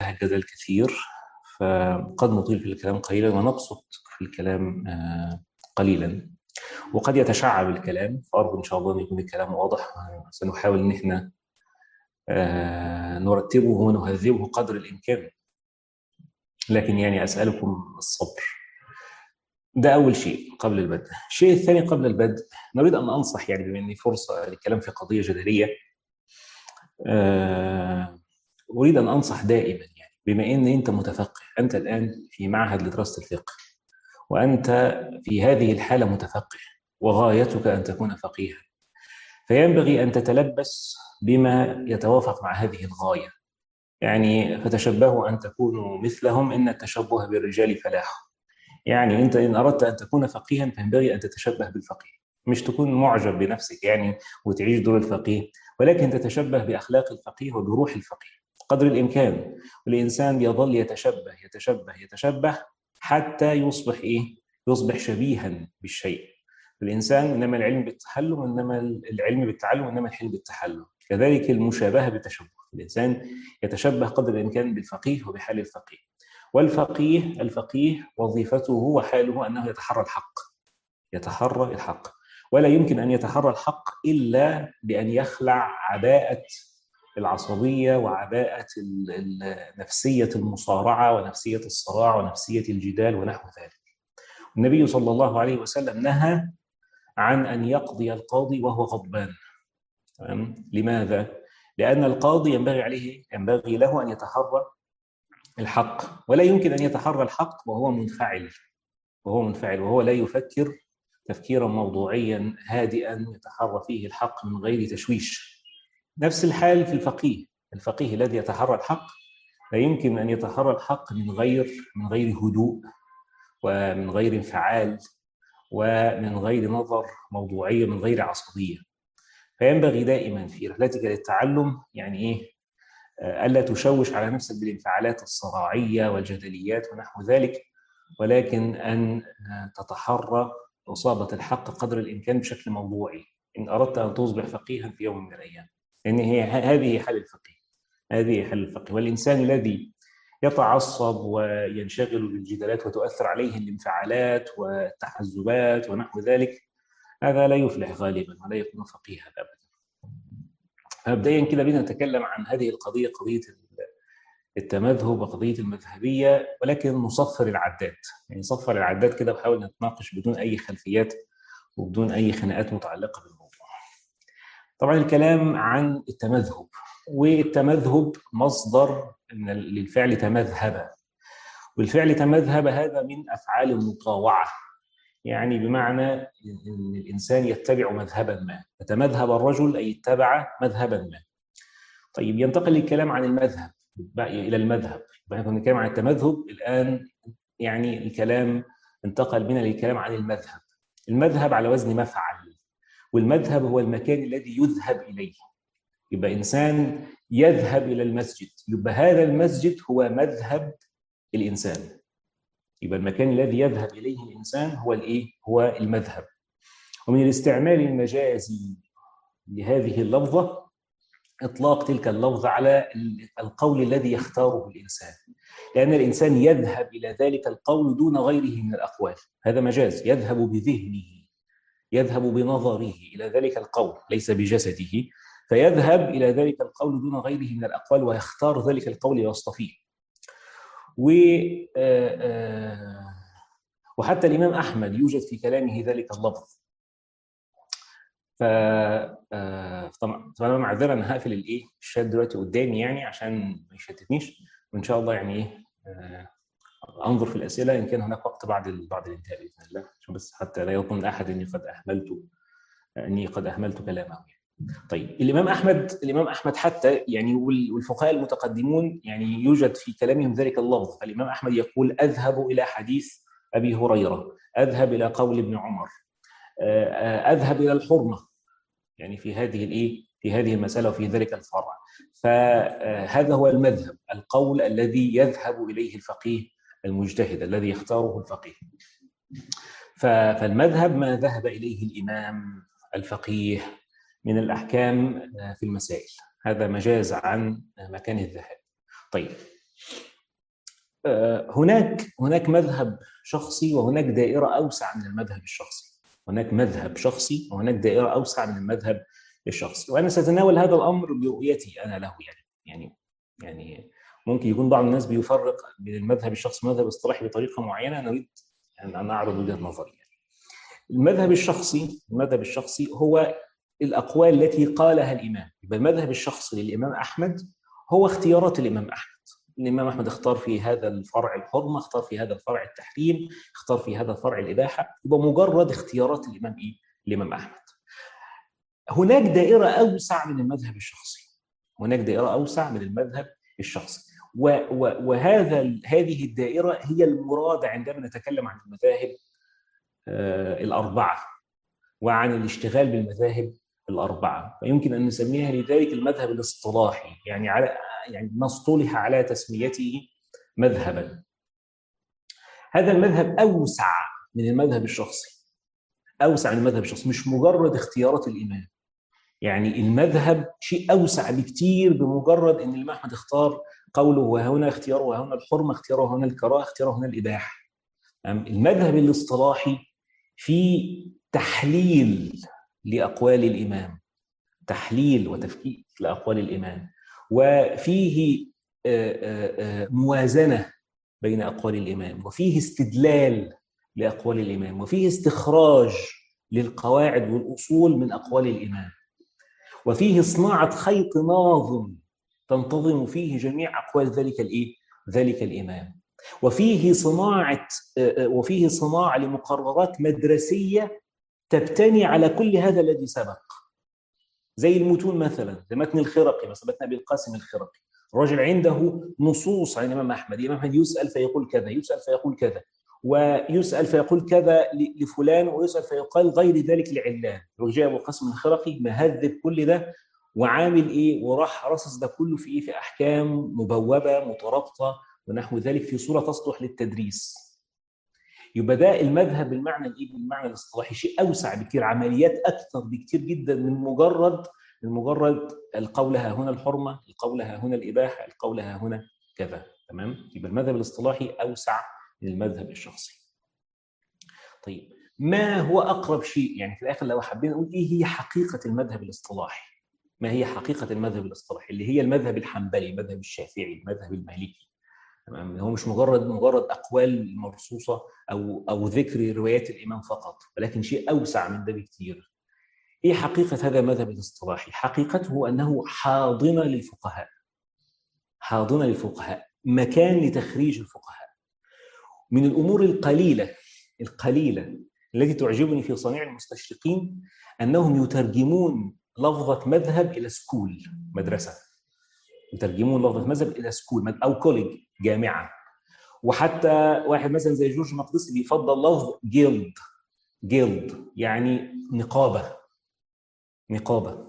انتهى الجدل كثير فقد نطيل في الكلام قليلا ونبسط في الكلام قليلا وقد يتشعب الكلام فأرجو إن شاء الله أن يكون الكلام واضح سنحاول إن إحنا نرتبه ونهذبه قدر الإمكان لكن يعني أسألكم الصبر ده أول شيء قبل البدء الشيء الثاني قبل البدء نريد أن أنصح يعني بما أني فرصة للكلام في قضية جدلية أريد أن أنصح دائما يعني بما أن أنت متفقه أنت الآن في معهد لدراسة الفقه وأنت في هذه الحالة متفقه وغايتك أن تكون فقيها فينبغي أن تتلبس بما يتوافق مع هذه الغاية يعني فتشبهوا أن تكونوا مثلهم إن التشبه بالرجال فلاح يعني أنت إن أردت أن تكون فقيها فينبغي أن تتشبه بالفقيه مش تكون معجب بنفسك يعني وتعيش دور الفقيه ولكن تتشبه بأخلاق الفقيه وبروح الفقيه قدر الإمكان والإنسان يظل يتشبه يتشبه يتشبه حتى يصبح إيه؟ يصبح شبيها بالشيء الإنسان إنما العلم بالتحلم إنما العلم بالتعلم إنما الحلم بالتحلم كذلك المشابهة بالتشبه الإنسان يتشبه قدر الإمكان بالفقيه وبحال الفقيه والفقيه الفقيه وظيفته وحاله أنه يتحرى الحق يتحرى الحق ولا يمكن أن يتحرى الحق إلا بأن يخلع عباءة العصبية وعباءة نفسية المصارعة ونفسية الصراع ونفسية الجدال ونحو ذلك النبي صلى الله عليه وسلم نهى عن أن يقضي القاضي وهو غضبان لماذا؟ لأن القاضي ينبغي عليه ينبغي له أن يتحرى الحق ولا يمكن أن يتحرى الحق وهو منفعل وهو منفعل وهو لا يفكر تفكيرا موضوعيا هادئا يتحرى فيه الحق من غير تشويش نفس الحال في الفقيه الفقيه الذي يتحرى الحق لا يمكن أن يتحرى الحق من غير من غير هدوء ومن غير انفعال ومن غير نظر موضوعية من غير عصبية فينبغي دائما في رحلتك للتعلم يعني ايه الا تشوش على نفسك بالانفعالات الصراعيه والجدليات ونحو ذلك ولكن ان تتحرى اصابه الحق قدر الامكان بشكل موضوعي ان اردت ان تصبح فقيها في يوم من الايام لان هي هذه حال الفقيه هذه حال الفقيه والانسان الذي يتعصب وينشغل بالجدالات وتؤثر عليه الانفعالات والتحزبات ونحو ذلك هذا لا يفلح غالبا ولا يكون فقيها ابدا. مبدئيا كده بينا نتكلم عن هذه القضيه قضيه التمذهب وقضيه المذهبيه ولكن نصفر العداد يعني نصفر العداد كده ونحاول نتناقش بدون اي خلفيات وبدون اي خناقات متعلقه بالموضوع. طبعا الكلام عن التمذهب والتمذهب مصدر للفعل تمذهب والفعل تمذهب هذا من افعال المطاوعه يعني بمعنى ان الانسان يتبع مذهبا ما فتمذهب الرجل اي اتبع مذهبا ما طيب ينتقل الكلام عن المذهب الى المذهب كنا بنتكلم عن التمذهب الان يعني الكلام انتقل بنا للكلام عن المذهب المذهب على وزن مفعل والمذهب هو المكان الذي يذهب اليه يبقى انسان يذهب الى المسجد يبقى هذا المسجد هو مذهب الانسان يبقى المكان الذي يذهب اليه الانسان هو الايه؟ هو المذهب. ومن الاستعمال المجازي لهذه اللفظه اطلاق تلك اللفظه على القول الذي يختاره الانسان. لان الانسان يذهب الى ذلك القول دون غيره من الاقوال، هذا مجاز يذهب بذهنه يذهب بنظره الى ذلك القول ليس بجسده فيذهب الى ذلك القول دون غيره من الاقوال ويختار ذلك القول ويصطفيه. و وحتى الامام احمد يوجد في كلامه ذلك اللفظ ف طبعا انا معذره انا هقفل الايه الشات دلوقتي قدامي يعني عشان ما يشتتنيش وان شاء الله يعني ايه انظر في الاسئله ان كان هناك وقت بعد بعد الانتهاء باذن الله عشان بس حتى لا يظن احد اني قد اهملت اني قد اهملت كلامه طيب الامام احمد الامام احمد حتى يعني والفقهاء المتقدمون يعني يوجد في كلامهم ذلك اللفظ فالامام احمد يقول اذهب الى حديث ابي هريره اذهب الى قول ابن عمر اذهب الى الحرمه يعني في هذه الايه في هذه المساله وفي ذلك الفرع فهذا هو المذهب القول الذي يذهب اليه الفقيه المجتهد الذي يختاره الفقيه فالمذهب ما ذهب اليه الامام الفقيه من الأحكام في المسائل هذا مجاز عن مكان الذهاب طيب هناك هناك مذهب شخصي وهناك دائره اوسع من المذهب الشخصي هناك مذهب شخصي وهناك دائره اوسع من المذهب الشخصي وانا ساتناول هذا الامر برؤيتي انا له يعني يعني يعني ممكن يكون بعض الناس بيفرق بين المذهب الشخصي والمذهب الاصطلاحي بطريقه معينه انا اريد يعني ان اعرض وجهه نظري يعني. المذهب الشخصي المذهب الشخصي هو الاقوال التي قالها الامام يبقى المذهب الشخصي للامام احمد هو اختيارات الامام احمد الامام احمد اختار في هذا الفرع الحرمه اختار في هذا الفرع التحريم اختار في هذا الفرع الاباحه يبقى مجرد اختيارات الامام ايه الامام احمد هناك دائره اوسع من المذهب الشخصي هناك دائره اوسع من المذهب الشخصي وهذا هذه الدائره هي المراد عندما نتكلم عن المذاهب الاربعه وعن الاشتغال بالمذاهب الاربعه فيمكن ان نسميها لذلك المذهب الاصطلاحي يعني على يعني ما اصطلح على تسميته مذهبا هذا المذهب اوسع من المذهب الشخصي اوسع من المذهب الشخصي مش مجرد اختيارات الامام يعني المذهب شيء اوسع بكتير بمجرد ان الامام احمد اختار قوله وهنا اختياره وهنا الحرمه اختياره وهنا الكراهه اختياره وهنا الاباحه المذهب الاصطلاحي في تحليل لاقوال الامام تحليل وتفكيك لاقوال الامام وفيه موازنه بين اقوال الامام وفيه استدلال لاقوال الامام وفيه استخراج للقواعد والاصول من اقوال الامام وفيه صناعه خيط ناظم تنتظم فيه جميع اقوال ذلك الايه ذلك الامام وفيه صناعه وفيه صناعه لمقررات مدرسيه تبتني على كل هذا الذي سبق زي المتون مثلا زي متن الخرقي مثلا متن ابي القاسم الخرقي الرجل عنده نصوص عن الامام احمد الامام احمد يسال فيقول كذا يسال فيقول كذا ويسال فيقول كذا لفلان ويسال فيقال غير ذلك لعلان وجاء ابو القاسم الخرقي مهذب كل ده وعامل ايه وراح رصص ده كله في ايه في احكام مبوبه مترابطه ونحو ذلك في صوره تصلح للتدريس يبقى ده المذهب بالمعنى الايه بالمعنى الاصطلاحي شيء اوسع بكثير عمليات اكثر بكثير جدا من مجرد من مجرد القول ها هنا الحرمه القول ها هنا الاباحه القول ها هنا كذا تمام يبقى المذهب الاصطلاحي اوسع من المذهب الشخصي طيب ما هو اقرب شيء يعني في الاخر لو حبينا نقول ايه هي حقيقه المذهب الاصطلاحي ما هي حقيقه المذهب الاصطلاحي اللي هي المذهب الحنبلي المذهب الشافعي المذهب المالكي تمام هو مش مجرد مجرد اقوال مرصوصه او او ذكر روايات الامام فقط ولكن شيء اوسع من ده بكثير ايه حقيقه هذا المذهب الاصطلاحي حقيقته انه حاضنه للفقهاء حاضنه للفقهاء مكان لتخريج الفقهاء من الامور القليله القليله التي تعجبني في صنيع المستشرقين انهم يترجمون لفظه مذهب الى سكول مدرسه يترجمون لفظه مذهب الى سكول او كوليج جامعه وحتى واحد مثلا زي جورج مقدسي بيفضل لفظ جيلد جيلد يعني نقابه نقابه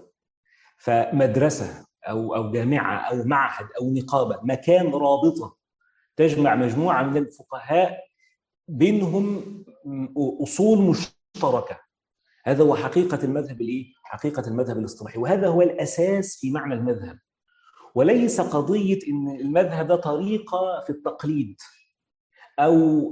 فمدرسه او او جامعه او معهد او نقابه مكان رابطه تجمع مجموعه من الفقهاء بينهم اصول مشتركه هذا هو حقيقه المذهب الايه؟ حقيقه المذهب الاصطلاحي وهذا هو الاساس في معنى المذهب وليس قضيه ان المذهب ده طريقه في التقليد او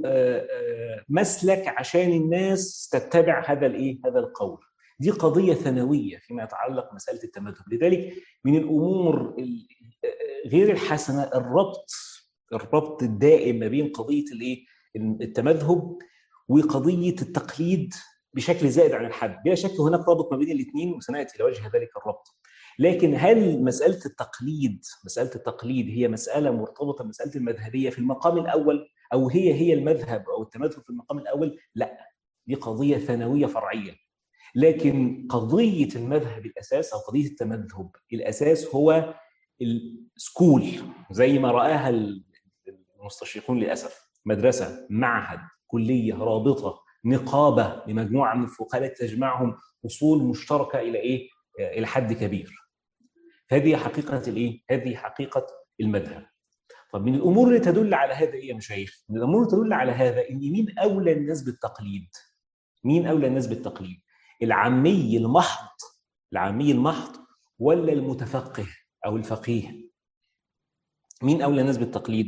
مسلك عشان الناس تتبع هذا الايه هذا القول دي قضيه ثانويه فيما يتعلق بمساله التمذهب لذلك من الامور غير الحسنه الربط الربط الدائم ما بين قضيه الايه التمذهب وقضيه التقليد بشكل زائد عن الحد بلا شك هناك رابط ما بين الاثنين وسناتي الى وجه ذلك الربط لكن هل مساله التقليد مساله التقليد هي مساله مرتبطه بمساله المذهبيه في المقام الاول او هي هي المذهب او التمذهب في المقام الاول لا دي قضيه ثانويه فرعيه لكن قضيه المذهب الاساس او قضيه التمذهب الاساس هو السكول زي ما راها المستشرقون للاسف مدرسه معهد كليه رابطه نقابه لمجموعه من الفقهاء تجمعهم اصول مشتركه الى ايه؟ الى حد كبير. هذه حقيقه الايه؟ هذه حقيقه المذهب. طب من الامور اللي تدل على هذا ايه يا مشايخ؟ من الامور اللي تدل على هذا ان مين اولى الناس بالتقليد؟ مين اولى الناس بالتقليد؟ العامي المحض العامي المحض ولا المتفقه او الفقيه؟ مين اولى الناس بالتقليد؟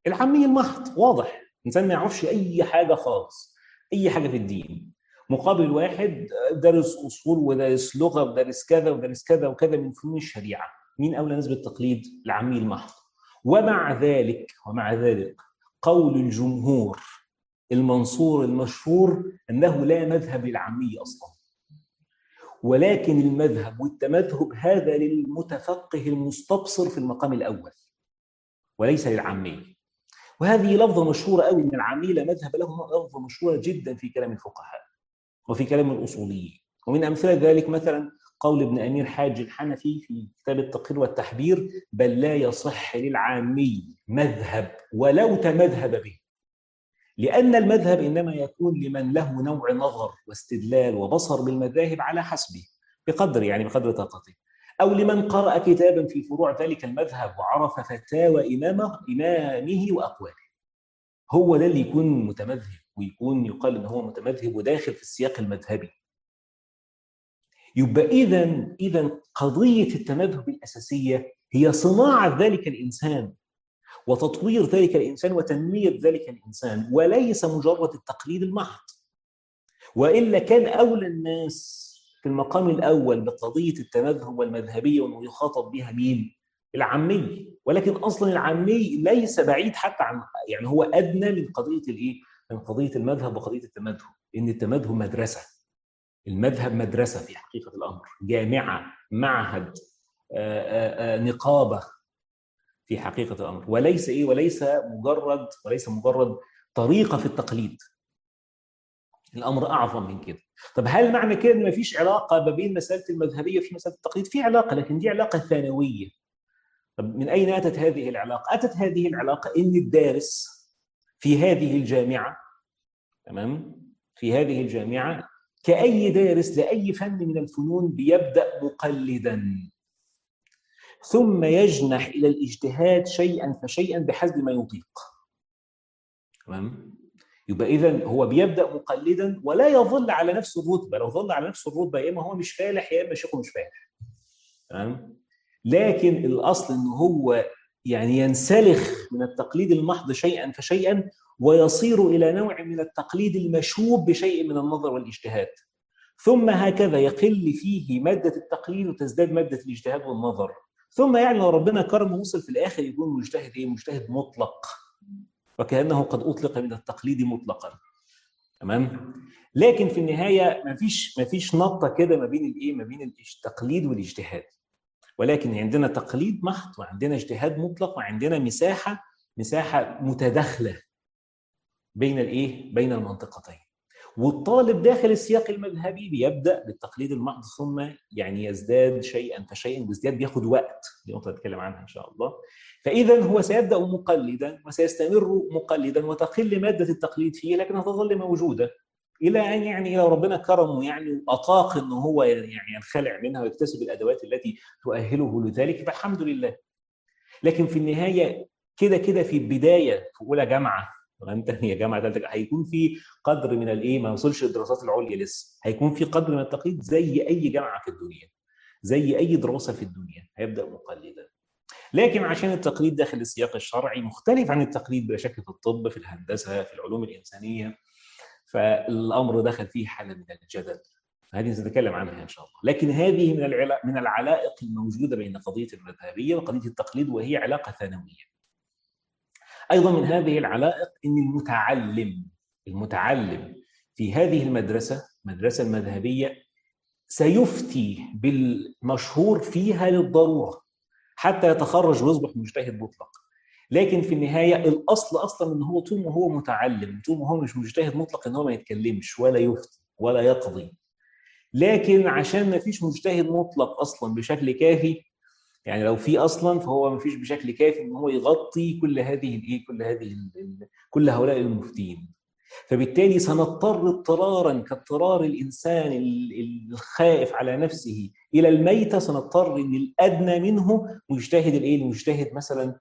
العامي المحض واضح انسان ما يعرفش اي حاجه خالص اي حاجه في الدين مقابل واحد دارس اصول ودارس لغه ودارس كذا ودارس كذا وكذا من فنون الشريعه مين اولى ناس بالتقليد العامي المحض ومع ذلك ومع ذلك قول الجمهور المنصور المشهور انه لا مذهب للعامي اصلا ولكن المذهب والتمذهب هذا للمتفقه المستبصر في المقام الاول وليس للعامي وهذه لفظه مشهوره قوي ان العامي لا مذهب له لفظه مشهوره جدا في كلام الفقهاء وفي كلام الاصوليين ومن امثله ذلك مثلا قول ابن امير حاج الحنفي في كتاب التقرير والتحبير بل لا يصح للعامي مذهب ولو تمذهب به لأن المذهب إنما يكون لمن له نوع نظر واستدلال وبصر بالمذاهب على حسبه بقدر يعني بقدر طاقته أو لمن قرأ كتابا في فروع ذلك المذهب وعرف فتاوى إمامه إمامه وأقواله هو ده اللي يكون متمذهب ويكون يقال إن هو متمذهب وداخل في السياق المذهبي يبقى إذا إذا قضية التمذهب الأساسية هي صناعة ذلك الإنسان وتطوير ذلك الانسان وتنميه ذلك الانسان وليس مجرد التقليد المحض والا كان اولى الناس في المقام الاول بقضيه التمذهب والمذهبيه وانه يخاطب بها مين؟ العامي ولكن اصلا العامي ليس بعيد حتى عن يعني هو ادنى من قضيه الايه؟ من قضيه المذهب وقضيه التمذهب ان التمذهب مدرسه المذهب مدرسه في حقيقه الامر جامعه معهد آآ آآ نقابه في حقيقه الامر وليس ايه وليس مجرد وليس مجرد طريقه في التقليد الامر اعظم من كده طب هل معنى كده ان مفيش علاقه ما بين مساله المذهبيه في مساله التقليد في علاقه لكن دي علاقه ثانويه طب من اين اتت هذه العلاقه اتت هذه العلاقه ان الدارس في هذه الجامعه تمام في هذه الجامعه كاي دارس لاي فن من الفنون بيبدا مقلدا ثم يجنح الى الاجتهاد شيئا فشيئا بحسب ما يطيق تمام يبقى اذا هو بيبدا مقلدا ولا يظل على نفس الرتبه لو ظل على نفس الرتبه يا اما هو مش فالح يا اما شيخه مش فالح تمام لكن الاصل ان هو يعني ينسلخ من التقليد المحض شيئا فشيئا ويصير الى نوع من التقليد المشوب بشيء من النظر والاجتهاد ثم هكذا يقل فيه ماده التقليد وتزداد ماده الاجتهاد والنظر ثم يعني لو ربنا كرمه وصل في الاخر يكون مجتهد ايه؟ مجتهد مطلق وكانه قد اطلق من التقليد مطلقا تمام؟ لكن في النهايه ما فيش ما فيش نطه كده ما بين الايه؟ ما بين التقليد والاجتهاد ولكن عندنا تقليد محض وعندنا اجتهاد مطلق وعندنا مساحه مساحه متداخله بين الايه؟ بين المنطقتين والطالب داخل السياق المذهبي بيبدا بالتقليد المحض ثم يعني يزداد شيئا فشيئا وازدياد بياخد وقت دي نقطه نتكلم عنها ان شاء الله فاذا هو سيبدا مقلدا وسيستمر مقلدا وتقل ماده التقليد فيه لكنها تظل موجوده الى ان يعني لو ربنا كرمه يعني واطاق ان هو يعني ينخلع منها ويكتسب الادوات التي تؤهله لذلك فالحمد لله لكن في النهايه كده كده في البدايه في اولى جامعه تمام ثانيه جامعه ثالثه هيكون في قدر من الايه ما وصلش للدراسات العليا لسه هيكون في قدر من التقليد زي اي جامعه في الدنيا زي اي دراسه في الدنيا هيبدا مقلدا لكن عشان التقليد داخل السياق الشرعي مختلف عن التقليد بلا شك في الطب في الهندسه في العلوم الانسانيه فالامر دخل فيه حاله من الجدل هذه سنتكلم عنها ان شاء الله لكن هذه من من العلائق الموجوده بين قضيه المذهبيه وقضيه التقليد وهي علاقه ثانويه ايضا من هذه العلائق ان المتعلم المتعلم في هذه المدرسه المدرسه المذهبيه سيفتي بالمشهور فيها للضروره حتى يتخرج ويصبح مجتهد مطلق لكن في النهايه الاصل اصلا ان هو طول ما هو متعلم طول ما هو مش مجتهد مطلق ان هو ما يتكلمش ولا يفتي ولا يقضي لكن عشان ما فيش مجتهد مطلق اصلا بشكل كافي يعني لو في اصلا فهو ما فيش بشكل كافي ان هو يغطي كل هذه الايه كل هذه كل هؤلاء المفتين فبالتالي سنضطر اضطرارا كاضطرار الانسان الخائف على نفسه الى الميته سنضطر ان الادنى منه مجتهد الايه المجتهد مثلا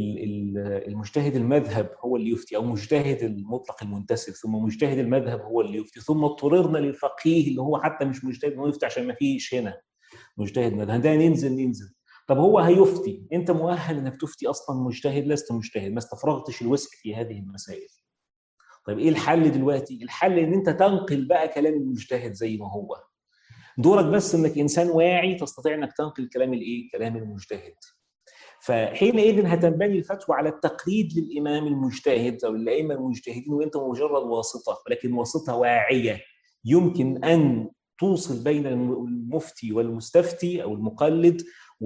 المجتهد المذهب هو اللي يفتي او مجتهد المطلق المنتسب ثم مجتهد المذهب هو اللي يفتي ثم اضطررنا للفقيه اللي هو حتى مش مجتهد انه يفتي عشان ما فيش هنا مجتهد مذهب ده ننزل ننزل طب هو هيفتي انت مؤهل انك تفتي اصلا مجتهد لست مجتهد ما استفرغتش الوسع في هذه المسائل طيب ايه الحل دلوقتي الحل ان انت تنقل بقى كلام المجتهد زي ما هو دورك بس انك انسان واعي تستطيع انك تنقل كلام الايه كلام المجتهد فحينئذ هتنبني الفتوى على التقليد للامام المجتهد او الائمه المجتهدين وانت مجرد واسطه ولكن واسطه واعيه يمكن ان توصل بين المفتي والمستفتي او المقلد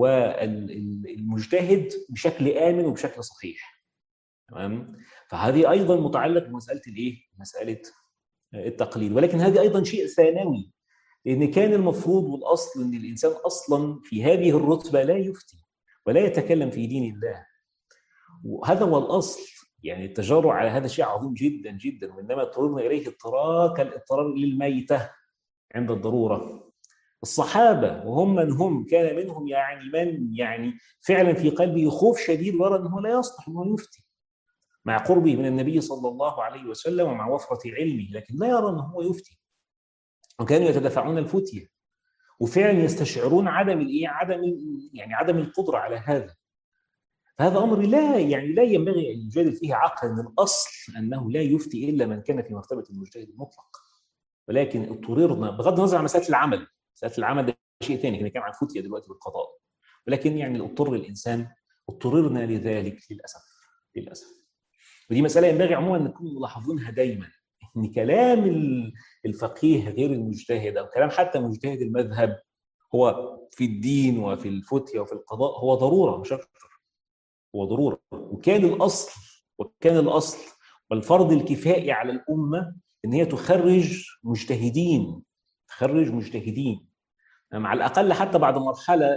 والمجتهد بشكل امن وبشكل صحيح تمام فهذه ايضا متعلق بمساله الايه مساله التقليد ولكن هذه ايضا شيء ثانوي لان كان المفروض والاصل ان الانسان اصلا في هذه الرتبه لا يفتي ولا يتكلم في دين الله وهذا هو الاصل يعني التجرع على هذا شيء عظيم جدا جدا وانما اضطررنا اليه اضطرار كالاضطرار للميته عند الضروره الصحابه وهم من هم كان منهم يعني من يعني فعلا في قلبه خوف شديد ورى انه لا يصلح انه يفتي مع قربه من النبي صلى الله عليه وسلم ومع وفره علمه لكن لا يرى انه هو يفتي وكانوا يتدافعون الفتيه وفعلا يستشعرون عدم الايه عدم يعني عدم القدره على هذا فهذا امر لا يعني لا ينبغي ان يجادل فيه عقلا ان الاصل انه لا يفتي الا من كان في مرتبه المجتهد المطلق ولكن اضطررنا بغض النظر عن مساله العمل مساله العمل ده شيء ثاني احنا كان عن فتيه دلوقتي بالقضاء ولكن يعني اضطر الانسان اضطررنا لذلك للاسف للاسف ودي مساله ينبغي عموما نكون ملاحظينها دايما ان كلام الفقيه غير المجتهد او كلام حتى مجتهد المذهب هو في الدين وفي الفتية وفي القضاء هو ضروره مش اكثر هو ضروره وكان الاصل وكان الاصل والفرض الكفائي على الامه ان هي تخرج مجتهدين تخرج مجتهدين مع الاقل حتى بعد مرحله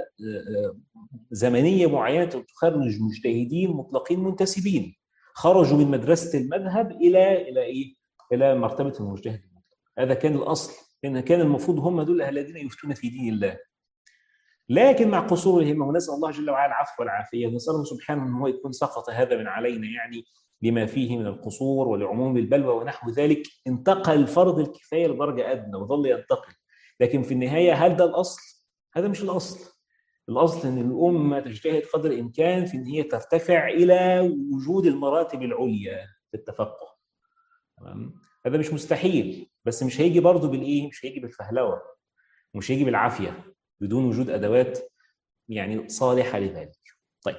زمنيه معينه تخرج مجتهدين مطلقين منتسبين خرجوا من مدرسه المذهب الى الى ايه؟ الى مرتبه المجتهد المطلق هذا كان الاصل ان كان المفروض هم دول الذين يفتون في دين الله لكن مع قصور الهمه ونسال الله جل وعلا العفو والعافيه ونساله سبحانه ان هو يكون سقط هذا من علينا يعني لما فيه من القصور ولعموم البلوى ونحو ذلك انتقل فرض الكفايه لدرجه ادنى وظل ينتقل لكن في النهايه هل ده الاصل؟ هذا مش الاصل الاصل ان الامه تجتهد قدر الامكان في ان هي ترتفع الى وجود المراتب العليا في التفقه تمام هذا مش مستحيل بس مش هيجي برضه بالايه مش هيجي بالفهلوه مش هيجي بالعافيه بدون وجود ادوات يعني صالحه لذلك طيب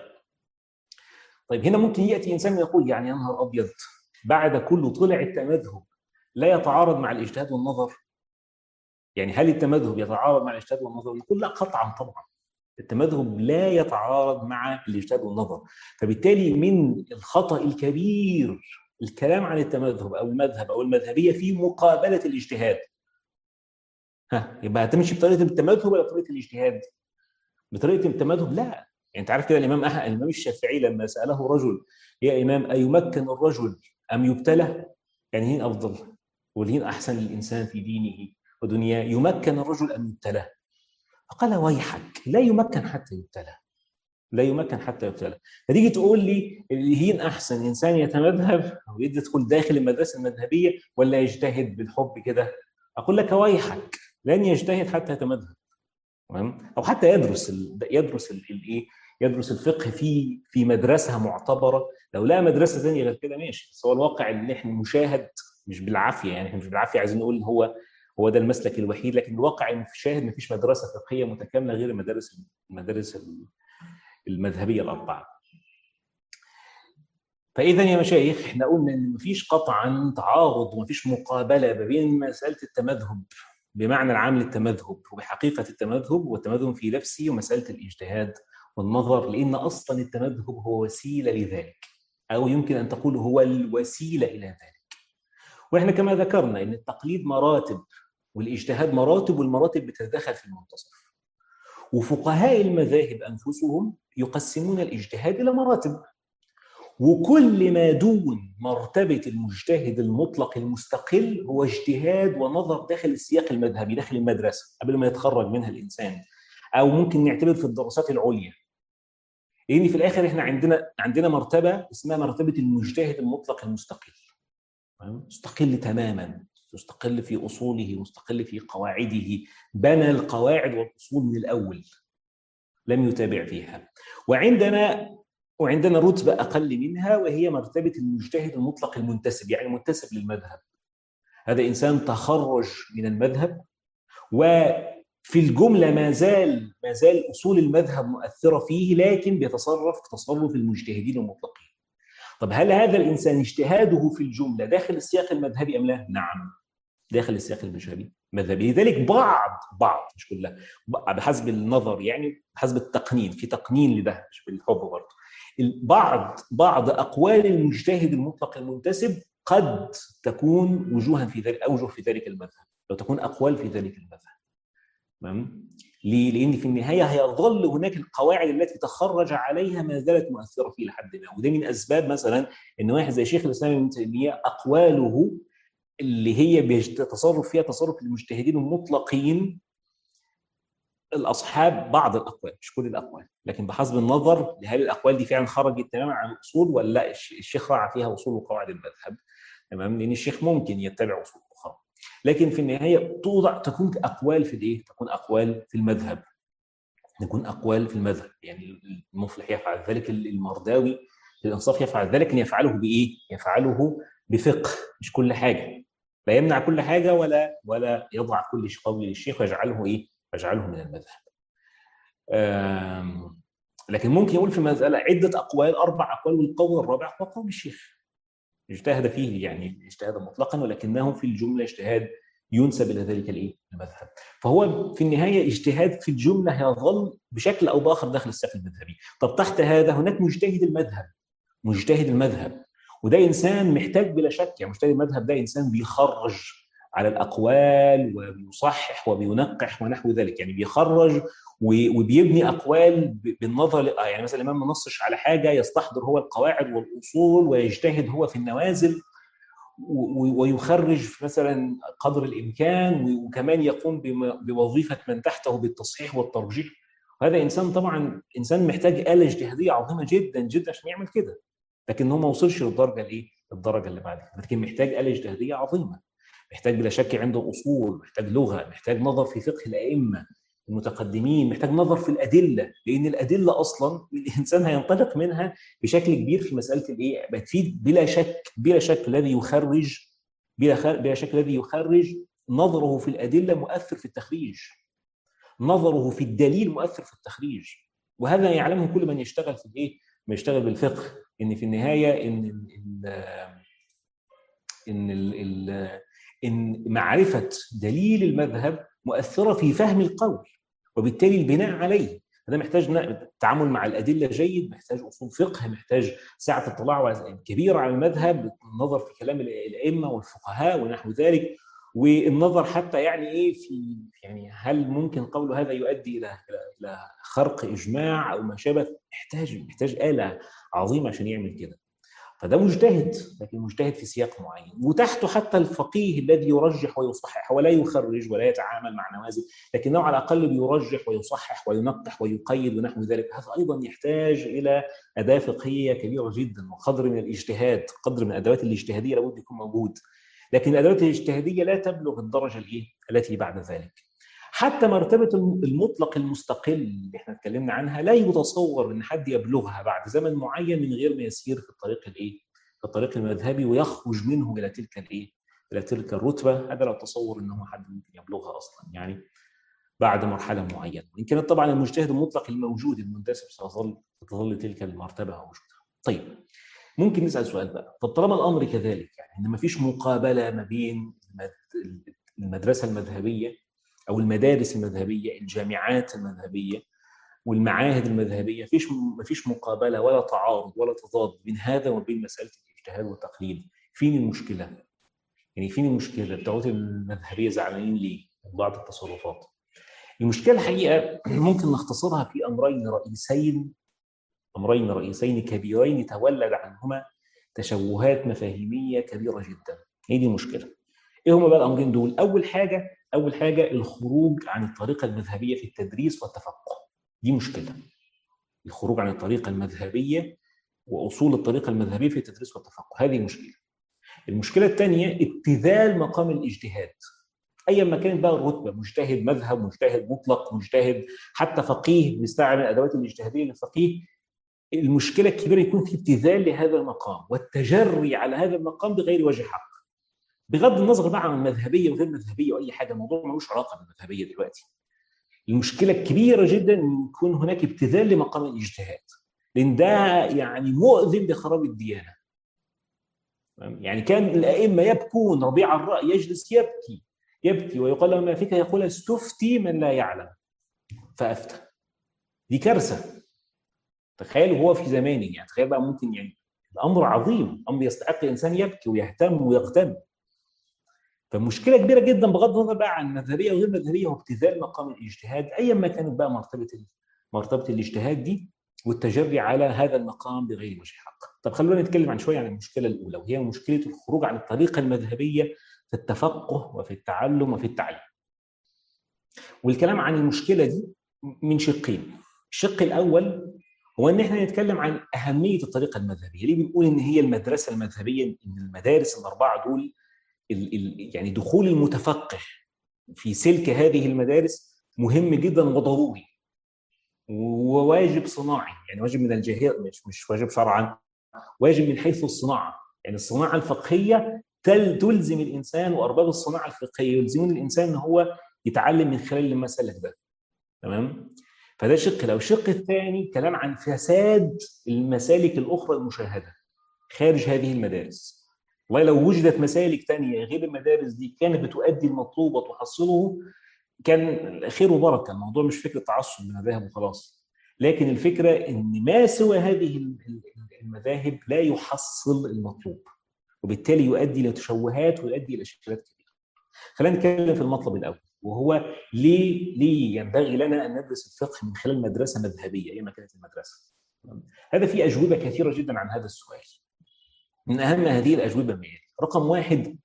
طيب هنا ممكن ياتي انسان يقول يعني يا نهار ابيض بعد كله طلع التمذهب لا يتعارض مع الاجتهاد والنظر يعني هل التمذهب يتعارض مع الاجتهاد والنظر نقول لا قطعا طبعا التمذهب لا يتعارض مع الاجتهاد والنظر فبالتالي من الخطا الكبير الكلام عن التمذهب او المذهب او المذهبيه في مقابله الاجتهاد ها يبقى هتمشي بطريقه التمذهب ولا بطريقه الاجتهاد بطريقه التمذهب لا يعني انت عارف كده الامام أح... الامام الشافعي لما ساله رجل يا امام ايمكن الرجل ام يبتلى يعني هين افضل والهين احسن للانسان في دينه ودنياه يمكن الرجل ام يبتلى فقال ويحك لا يمكن حتى يبتلى لا يمكن حتى يبتلى فتيجي تقول لي الهين احسن انسان يتمذهب او يدخل داخل المدرسه المذهبيه ولا يجتهد بالحب كده اقول لك ويحك لن يجتهد حتى يتمذهب تمام او حتى يدرس ال... يدرس الايه يدرس الفقه في في مدرسه معتبره لو لقى مدرسه ثانيه غير كده ماشي بس هو الواقع اللي احنا مشاهد مش بالعافيه يعني احنا مش بالعافيه عايزين نقول هو هو ده المسلك الوحيد لكن الواقع المشاهد ما فيش مدرسه فقهيه متكامله غير المدارس المدارس المذهبيه الاربعه. فاذا يا مشايخ احنا قلنا ان مفيش قطعا تعارض ومفيش مقابله ما بين مساله التمذهب بمعنى العام للتمذهب وبحقيقه التمذهب والتمذهب في نفسه ومساله الاجتهاد والنظر لان اصلا التمذهب هو وسيله لذلك او يمكن ان تقول هو الوسيله الى ذلك. واحنا كما ذكرنا ان التقليد مراتب والاجتهاد مراتب والمراتب بتتدخل في المنتصف. وفقهاء المذاهب انفسهم يقسمون الاجتهاد الى مراتب وكل ما دون مرتبه المجتهد المطلق المستقل هو اجتهاد ونظر داخل السياق المذهبي داخل المدرسه قبل ما يتخرج منها الانسان او ممكن نعتبر في الدراسات العليا لان في الاخر احنا عندنا عندنا مرتبه اسمها مرتبه المجتهد المطلق المستقل مستقل تماما مستقل في اصوله مستقل في قواعده بنى القواعد والاصول من الاول لم يتابع فيها وعندنا وعندنا رتبة أقل منها وهي مرتبة المجتهد المطلق المنتسب يعني منتسب للمذهب هذا إنسان تخرج من المذهب وفي الجملة ما زال ما زال أصول المذهب مؤثرة فيه لكن بيتصرف تصرف المجتهدين المطلقين طب هل هذا الإنسان اجتهاده في الجملة داخل السياق المذهبي أم لا؟ نعم داخل السياق المذهبي مذهبي لذلك بعض بعض مش كلها بحسب النظر يعني بحسب التقنين في تقنين لده مش بالحب برضه بعض بعض اقوال المجتهد المطلق المنتسب قد تكون وجوها في ذلك اوجه في ذلك المذهب لو تكون اقوال في ذلك المذهب تمام ليه؟ لان في النهايه هيظل هناك القواعد التي تخرج عليها ما زالت مؤثره فيه لحد ما وده من اسباب مثلا ان واحد زي شيخ الاسلام ابن تيميه اقواله اللي هي بيتصرف فيها تصرف المجتهدين المطلقين الاصحاب بعض الاقوال مش كل الاقوال لكن بحسب النظر هل الاقوال دي فعلا خرجت تماما عن الاصول ولا لا الشيخ راعى فيها اصول وقواعد المذهب تمام لان الشيخ ممكن يتبع اصول اخرى لكن في النهايه توضع تكون اقوال في الايه؟ تكون اقوال في المذهب تكون اقوال في المذهب يعني المفلح يفعل ذلك المرداوي الانصاف يفعل ذلك ان يفعله بايه؟ يفعله بفقه مش كل حاجه لا يمنع كل حاجه ولا ولا يضع كل قول للشيخ ويجعله ايه؟ يجعله من المذهب. لكن ممكن يقول في المساله عده اقوال اربع اقوال والقول الرابع هو قول الشيخ. اجتهد فيه يعني اجتهاد مطلقا ولكنه في الجمله اجتهاد ينسب الى ذلك الايه؟ المذهب. فهو في النهايه اجتهاد في الجمله هيظل بشكل او باخر داخل السقف المذهبي. طب تحت هذا هناك مجتهد المذهب. مجتهد المذهب وده انسان محتاج بلا شك يعني مجتهد المذهب ده انسان بيخرج على الاقوال وبيصحح وبينقح ونحو ذلك يعني بيخرج وبيبني اقوال بالنظر يعني مثلا الامام ما نصش على حاجه يستحضر هو القواعد والاصول ويجتهد هو في النوازل ويخرج مثلا قدر الامكان وكمان يقوم بوظيفه من تحته بالتصحيح والترجيح هذا انسان طبعا انسان محتاج اله اجتهاديه عظيمه جدا جدا عشان يعمل كده لكن هو ما وصلش للدرجه الايه؟ الدرجه اللي بعد كده لكن محتاج اله اجتهاديه عظيمه محتاج بلا شك عنده اصول محتاج لغه محتاج نظر في فقه الائمه المتقدمين محتاج نظر في الادله لان الادله اصلا الانسان هينطلق منها بشكل كبير في مساله الايه؟ بتفيد بلا شك بلا شك الذي يخرج بلا بلا شك الذي يخرج نظره في الادله مؤثر في التخريج نظره في الدليل مؤثر في التخريج وهذا يعلمه كل من يشتغل في الايه؟ ما يشتغل بالفقه ان في النهايه ان ال ان ال ان معرفه دليل المذهب مؤثره في فهم القول وبالتالي البناء عليه هذا محتاج تعامل مع الادله جيد محتاج اصول فقه محتاج سعه اطلاع كبيره على المذهب النظر في كلام الائمه والفقهاء ونحو ذلك والنظر حتى يعني ايه في يعني هل ممكن قول هذا يؤدي الى الى خرق اجماع او ما شابه محتاج محتاج اله عظيمه عشان يعمل كده فده مجتهد لكن مجتهد في سياق معين وتحته حتى الفقيه الذي يرجح ويصحح ولا يخرج ولا يتعامل مع نوازل لكنه على الاقل بيرجح ويصحح وينقح ويقيد ونحو ذلك هذا ايضا يحتاج الى اداه فقهيه كبيره جدا وقدر من الاجتهاد قدر من الادوات الاجتهاديه لابد يكون موجود لكن الادوات الاجتهاديه لا تبلغ الدرجه الايه التي بعد ذلك حتى مرتبه المطلق المستقل اللي احنا اتكلمنا عنها لا يتصور ان حد يبلغها بعد زمن معين من غير ما يسير في الطريق الايه في الطريق المذهبي ويخرج منه الى تلك الايه الى تلك الرتبه هذا لا تصور انه حد ممكن يبلغها اصلا يعني بعد مرحله معينه وان كانت طبعا المجتهد المطلق الموجود المنتسب سيظل تظل تلك المرتبه موجوده طيب ممكن نسال سؤال بقى طب طالما الامر كذلك يعني ان ما فيش مقابله ما بين المدرسه المذهبيه او المدارس المذهبيه الجامعات المذهبيه والمعاهد المذهبيه فيش ما فيش مقابله ولا تعارض ولا تضاد بين هذا وبين مساله الاجتهاد والتقليد فين المشكله يعني فين المشكله بتوعات المذهبيه زعلانين ليه بعض التصرفات المشكله الحقيقه ممكن نختصرها في امرين رئيسين امرين رئيسين كبيرين تولد عنهما تشوهات مفاهيميه كبيره جدا هي دي المشكله ايه هما بقى الامرين دول اول حاجه اول حاجه الخروج عن الطريقه المذهبيه في التدريس والتفقه دي مشكله الخروج عن الطريقه المذهبيه واصول الطريقه المذهبيه في التدريس والتفقه هذه مشكله المشكله الثانيه ابتذال مقام الاجتهاد ايا ما كانت بقى الرتبه مجتهد مذهب مجتهد مطلق مجتهد حتى فقيه بيستعمل الادوات الاجتهاديه للفقيه المشكله الكبيره يكون في ابتذال لهذا المقام والتجري على هذا المقام بغير وجه حق بغض النظر بقى عن المذهبيه وغير المذهبيه واي حاجه الموضوع ملوش علاقه بالمذهبيه دلوقتي المشكله الكبيره جدا ان يكون هناك ابتذال لمقام الاجتهاد لان ده يعني مؤذن لخراب الديانه يعني كان الائمه يبكون ربيع الراي يجلس يبكي يبكي ويقال له ما فيك يقول استفتي من لا يعلم فافتى دي كارثه تخيل هو في زمانه يعني تخيل بقى ممكن يعني الامر عظيم امر يستحق الانسان يبكي ويهتم ويغتم فمشكله كبيره جدا بغض النظر بقى عن مذهبيه وغير مذهبيه وابتذال مقام الاجتهاد ايا ما كانت بقى مرتبه مرتبه الاجتهاد دي والتجري على هذا المقام بغير وجه حق. طب خلونا نتكلم عن شويه عن المشكله الاولى وهي مشكله الخروج عن الطريقه المذهبيه في التفقه وفي التعلم وفي التعليم. والكلام عن المشكله دي من شقين. الشق الاول هو ان احنا نتكلم عن اهميه الطريقه المذهبيه، ليه بنقول ان هي المدرسه المذهبيه ان المدارس الاربعه دول ال ال يعني دخول المتفقه في سلك هذه المدارس مهم جدا وضروري وواجب صناعي يعني واجب من الجاهل مش مش واجب شرعا واجب من حيث الصناعه يعني الصناعه الفقهيه تلزم الانسان وارباب الصناعه الفقهيه يلزمون الانسان ان هو يتعلم من خلال المسلك ده تمام فده شق لو الشق الثاني كلام عن فساد المسالك الاخرى المشاهده خارج هذه المدارس والله لو وجدت مسالك ثانيه غير المدارس دي كانت بتؤدي المطلوب وتحصله كان خير وبركه الموضوع مش فكره تعصب لمذاهب وخلاص لكن الفكره ان ما سوى هذه المذاهب لا يحصل المطلوب وبالتالي يؤدي الى تشوهات ويؤدي الى اشكالات كبيره. خلينا نتكلم في المطلب الاول وهو ليه ليه ينبغي لنا ان ندرس الفقه من خلال مدرسه مذهبيه ايما كانت المدرسه. هذا في اجوبه كثيره جدا عن هذا السؤال. من اهم هذه الاجوبه ما رقم واحد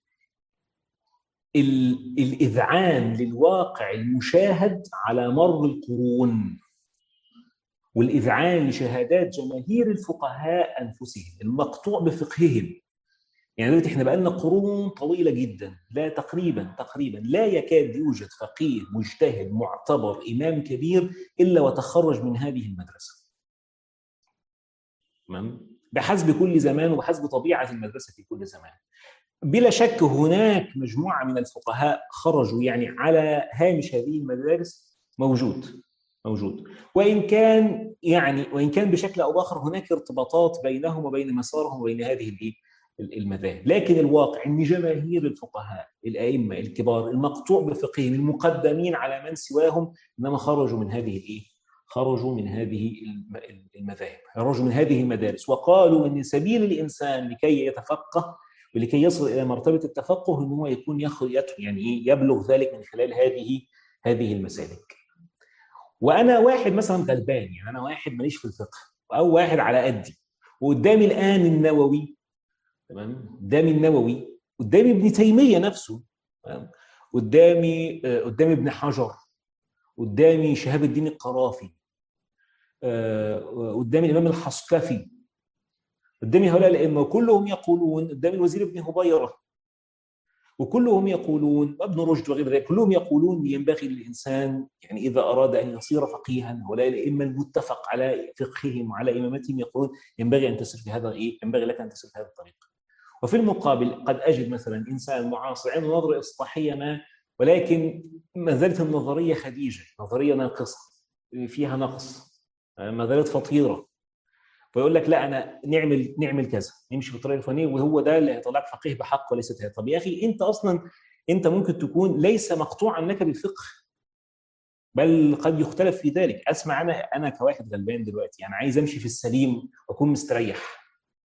الاذعان للواقع المشاهد على مر القرون والاذعان لشهادات جماهير الفقهاء انفسهم المقطوع بفقههم يعني دلوقتي احنا بقالنا قرون طويله جدا لا تقريبا تقريبا لا يكاد يوجد فقيه مجتهد معتبر امام كبير الا وتخرج من هذه المدرسه تمام بحسب كل زمان وبحسب طبيعه المدرسه في كل زمان بلا شك هناك مجموعه من الفقهاء خرجوا يعني على هامش هذه المدارس موجود موجود وان كان يعني وان كان بشكل او باخر هناك ارتباطات بينهم وبين مسارهم وبين هذه الايه المذاهب لكن الواقع ان جماهير الفقهاء الائمه الكبار المقطوع بفقههم المقدمين على من سواهم انما خرجوا من هذه الايه خرجوا من هذه المذاهب خرجوا من هذه المدارس وقالوا ان سبيل الانسان لكي يتفقه ولكي يصل الى مرتبه التفقه ان هو يكون ياخذ يعني ايه يبلغ ذلك من خلال هذه هذه المسالك. وانا واحد مثلا غلبان يعني انا واحد ماليش في الفقه او واحد على قدي وقدامي الان النووي تمام قدامي النووي قدامي ابن تيميه نفسه تمام قدامي قدامي ابن حجر قدامي شهاب الدين القرافي قدامي الامام الحصكفي قدامي هؤلاء الائمه وكلهم يقولون قدام الوزير ابن هبيره وكلهم يقولون وابن رشد وغير ذلك كلهم يقولون ينبغي للانسان يعني اذا اراد ان يصير فقيها هؤلاء الائمه المتفق على فقههم وعلى امامتهم يقولون ينبغي ان تسير في هذا ايه؟ ينبغي لك ان تسير في هذا الطريق. وفي المقابل قد اجد مثلا انسان معاصر عنده نظره اصلاحيه ما ولكن ما زالت النظريه خديجه، نظريه ناقصه فيها نقص ما زالت فطيره فيقول لك لا انا نعمل نعمل كذا نمشي بالطريقه الفلانيه وهو ده اللي هيطلعك فقيه بحق وليست هي طب يا اخي انت اصلا انت ممكن تكون ليس مقطوعا لك بالفقه بل قد يختلف في ذلك اسمع انا انا كواحد غلبان دلوقتي انا عايز امشي في السليم واكون مستريح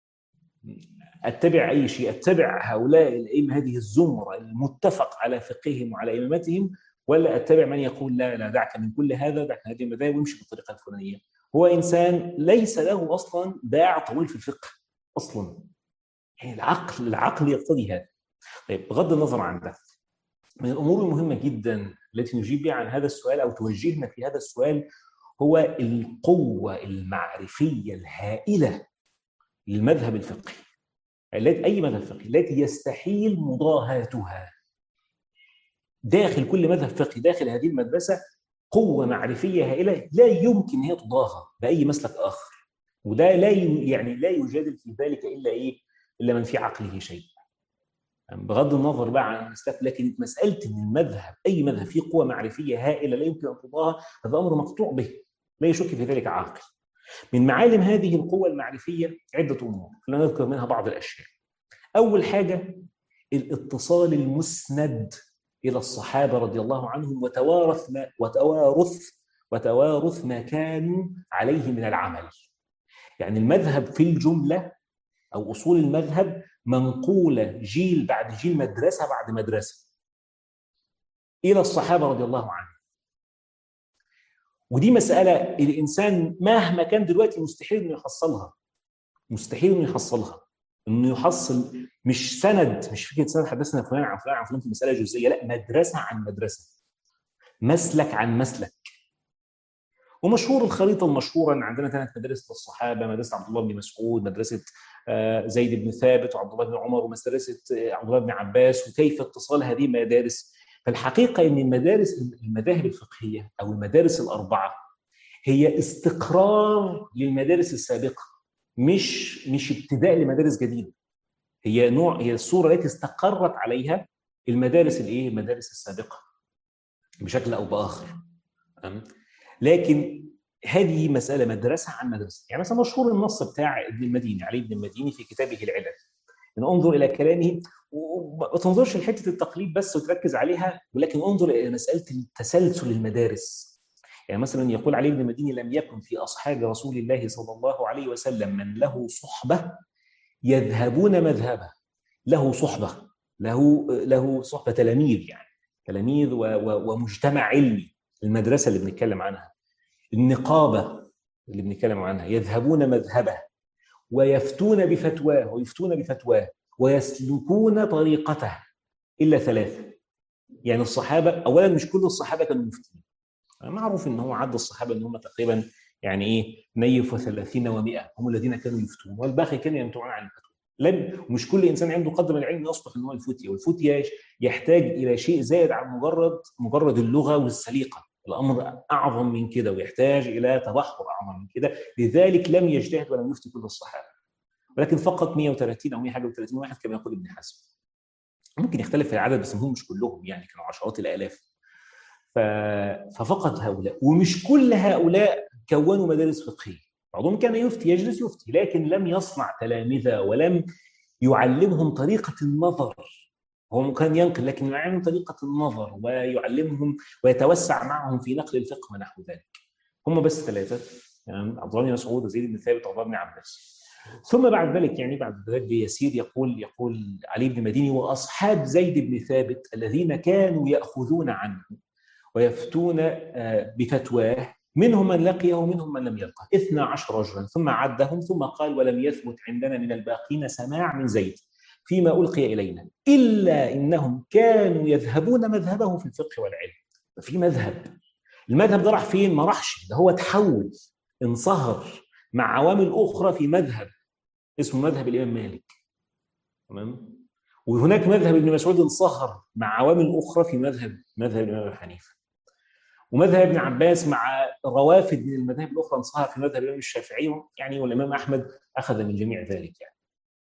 اتبع اي شيء اتبع هؤلاء الائمه هذه الزمره المتفق على فقههم وعلى امامتهم ولا اتبع من يقول لا لا دعك من كل هذا دعك من هذه المذاهب وامشي بالطريقه الفلانيه هو انسان ليس له اصلا باع طويل في الفقه اصلا يعني العقل العقل يقتضي هذا طيب بغض النظر عن ده من الامور المهمه جدا التي نجيب بها عن هذا السؤال او توجهنا في هذا السؤال هو القوه المعرفيه الهائله للمذهب الفقهي التي اي مذهب فقهي التي يستحيل مضاهاتها داخل كل مذهب فقهي داخل هذه المدرسه قوه معرفيه هائله لا يمكن هي تضاهى باي مسلك اخر وده لا يعني لا يجادل في ذلك الا ايه؟ الا من في عقله شيء. يعني بغض النظر بقى عن المسلك لكن مساله ان المذهب اي مذهب فيه قوه معرفيه هائله لا يمكن ان تضاهى هذا امر مقطوع به لا يشك في ذلك عاقل. من معالم هذه القوه المعرفيه عده امور خلينا نذكر منها بعض الاشياء. اول حاجه الاتصال المسند الى الصحابه رضي الله عنهم وتوارث ما وتوارث وتوارث ما كانوا عليه من العمل. يعني المذهب في الجمله او اصول المذهب منقوله جيل بعد جيل مدرسه بعد مدرسه الى الصحابه رضي الله عنهم ودي مساله الانسان مهما كان دلوقتي مستحيل انه يحصلها مستحيل انه يحصلها انه يحصل مش سند مش فكره سند حدثنا فلان عن فلان عن فلان في مساله جزئيه لا مدرسه عن مدرسه مسلك عن مسلك ومشهور الخريطه المشهوره ان عندنا ثلاث مدارس للصحابه مدرسه عبد الله بن مسعود مدرسه زيد بن ثابت وعبد الله بن عمر ومدرسه عبد الله بن عباس وكيف اتصال هذه المدارس فالحقيقه ان المدارس المذاهب الفقهيه او المدارس الاربعه هي استقرار للمدارس السابقه مش مش ابتداء لمدارس جديده هي نوع هي الصوره التي استقرت عليها المدارس الايه المدارس السابقه بشكل او باخر لكن هذه مسألة مدرسة عن مدرسة يعني مثلا مشهور النص بتاع ابن المديني علي بن المديني في كتابه العلل إن انظر إلى كلامه وما تنظرش لحتة التقليد بس وتركز عليها ولكن انظر إلى مسألة التسلسل المدارس يعني مثلا يقول علي بن المديني لم يكن في أصحاب رسول الله صلى الله عليه وسلم من له صحبة يذهبون مذهبه له صحبة له له صحبة تلاميذ يعني تلاميذ ومجتمع علمي المدرسة اللي بنتكلم عنها النقابه اللي بنتكلم عنها يذهبون مذهبه ويفتون بفتواه ويفتون بفتواه ويسلكون طريقته الا ثلاثه يعني الصحابه اولا مش كل الصحابه كانوا مفتين معروف ان هو عد الصحابه ان هم تقريبا يعني ايه 130 و100 هم الذين كانوا يفتون والباقي كانوا يمتعون عن الفتوى لم مش كل انسان عنده قدر من العلم يصلح ان هو يفتي والفتيا يحتاج الى شيء زائد عن مجرد مجرد اللغه والسليقه الامر اعظم من كده ويحتاج الى تبحر اعظم من كده لذلك لم يجتهد ولم يفتي كل الصحابه ولكن فقط 130 او 131 واحد كما يقول ابن حزم ممكن يختلف في العدد بس هم مش كلهم يعني كانوا عشرات الالاف ف... ففقط هؤلاء ومش كل هؤلاء كونوا مدارس فقهيه بعضهم كان يفتي يجلس يفتي لكن لم يصنع تلامذه ولم يعلمهم طريقه النظر هو كان ينقل لكن يعلمهم طريقة النظر ويعلمهم ويتوسع معهم في نقل الفقه ونحو ذلك هم بس ثلاثة يعني عبد الله بن مسعود وزيد بن ثابت وعبد الله بن عباس ثم بعد ذلك يعني بعد ذلك بيسير يقول يقول علي بن مديني واصحاب زيد بن ثابت الذين كانوا ياخذون عنه ويفتون بفتواه منهم من لقيه ومنهم من لم يلقه 12 رجلا ثم عدهم ثم قال ولم يثبت عندنا من الباقين سماع من زيد فيما ألقي إلينا إلا إنهم كانوا يذهبون مذهبه في الفقه والعلم في مذهب المذهب ده راح فين؟ ما راحش ده هو تحول انصهر مع عوامل أخرى في مذهب اسمه مذهب الإمام مالك تمام وهناك مذهب ابن مسعود انصهر مع عوامل أخرى في مذهب مذهب الإمام أبي حنيفة ومذهب ابن عباس مع روافد من المذاهب الأخرى انصهر في مذهب الإمام الشافعي يعني والإمام أحمد أخذ من جميع ذلك يعني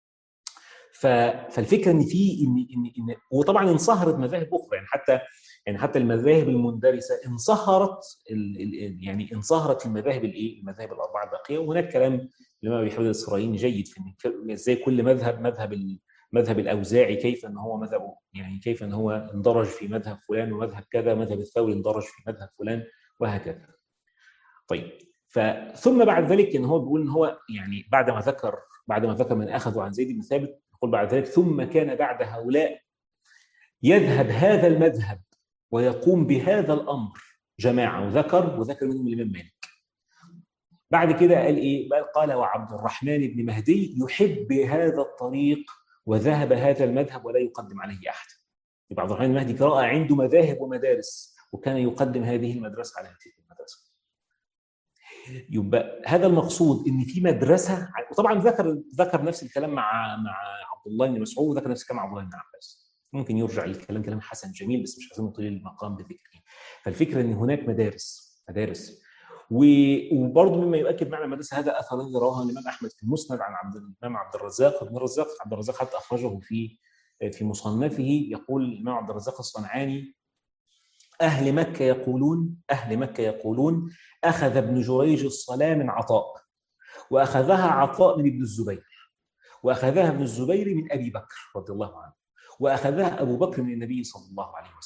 فالفكره ان في ان ان ان وطبعا انصهرت مذاهب اخرى يعني حتى يعني حتى المذاهب المندرسه انصهرت يعني انصهرت المذاهب الايه؟ المذاهب الاربعه الباقيه وهناك كلام الامام ابي حامد الاسرائيلي جيد في ازاي كل مذهب مذهب مذهب الاوزاعي كيف ان هو مذهبه يعني كيف ان هو اندرج في مذهب فلان ومذهب كذا مذهب الثوري اندرج في مذهب فلان وهكذا. طيب فثم بعد ذلك ان هو بيقول ان هو يعني بعد ما ذكر بعد ما ذكر من اخذوا عن زيد بن ثابت يقول بعد ذلك ثم كان بعد هؤلاء يذهب هذا المذهب ويقوم بهذا الامر جماعه وذكر وذكر منهم الامام مالك. بعد كده قال ايه؟ قال وعبد الرحمن بن مهدي يحب هذا الطريق وذهب هذا المذهب ولا يقدم عليه احد. يبقى عبد الرحمن المهدي رأى عنده مذاهب ومدارس وكان يقدم هذه المدرسه على هذه المدرسه. يبقى هذا المقصود ان في مدرسه وطبعا ذكر ذكر نفس الكلام مع مع عبد الله بن مسعود وذكر نفس الكلام مع عبد الله بن عباس ممكن يرجع للكلام كلام حسن جميل بس مش عايزين نطيل المقام بذكره فالفكره ان هناك مدارس مدارس وبرضه مما يؤكد معنى المدرسه هذا اثر الذي رواه الامام احمد في المسند عن عبد الامام عبد الرزاق ابن الرزاق عبد الرزاق حتى اخرجه في في مصنفه يقول الامام عبد الرزاق الصنعاني اهل مكه يقولون اهل مكه يقولون اخذ ابن جريج الصلاه من عطاء واخذها عطاء من ابن الزبير واخذها ابن الزبير من ابي بكر رضي الله عنه واخذها ابو بكر من النبي صلى الله عليه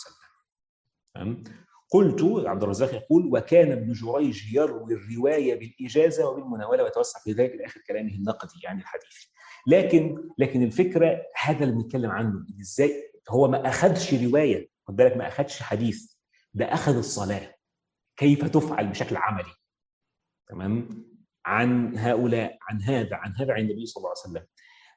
وسلم قلت عبد الرزاق يقول وكان ابن جريج يروي الروايه بالاجازه وبالمناوله ويتوسع في ذلك الى اخر كلامه النقدي يعني الحديث لكن لكن الفكره هذا اللي بنتكلم عنه ازاي هو ما اخذش روايه خد بالك ما اخذش حديث ده اخذ الصلاه كيف تفعل بشكل عملي تمام عن هؤلاء عن هذا عن هذا عن النبي صلى الله عليه وسلم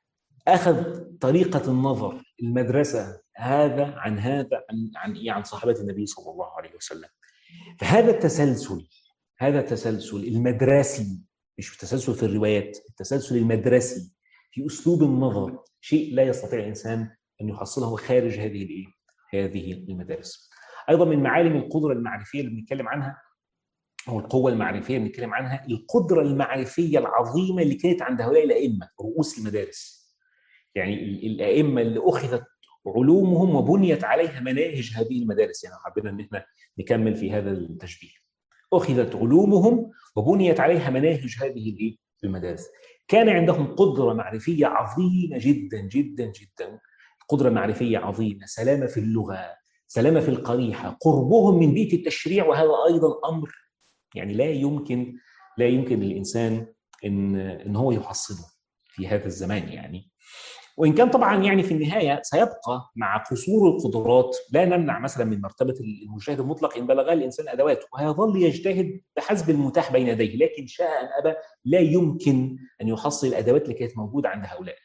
اخذ طريقه النظر المدرسه هذا عن هذا عن عن ايه عن صحابه النبي صلى الله عليه وسلم فهذا التسلسل هذا التسلسل المدرسي مش التسلسل في الروايات التسلسل المدرسي في اسلوب النظر شيء لا يستطيع الانسان ان يحصله خارج هذه الايه هذه المدارس ايضا من معالم القدره المعرفيه اللي بنتكلم عنها او القوه المعرفيه اللي بنتكلم عنها القدره المعرفيه العظيمه اللي كانت عند هؤلاء الائمه رؤوس المدارس يعني الائمه اللي اخذت علومهم وبنيت عليها مناهج هذه المدارس يعني حبينا ان احنا نكمل في هذا التشبيه اخذت علومهم وبنيت عليها مناهج هذه الايه المدارس كان عندهم قدره معرفيه عظيمه جدا جدا جدا قدره معرفيه عظيمه سلامه في اللغه سلامه في القريحه قربهم من بيئه التشريع وهذا ايضا امر يعني لا يمكن لا يمكن للانسان ان ان هو يحصله في هذا الزمان يعني وان كان طبعا يعني في النهايه سيبقى مع قصور القدرات لا نمنع مثلا من مرتبه المجتهد المطلق ان بلغ الانسان ادواته وهيظل يجتهد بحسب المتاح بين يديه لكن شاء ام ابى لا يمكن ان يحصل الادوات اللي كانت موجوده عند هؤلاء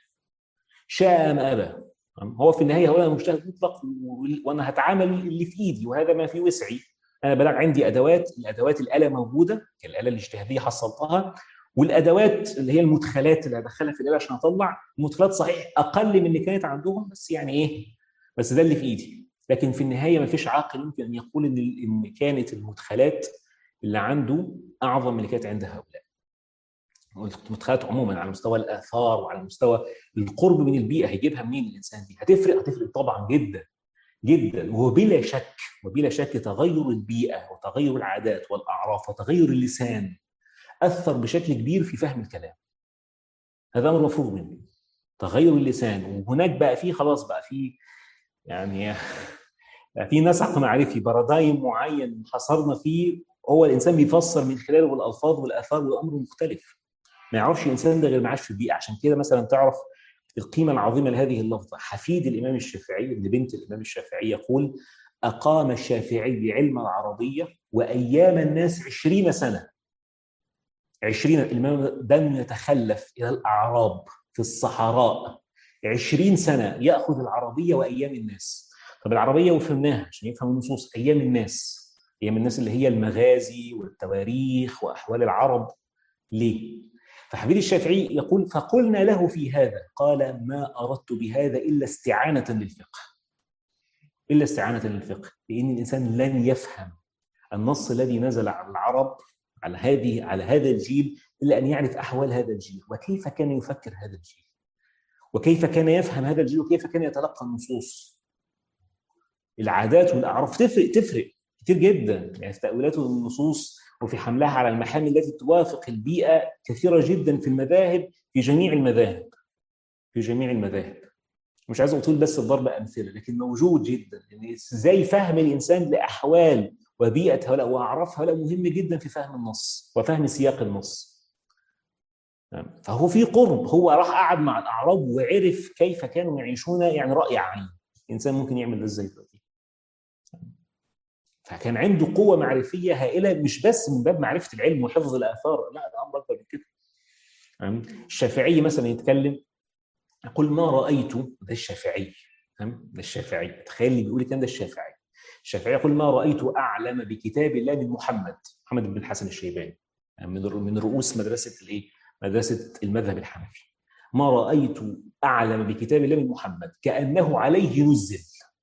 شاء ام ابى هو في النهايه هو انا مجتهد مطلق وانا هتعامل اللي في ايدي وهذا ما في وسعي انا بلغ عندي ادوات الادوات الاله موجوده الاله الاجتهاديه حصلتها والادوات اللي هي المدخلات اللي هدخلها في الاله عشان اطلع المدخلات صحيح اقل من اللي كانت عندهم بس يعني ايه بس ده اللي في ايدي لكن في النهايه ما فيش عاقل يمكن ان يقول ان ان كانت المدخلات اللي عنده اعظم من اللي كانت عند هؤلاء المدخلات عموما على مستوى الاثار وعلى مستوى القرب من البيئه هيجيبها منين الانسان دي هتفرق هتفرق طبعا جدا جدا وبلا شك وبلا شك تغير البيئه وتغير العادات والاعراف وتغير اللسان اثر بشكل كبير في فهم الكلام هذا امر مفروغ منه تغير اللسان وهناك بقى فيه خلاص بقى فيه يعني بقى في نسق معرفي بارادايم معين حصرنا فيه هو الانسان بيفسر من خلاله الالفاظ والاثار والامر مختلف ما يعرفش الانسان ده غير ما عاش في البيئه عشان كده مثلا تعرف القيمه العظيمه لهذه اللفظه حفيد الامام الشافعي ابن بنت الامام الشافعي يقول اقام الشافعي علم العربيه وايام الناس عشرين سنه عشرين الإمام دم يتخلف إلى الأعراب في الصحراء عشرين سنة يأخذ العربية وأيام الناس طب العربية وفهمناها عشان يفهم النصوص أيام الناس أيام الناس اللي هي المغازي والتواريخ وأحوال العرب ليه؟ فحبيب الشافعي يقول فقلنا له في هذا قال ما أردت بهذا إلا استعانة للفقه إلا استعانة للفقه لأن الإنسان لن يفهم النص الذي نزل على العرب على هذه على هذا الجيل الا ان يعرف احوال هذا الجيل وكيف كان يفكر هذا الجيل وكيف كان يفهم هذا الجيل وكيف كان يتلقى النصوص العادات والاعراف تفرق تفرق كتير جدا يعني في تاويلات النصوص وفي حملها على المحامي التي توافق البيئه كثيره جدا في المذاهب في جميع المذاهب في جميع المذاهب مش عايز اطيل بس الضرب امثله لكن موجود جدا يعني ازاي فهم الانسان لاحوال وبيئه هؤلاء واعراف هؤلاء مهم جدا في فهم النص وفهم سياق النص فهو في قرب هو راح قعد مع الاعراب وعرف كيف كانوا يعيشون يعني راي عين الانسان ممكن يعمل ده ازاي دلوقتي فكان عنده قوه معرفيه هائله مش بس من باب معرفه العلم وحفظ الاثار لا ده امر اكبر من كده الشافعي مثلا يتكلم يقول ما رايت ده الشافعي ده الشافعي تخيل اللي بيقول كان ده الشافعي الشافعي يقول ما رايت اعلم بكتاب الله من محمد محمد بن الحسن الشيباني من من رؤوس مدرسه الايه؟ مدرسه المذهب الحنفي ما رايت اعلم بكتاب الله من محمد كانه عليه نزل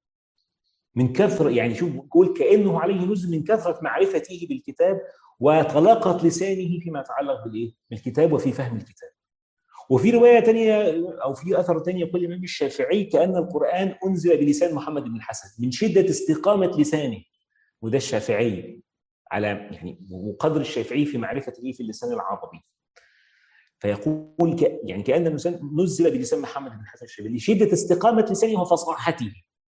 من كثره يعني شوف بيقول كانه عليه نزل من كثره معرفته بالكتاب وطلاقه لسانه فيما يتعلق بالايه؟ بالكتاب وفي فهم الكتاب. وفي روايه ثانيه او في اثر ثاني يقول الامام الشافعي كان القران انزل بلسان محمد بن الحسن من شده استقامه لسانه وده الشافعي على يعني وقدر الشافعي في معرفته في اللسان العربي فيقول ك... يعني كان نزل بلسان محمد بن الحسن الشافعي لشده استقامه لسانه وفصاحته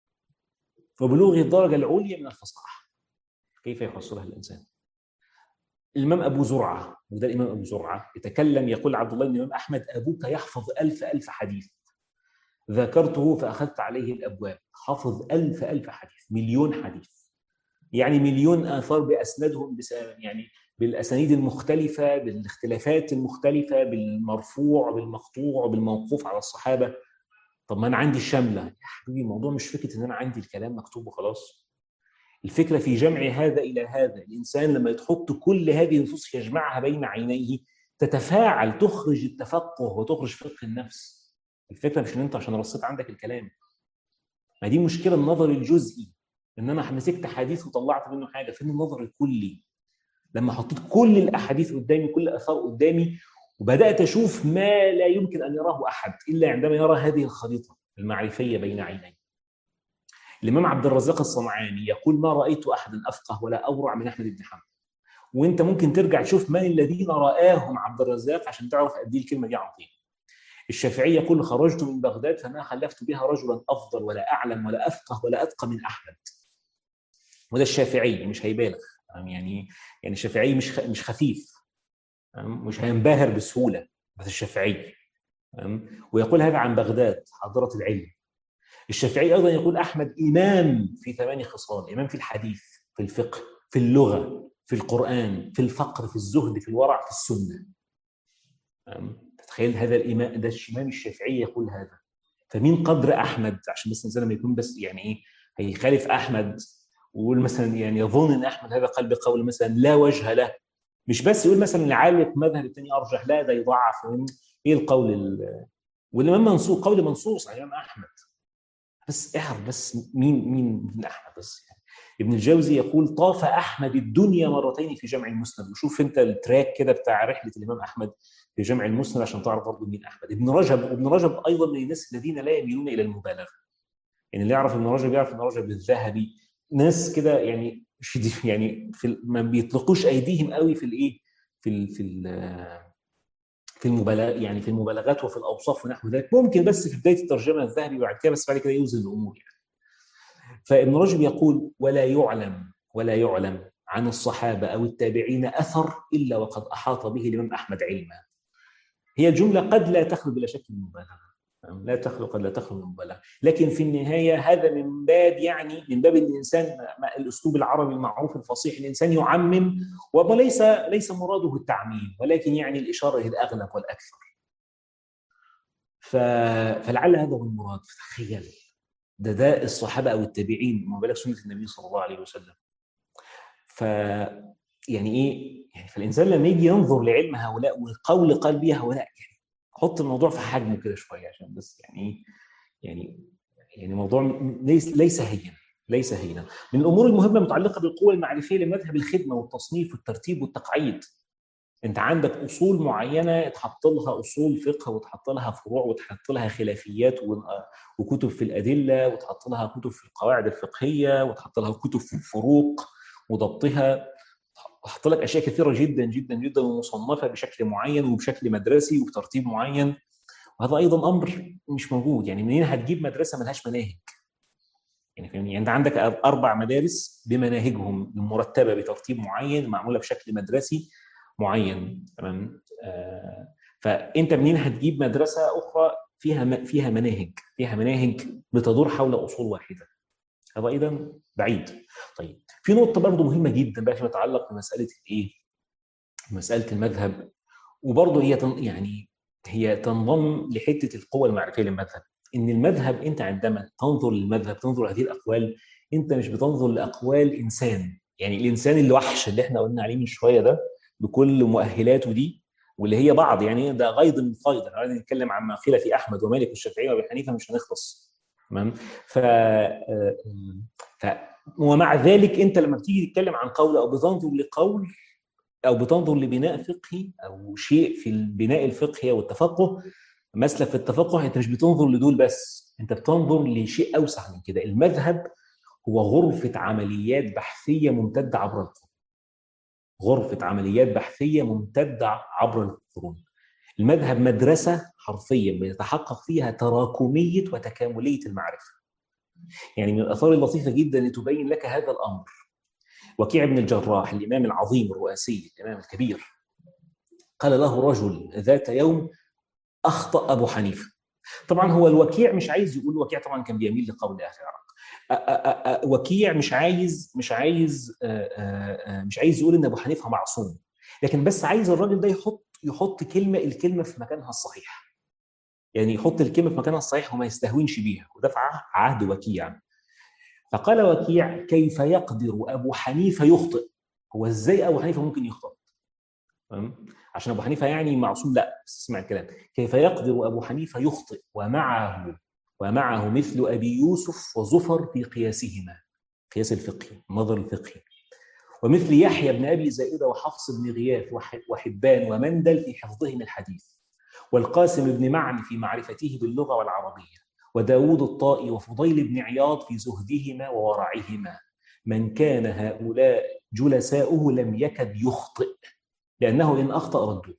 وبلوغه الدرجه العليا من الفصاحه كيف يحصلها الانسان؟ الامام ابو زرعه وده الامام ابو زرعه يتكلم يقول عبد الله بن الامام احمد ابوك يحفظ ألف ألف حديث ذكرته فاخذت عليه الابواب حفظ ألف ألف حديث مليون حديث يعني مليون اثار باسندهم بس يعني بالاسانيد المختلفه بالاختلافات المختلفه بالمرفوع بالمقطوع بالموقوف على الصحابه طب ما انا عندي الشامله يا حبيبي الموضوع مش فكره ان انا عندي الكلام مكتوب وخلاص الفكره في جمع هذا الى هذا الانسان لما يحط كل هذه النصوص يجمعها بين عينيه تتفاعل تخرج التفقه وتخرج فقه النفس الفكره مش ان انت عشان رصيت عندك الكلام ما دي مشكله النظر الجزئي ان انا مسكت حديث وطلعت منه حاجه فين النظر الكلي لما حطيت كل الاحاديث قدامي كل الاثار قدامي وبدات اشوف ما لا يمكن ان يراه احد الا عندما يرى هذه الخريطه المعرفيه بين عينيه الامام عبد الرزاق الصنعاني يقول ما رايت احدا افقه ولا اورع من احمد بن حنبل وانت ممكن ترجع تشوف من الذين راهم عبد الرزاق عشان تعرف قد ايه الكلمه دي عظيمه الشافعي يقول خرجت من بغداد فما خلفت بها رجلا افضل ولا اعلم ولا افقه ولا اتقى من احمد وده الشافعي مش هيبالغ يعني يعني الشافعي مش مش خفيف مش هينبهر بسهوله بس الشافعي ويقول هذا عن بغداد حاضره العلم الشافعي ايضا يقول احمد امام في ثماني خصال امام في الحديث في الفقه في اللغه في القران في الفقر في الزهد في الورع في السنه تخيل هذا الامام ده الامام الشافعي يقول هذا فمين قدر احمد عشان بس الانسان لما يكون بس يعني ايه هيخالف احمد ويقول مثلا يعني يظن ان احمد هذا قال بقول مثلا لا وجه له مش بس يقول مثلا العالق مذهب الثاني ارجح لا ده يضعف ايه القول والامام منصور قول منصوص على الامام احمد بس اعرف بس مين مين مين احمد بس يعني ابن الجوزي يقول طاف احمد الدنيا مرتين في جمع المسند وشوف انت التراك كده بتاع رحله الامام احمد في جمع المسند عشان تعرف برضه مين احمد ابن رجب ابن رجب ايضا من الناس الذين لا يميلون الى المبالغه يعني اللي يعرف ابن رجب يعرف ابن رجب الذهبي ناس كده يعني يعني في ما بيطلقوش ايديهم قوي في الايه في ال في ال في المبالغ يعني في المبالغات وفي الاوصاف ونحو ذلك ممكن بس في بدايه الترجمه الذهبي وبعد كده بس بعد كده يوزن الامور يعني فابن رجب يقول ولا يعلم ولا يعلم عن الصحابه او التابعين اثر الا وقد احاط به الامام احمد علما هي الجمله قد لا تخلو بلا شك من مبالغه لا تخلو قد لا تخلو من مبالغه لكن في النهايه هذا من باب يعني من باب الانسان الاسلوب العربي المعروف الفصيح الانسان يعمم وليس ليس مراده التعميم ولكن يعني الاشاره الى الاغلب والاكثر ف... فلعل هذا هو المراد تخيل ده ده الصحابه او التابعين ما بالك سنه النبي صلى الله عليه وسلم ف يعني ايه يعني فالانسان لما يجي ينظر لعلم هؤلاء والقول قال به هؤلاء يعني حط الموضوع في حجمه كده شويه عشان بس يعني يعني يعني موضوع ليس ليس هينا ليس هينا من الامور المهمه المتعلقه بالقوه المعرفيه لمذهب الخدمه والتصنيف والترتيب والتقعيد انت عندك اصول معينه اتحط لها اصول فقه وتحط لها فروع وتحط لها خلافيات وكتب في الادله وتحط لها كتب في القواعد الفقهيه وتحط لها كتب في الفروق وضبطها حط لك اشياء كثيره جدا جدا جدا ومصنفه بشكل معين وبشكل مدرسي وبترتيب معين وهذا ايضا امر مش موجود يعني منين هتجيب مدرسه ملهاش مناهج يعني فاهمني يعني انت عندك اربع مدارس بمناهجهم المرتبه بترتيب معين معموله بشكل مدرسي معين تمام آه فانت منين هتجيب مدرسه اخرى فيها فيها مناهج فيها مناهج بتدور حول اصول واحده هذا ايضا بعيد طيب في نقطه برضه مهمه جدا بقى فيما يتعلق بمساله الايه مساله المذهب وبرضه هي يعني هي تنضم لحته القوه المعرفيه للمذهب ان المذهب انت عندما تنظر للمذهب تنظر هذه الاقوال انت مش بتنظر لاقوال انسان يعني الانسان الوحش اللي احنا قلنا عليه من شويه ده بكل مؤهلاته دي واللي هي بعض يعني ده غيض من فيض لو نتكلم عن ما قيل في احمد ومالك والشافعي وابي حنيفه مش هنخلص تمام ف ف ومع ذلك انت لما بتيجي تتكلم عن قول او بتنظر لقول او بتنظر لبناء فقهي او شيء في البناء الفقهي والتفقه مسلك في التفقه انت مش بتنظر لدول بس انت بتنظر لشيء اوسع من كده المذهب هو غرفه عمليات بحثيه ممتده عبر القرون غرفه عمليات بحثيه ممتده عبر القرون المذهب مدرسه حرفيا بيتحقق فيها تراكميه وتكامليه المعرفه يعني من الاثار اللطيفه جدا لتبين لك هذا الامر وكيع بن الجراح الامام العظيم الرؤاسي الامام الكبير قال له رجل ذات يوم اخطا ابو حنيفه طبعا هو الوكيع مش عايز يقول وكيع طبعا كان بيميل لقول اهل العراق وكيع مش عايز مش عايز مش عايز يقول ان ابو حنيفه معصوم لكن بس عايز الراجل ده يحط يحط كلمه الكلمه في مكانها الصحيح يعني يحط الكلمه في مكانها الصحيح وما يستهونش بيها وده في عهد وكيع فقال وكيع كيف يقدر ابو حنيفه يخطئ هو ازاي ابو حنيفه ممكن يخطئ تمام عشان ابو حنيفه يعني معصوم لا بس اسمع الكلام كيف يقدر ابو حنيفه يخطئ ومعه ومعه مثل ابي يوسف وزفر في قياسهما قياس الفقهي النظر الفقهي ومثل يحيى بن ابي زائده وحفص بن غياث وحبان ومندل في حفظهم الحديث والقاسم بن معن في معرفته باللغه والعربيه وداود الطائي وفضيل بن عياض في زهدهما وورعهما من كان هؤلاء جلساؤه لم يكد يخطئ لانه ان اخطا ردوه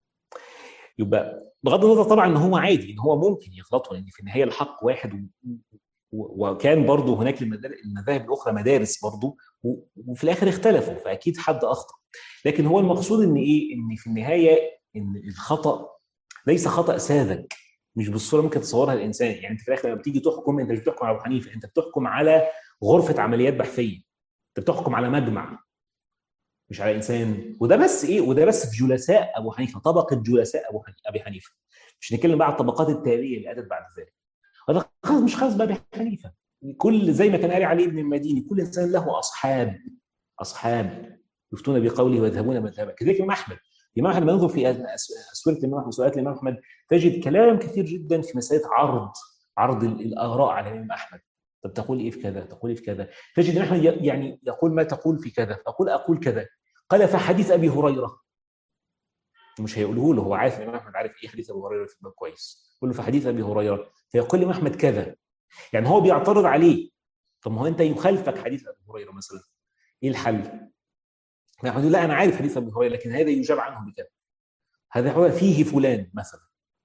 يبقى بغض النظر طبعا ان هو عادي ان هو ممكن يغلطوا لان في النهايه الحق واحد وكان برضه هناك المذاهب الاخرى مدارس برضه وفي الاخر اختلفوا فاكيد حد اخطا لكن هو المقصود ان ايه ان في النهايه ان الخطا ليس خطا ساذج مش بالصوره ممكن تصورها الانسان يعني انت في الاخر لما بتيجي تحكم انت مش بتحكم على ابو حنيفه انت بتحكم على غرفه عمليات بحثيه انت بتحكم على مجمع مش على انسان وده بس ايه وده بس في جلساء ابو حنيفه طبقه جلساء ابو ابي حنيفه مش نتكلم بقى على الطبقات التاليه اللي اتت بعد ذلك هذا خلاص مش خاص بابي حنيفه كل زي ما كان قال علي بن المديني كل انسان له اصحاب اصحاب يفتون بقوله ويذهبون مذهبا كذلك الامام احمد الامام احمد ننظر في اسئله الامام احمد وسؤالات الامام احمد تجد كلام كثير جدا في مساله عرض عرض الاراء على الامام احمد طب تقول ايه في كذا تقول ايه في كذا تجد الامام احمد يعني يقول ما تقول في كذا فاقول اقول كذا قال فحديث ابي هريره مش هيقوله له هو عارف الامام احمد عارف ايه حديث ابي هريره في الباب كويس يقول له فحديث ابي هريره فيقول الامام احمد كذا يعني هو بيعترض عليه طب ما هو انت يخالفك حديث ابي هريره مثلا ايه الحل؟ يقول لا انا عارف حديث ابي هريره لكن هذا يجاب عنه بكذا هذا هو فيه فلان مثلا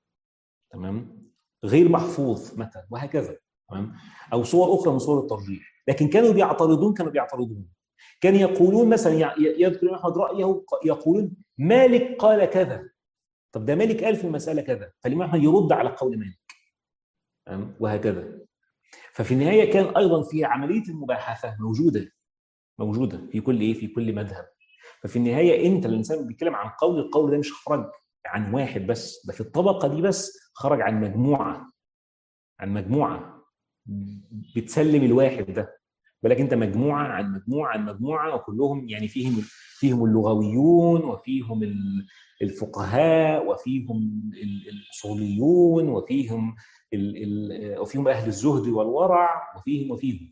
تمام غير محفوظ مثلا وهكذا تمام او صور اخرى من صور الترجيح لكن كانوا بيعترضون كانوا بيعترضون كانوا يقولون مثلا يذكر احمد رايه يقولون مالك قال كذا طب ده مالك قال في المساله كذا فالامام احمد يرد على قول مالك وهكذا ففي النهايه كان ايضا في عمليه المباحثه موجوده موجوده في كل ايه في كل مذهب ففي النهايه انت الانسان بيتكلم عن قول القول ده مش خرج عن واحد بس ده في الطبقه دي بس خرج عن مجموعه عن مجموعه بتسلم الواحد ده ولكن انت مجموعه عن مجموعه عن مجموعه وكلهم يعني فيهم فيهم اللغويون وفيهم الفقهاء وفيهم الاصوليون وفيهم وفيهم اهل الزهد والورع وفيهم وفيهم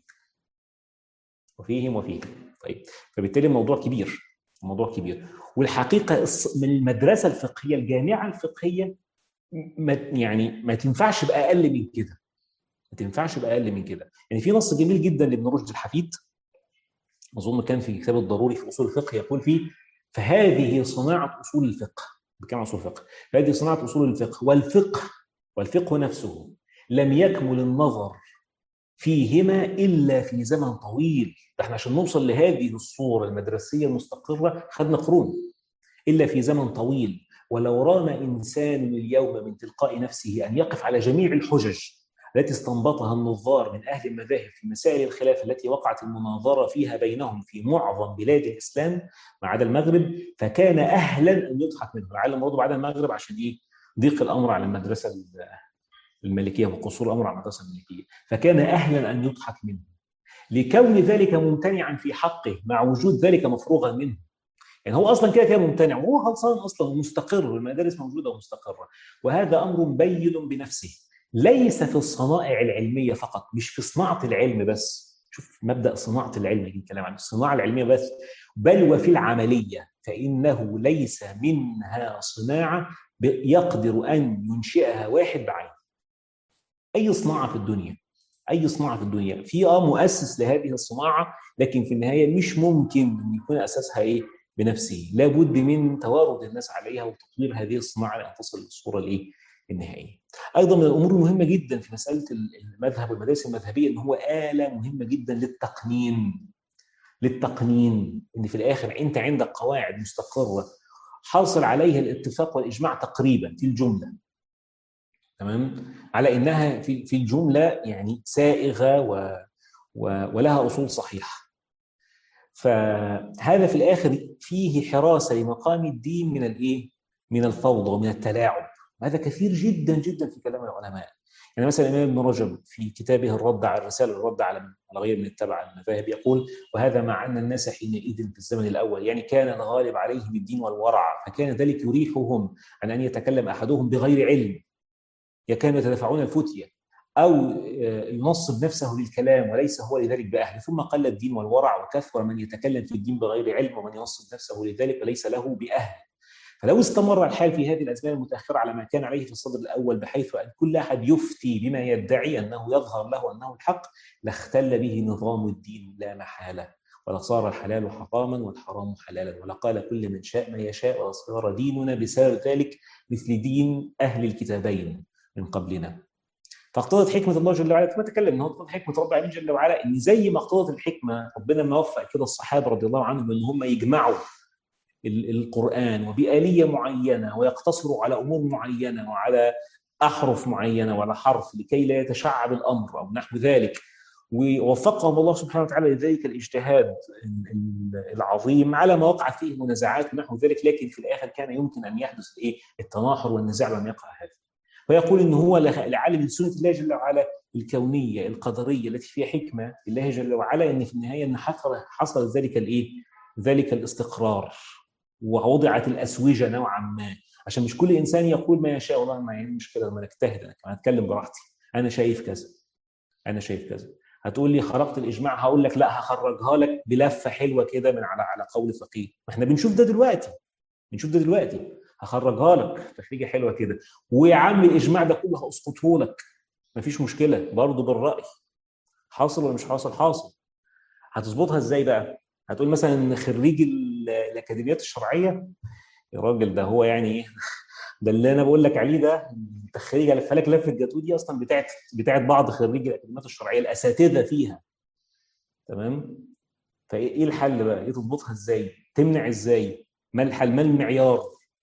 وفيهم وفيهم طيب فبالتالي الموضوع كبير الموضوع كبير والحقيقه من المدرسه الفقهيه الجامعه الفقهيه ما يعني ما تنفعش باقل من كده ما تنفعش باقل من كده يعني في نص جميل جدا لابن رشد الحفيد اظن كان في كتاب الضروري في اصول الفقه يقول فيه فهذه صناعه اصول الفقه بكلام اصول الفقه فهذه صناعه اصول الفقه والفقه والفقه نفسه لم يكمل النظر فيهما الا في زمن طويل ده احنا عشان نوصل لهذه الصوره المدرسيه المستقره خدنا قرون الا في زمن طويل ولو رام انسان اليوم من تلقاء نفسه ان يقف على جميع الحجج التي استنبطها النظار من اهل المذاهب في مسائل الخلاف التي وقعت المناظره فيها بينهم في معظم بلاد الاسلام ما عدا المغرب فكان اهلا ان يضحك منه لعل برضه بعد المغرب عشان ايه ضيق الامر على المدرسه المالكيه وقصور الامر على المدرسه المالكيه فكان اهلا ان يضحك منه لكون ذلك ممتنعا في حقه مع وجود ذلك مفروغا منه يعني هو اصلا كده كده ممتنع وهو خلصان اصلا ومستقر المدارس موجوده ومستقره وهذا امر بين بنفسه ليس في الصنائع العلميه فقط مش في صناعه العلم بس شوف مبدا صناعه العلم اللي الكلام عن الصناعه العلميه بس بل وفي العمليه فانه ليس منها صناعه يقدر ان ينشئها واحد بعينه اي صناعه في الدنيا اي صناعه في الدنيا في اه مؤسس لهذه الصناعه لكن في النهايه مش ممكن ان يكون اساسها ايه بنفسه لابد من توارد الناس عليها وتطوير هذه الصناعه لان تصل للصوره الايه النهائيه. ايضا من الامور المهمه جدا في مساله المذهب والمدارس المذهبيه ان هو اله مهمه جدا للتقنين للتقنين ان في الاخر انت عندك قواعد مستقره حاصل عليها الاتفاق والاجماع تقريبا في الجمله تمام على انها في في الجمله يعني سائغه و ولها اصول صحيحه فهذا في الاخر فيه حراسه لمقام الدين من الايه من الفوضى ومن التلاعب هذا كثير جدا جدا في كلام العلماء يعني مثلا الامام ابن رجب في كتابه الرد على الرساله الرد على على غير من اتبع المذاهب يقول وهذا مع ان الناس حينئذ في الزمن الاول يعني كان الغالب عليهم الدين والورع فكان ذلك يريحهم عن ان يتكلم احدهم بغير علم كانوا يتدافعون الفتيه او ينصب نفسه للكلام وليس هو لذلك باهل ثم قل الدين والورع وكثر من يتكلم في الدين بغير علم ومن ينصب نفسه لذلك وليس له باهل فلو استمر الحال في هذه الازمان المتاخره على ما كان عليه في الصدر الاول بحيث ان كل احد يفتي بما يدعي انه يظهر له انه الحق لاختل به نظام الدين لا محاله ولصار الحلال حراما والحرام حلالا ولقال كل من شاء ما يشاء وصار ديننا بسبب ذلك مثل دين اهل الكتابين من قبلنا فاقتضت حكمه الله جل وعلا كما تكلم ان هو اقتضت حكمه رب العالمين جل وعلا ان زي ما اقتضت الحكمه ربنا ما وفق كده الصحابه رضي الله عنهم ان هم يجمعوا القرآن وبآلية معينة ويقتصروا على أمور معينة وعلى أحرف معينة وعلى حرف لكي لا يتشعب الأمر أو نحو ذلك ووفقهم الله سبحانه وتعالى لذلك الاجتهاد العظيم على ما وقعت فيه منازعات ونحو ذلك لكن في الاخر كان يمكن ان يحدث الايه التناحر والنزاع لم يقع هذا. ويقول ان هو لعل من سنه الله جل وعلا الكونيه القدريه التي فيها حكمه لله جل وعلا ان في النهايه ان حصل ذلك الايه؟ ذلك الاستقرار ووضعت الاسوجه نوعا ما عشان مش كل انسان يقول ما يشاء والله ما يعني مشكله لما نجتهد انا كمان اتكلم براحتي انا شايف كذا انا شايف كذا هتقول لي خرقت الاجماع هقول لك لا هخرجها لك بلفه حلوه كده من على على قول فقيه ما احنا بنشوف ده دلوقتي بنشوف ده دلوقتي هخرجها لك تخريجه حلوه كده ويا عم الاجماع ده كله هاسقطه لك مفيش مشكله برضه بالراي حاصل ولا مش حاصل حاصل هتظبطها ازاي بقى هتقول مثلا خريج الاكاديميات الشرعيه يا راجل ده هو يعني ايه ده اللي انا بقول لك عليه ده تخريج على فلك لفه الجاتو دي اصلا بتاعت بتاعت بعض خريج الاكاديميات الشرعيه الاساتذه فيها تمام فايه الحل بقى؟ ايه تضبطها ازاي؟ تمنع ازاي؟ ما الحل؟ ما المعيار؟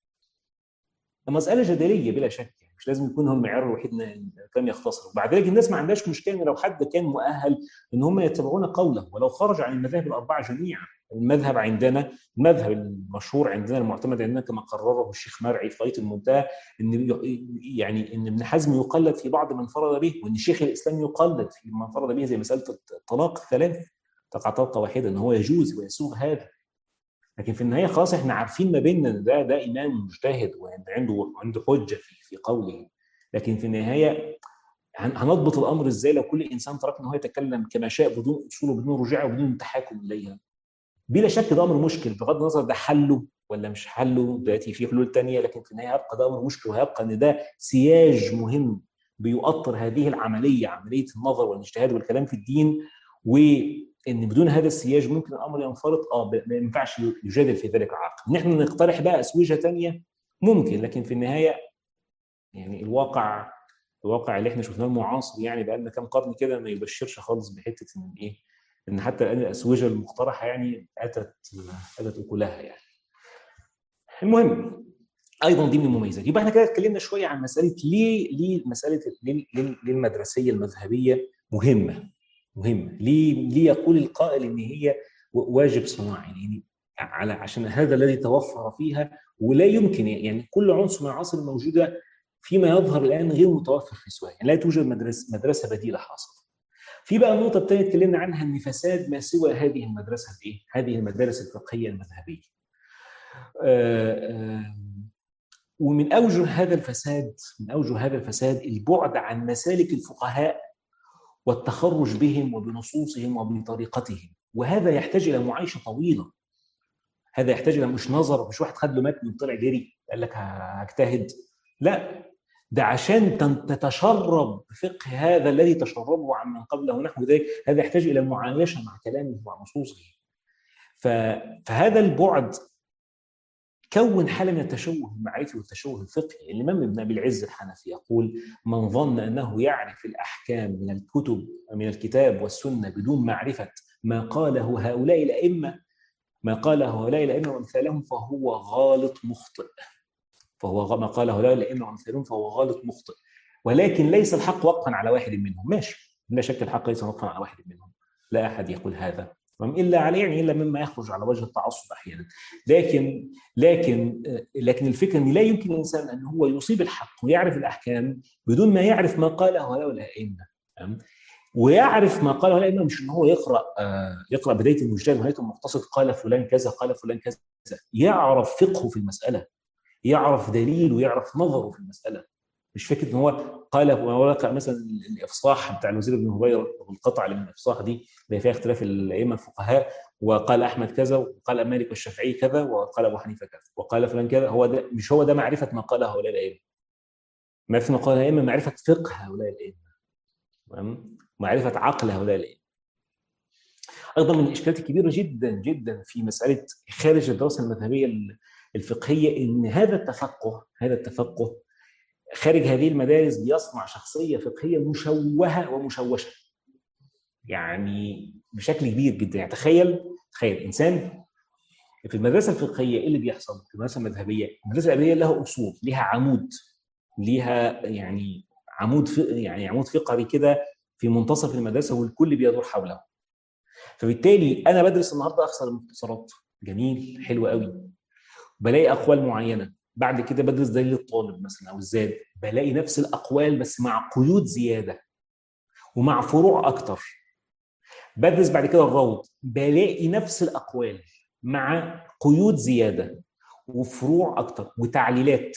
مساله جدليه بلا شك يعني مش لازم يكون هو المعيار الوحيد كان يختصر وبعد ذلك الناس ما عندهاش مشكله ان لو حد كان مؤهل ان هم يتبعون قوله ولو خرج عن المذاهب الاربعه جميعا المذهب عندنا المذهب المشهور عندنا المعتمد عندنا كما قرره الشيخ مرعي في غايه المنتهى ان يعني ان ابن حزم يقلد في بعض من فرض به وان شيخ الاسلام يقلد في من فرض به زي مساله الطلاق الثلاث تقع طلقه واحده ان هو يجوز ويسوغ هذا لكن في النهايه خلاص احنا عارفين ما بيننا ان ده ده امام مجتهد وعنده عنده حجه في في قوله لكن في النهايه هنضبط الامر ازاي لو كل انسان ترك ان هو يتكلم كما شاء بدون اصول وبدون رجوع وبدون تحاكم اليها بلا شك ده امر مشكل بغض النظر ده حله ولا مش حله دلوقتي في حلول تانية لكن في النهايه يبقى ده امر مشكل وهيبقى ان ده سياج مهم بيؤطر هذه العمليه عمليه النظر والاجتهاد والكلام في الدين وان بدون هذا السياج ممكن الامر ينفرط اه ما ينفعش يجادل في ذلك العقل نحن نقترح بقى اسوجه ثانيه ممكن لكن في النهايه يعني الواقع الواقع اللي احنا شفناه المعاصر يعني بقى لنا كام قرن كده ما يبشرش خالص بحته ان ايه ان حتى الان الاسوجه المقترحه يعني اتت اتت اكلها يعني. المهم ايضا دي من المميزات يبقى احنا كده اتكلمنا شويه عن مساله ليه ليه مساله ليه, ليه المدرسيه المذهبيه مهمه مهمه ليه ليه يقول القائل ان هي واجب صناعي يعني على عشان هذا الذي توفر فيها ولا يمكن يعني كل عنصر من العناصر الموجوده فيما يظهر الان غير متوفر في سواه يعني لا توجد مدرسه مدرسه بديله حاصله في بقى النقطه الثانيه اتكلمنا عنها ان فساد ما سوى هذه المدرسه الايه؟ هذه المدارس الفقهيه المذهبيه. ومن اوجه هذا الفساد من اوجه هذا الفساد البعد عن مسالك الفقهاء والتخرج بهم وبنصوصهم وبطريقتهم وهذا يحتاج الى معايشه طويله هذا يحتاج الى مش نظر مش واحد خد له متن وطلع جري قال لك هجتهد لا ده عشان تتشرب فقه هذا الذي تشربه عن من قبله ونحو ذلك هذا يحتاج الى المعايشه مع كلامه ومع نصوصه فهذا البعد كون حاله من التشوه المعرفي والتشوه الفقهي الامام ابن ابي العز الحنفي يقول من ظن انه يعرف الاحكام من الكتب من الكتاب والسنه بدون معرفه ما قاله هؤلاء الائمه ما قاله هؤلاء الائمه وامثالهم فهو غالط مخطئ فهو ما قاله هؤلاء الائمه وامثالهم فهو غالط مخطئ ولكن ليس الحق وقفا على واحد منهم ماشي لا شك الحق ليس وقفا على واحد منهم لا احد يقول هذا الا على يعني الا مما يخرج على وجه التعصب احيانا لكن لكن لكن الفكره ان لا يمكن الانسان ان هو يصيب الحق ويعرف الاحكام بدون ما يعرف ما قاله هؤلاء الائمه ويعرف ما قاله الائمه مش ان هو يقرا يقرا بدايه المجتهد ونهايه المقتصد قال فلان كذا قال فلان كذا يعرف فقهه في المساله يعرف دليل ويعرف نظره في المساله مش فكره ان هو قال وقع مثلا الافصاح بتاع الوزير ابن هبيره والقطع اللي من الافصاح دي اللي فيها اختلاف الائمه الفقهاء وقال احمد كذا وقال مالك والشافعي كذا وقال ابو حنيفه كذا وقال فلان كذا هو ده مش هو ده معرفه ما قاله هؤلاء الائمه معرفه ما قاله الائمه معرفه فقه هؤلاء الائمه تمام معرفه عقل هؤلاء الائمه ايضا من الاشكالات الكبيره جدا جدا في مساله خارج الدراسه المذهبيه الفقهيه ان هذا التفقه هذا التفقه خارج هذه المدارس بيصنع شخصيه فقهيه مشوهه ومشوشه يعني بشكل كبير جدا يعني تخيل تخيل انسان في المدرسه الفقهيه ايه اللي بيحصل في المدرسه المذهبيه المدرسه الادبيه لها اصول لها عمود لها يعني عمود يعني عمود فقري كده في منتصف المدرسه والكل بيدور حوله فبالتالي انا بدرس النهارده اخسر المختصرات جميل حلو قوي بلاقي اقوال معينه بعد كده بدرس دليل الطالب مثلا او الزاد بلاقي نفس الاقوال بس مع قيود زياده ومع فروع اكتر بدرس بعد كده الروض بلاقي نفس الاقوال مع قيود زياده وفروع اكتر وتعليلات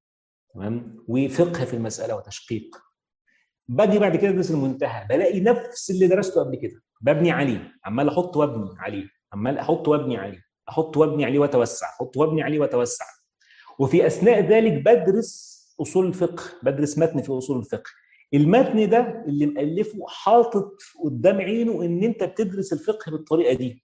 تمام وفقه في المساله وتشقيق باجي بعد كده ادرس المنتهى بلاقي نفس اللي درسته قبل كده ببني عليه عمال احط وابني عليه عمال احط وابني عليه احط وابني عليه واتوسع احط وابني عليه واتوسع وفي اثناء ذلك بدرس اصول الفقه بدرس متن في اصول الفقه المتن ده اللي مؤلفه حاطط قدام عينه ان انت بتدرس الفقه بالطريقه دي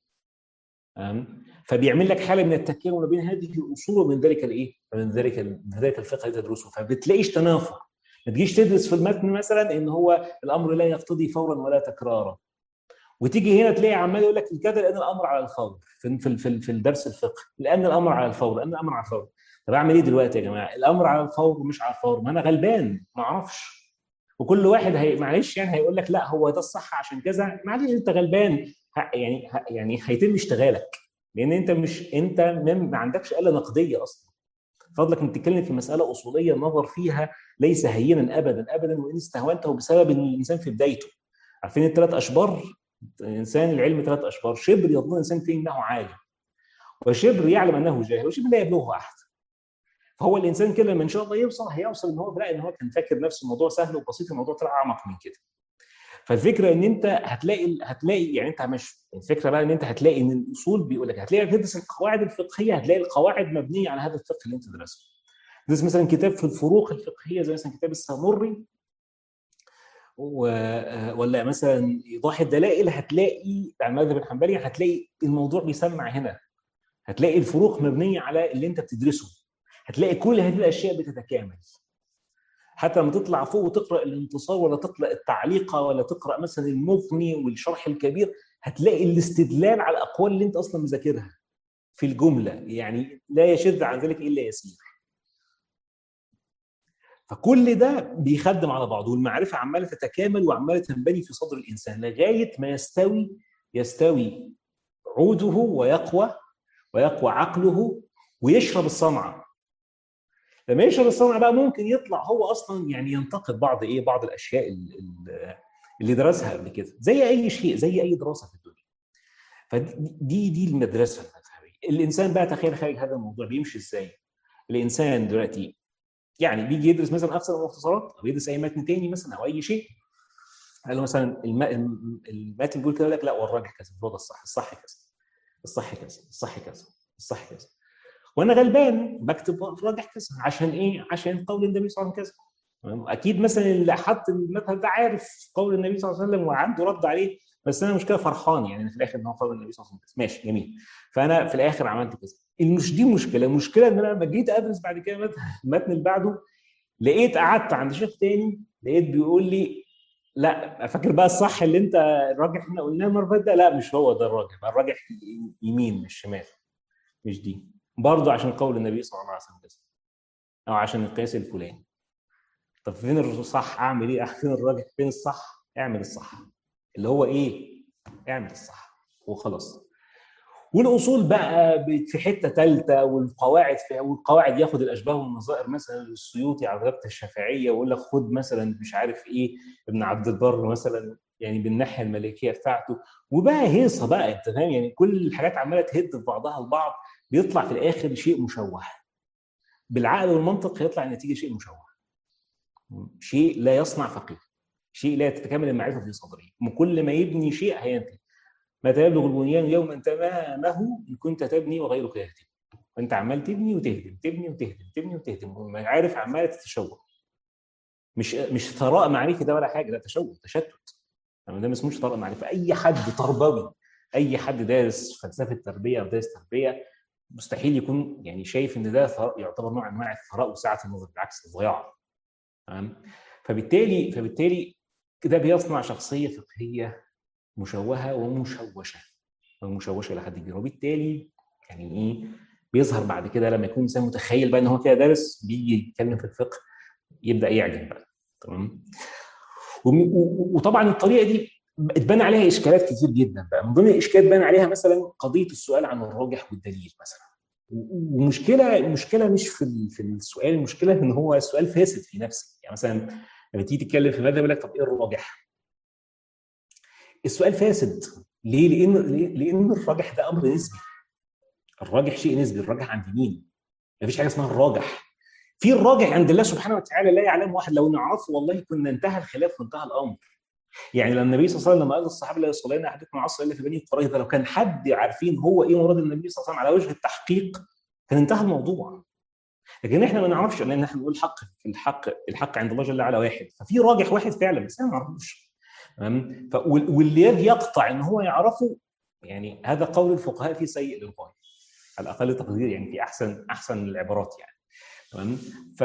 فبيعمل لك حاله من التكامل ما بين هذه الاصول ومن ذلك الايه؟ من ذلك من ذلك الفقه اللي تدرسه فبتلاقيش تنافر ما تجيش تدرس في المتن مثلا ان هو الامر لا يقتضي فورا ولا تكرارا وتيجي هنا تلاقي عمال يقول لك كذا لان الامر على الفور في في في الدرس الفقه لان الامر على الفور لان الامر على الفور طب اعمل ايه دلوقتي يا جماعه؟ الامر على الفور ومش على الفور ما انا غلبان ما اعرفش وكل واحد هي معلش يعني هيقول لك لا هو ده الصح عشان كذا معلش انت غلبان يعني يعني هيتم اشتغالك لان انت مش انت ما عندكش اله نقديه اصلا فضلك انك تتكلم في مساله اصوليه النظر فيها ليس هينا ابدا ابدا وان استهونته بسبب ان الانسان في بدايته عارفين الثلاث اشبار الانسان العلم ثلاث اشبار شبر يظن الانسان فيه انه عالم وشبر يعلم انه جاهل وشبر لا يبلغه احد فهو الانسان كده لما ان شاء الله يوصل هيوصل ان هو بقى ان هو كان فاكر نفس الموضوع سهل وبسيط الموضوع طلع اعمق من كده فالفكره ان انت هتلاقي هتلاقي يعني انت مش الفكره بقى ان انت هتلاقي ان الاصول بيقول لك هتلاقي تدرس القواعد الفقهيه هتلاقي القواعد مبنيه على هذا الفقه اللي انت درسه تدرس مثلا كتاب في الفروق الفقهيه زي مثلا كتاب السامري ولا مثلا ايضاح الدلائل هتلاقي بتاع المذهب الحنبلي هتلاقي الموضوع بيسمع هنا هتلاقي الفروق مبنيه على اللي انت بتدرسه هتلاقي كل هذه الاشياء بتتكامل حتى لما تطلع فوق وتقرا الانتصار ولا تقرا التعليقه ولا تقرا مثلا المغني والشرح الكبير هتلاقي الاستدلال على الاقوال اللي انت اصلا مذاكرها في الجمله يعني لا يشذ عن ذلك الا يسير فكل ده بيخدم على بعضه والمعرفه عماله تتكامل وعماله تنبني في صدر الانسان لغايه ما يستوي يستوي عوده ويقوى ويقوى عقله ويشرب الصنعه لما يشرب الصنعه بقى ممكن يطلع هو اصلا يعني ينتقد بعض ايه بعض الاشياء اللي درسها قبل كده زي اي شيء زي اي دراسه في الدنيا فدي دي المدرسه المذهبيه الانسان بقى تخيل خارج هذا الموضوع بيمشي ازاي؟ الانسان دلوقتي يعني بيجي يدرس مثلا افسر المختصرات او يدرس اي متن تاني مثلا او اي شيء قال له مثلا الم... المتن بيقول كده يقول لك لا والراجح كذا هو ده الصح الصح كذا الصح كذا الصح كذا الصح كذا وانا غلبان بكتب الراجح كذا عشان ايه؟ عشان قول النبي صلى الله عليه وسلم كذا اكيد مثلا اللي حط المذهب ده عارف قول النبي صلى الله عليه وسلم وعنده رد عليه بس انا مش كده فرحان يعني في الاخر ان هو قول النبي صلى الله عليه وسلم ماشي جميل فانا في الاخر عملت كذا مش دي مشكله المشكله ان انا لما جيت ادرس بعد كده المتن اللي بعده لقيت قعدت عند شيخ تاني لقيت بيقول لي لا فاكر بقى الصح اللي انت الراجح احنا قلناه المره اللي ده لا مش هو ده الراجح بقى الراجح يمين مش شمال مش دي برضه عشان قول النبي صلى الله عليه وسلم كذا او عشان القياس الفلاني طب فين الصح اعمل ايه فين الراجح فين الصح اعمل الصح اللي هو ايه اعمل الصح وخلاص والاصول بقى في حته ثالثه والقواعد في والقواعد ياخد الاشباه والنظائر مثلا السيوطي على مذهب الشافعيه ويقول لك خد مثلا مش عارف ايه ابن عبد البر مثلا يعني بالناحيه الملكيه بتاعته وبقى هيصه بقى انت فاهم يعني كل الحاجات عماله تهد في بعضها البعض بيطلع في الاخر شيء مشوه بالعقل والمنطق هيطلع النتيجه شيء مشوه شيء لا يصنع فقيه شيء لا تتكامل المعرفه في صدره كل ما يبني شيء هينتهي متى يبلغ البنيان يوما تمامه ان كنت تبني وغيرك يهدم وانت عمال تبني وتهدم تبني وتهدم تبني وتهدم عارف عماله تتشوه مش مش ثراء معرفي ده ولا حاجه ده تشوه تشتت يعني ده ما اسموش ثراء معرفي اي حد تربوي اي حد دارس فلسفه تربيه او دارس تربيه مستحيل يكون يعني شايف ان ده يعتبر نوع من انواع الثراء وسعه النظر بالعكس الضياع تمام فبالتالي فبالتالي ده بيصنع شخصيه فقهيه مشوهه ومشوشه ومشوشه لحد كبير وبالتالي يعني ايه بيظهر بعد كده لما يكون انسان متخيل بقى ان هو كده دارس بيجي يتكلم في الفقه يبدا يعجن بقى تمام وطبعا الطريقه دي اتبنى عليها اشكالات كتير جدا بقى من ضمن الاشكالات بان عليها مثلا قضيه السؤال عن الراجح والدليل مثلا ومشكله المشكله مش في في السؤال المشكله ان هو السؤال فاسد في نفسه يعني مثلا لما تيجي تتكلم في ماذا يقول لك طب ايه الراجح؟ السؤال فاسد ليه؟ لان لان الراجح ده امر نسبي الراجح شيء نسبي الراجح عند مين؟ مفيش حاجه اسمها الراجح في الراجح عند الله سبحانه وتعالى لا يعلم واحد لو نعرفه والله كنا انتهى الخلاف وانتهى الامر يعني لما النبي صلى الله عليه وسلم لما قال للصحابه لا يصلين احدكم العصر الا في بني قريظه لو كان حد عارفين هو ايه مراد النبي صلى الله عليه وسلم على وجه التحقيق كان انتهى الموضوع لكن احنا ما نعرفش لان احنا بنقول الحق الحق الحق عند الله جل وعلا واحد ففي راجح واحد فعلا بس احنا ما نعرفوش تمام واللي يقطع ان هو يعرفه يعني هذا قول الفقهاء في سيء للغايه على اقل تقدير يعني في احسن احسن العبارات يعني تمام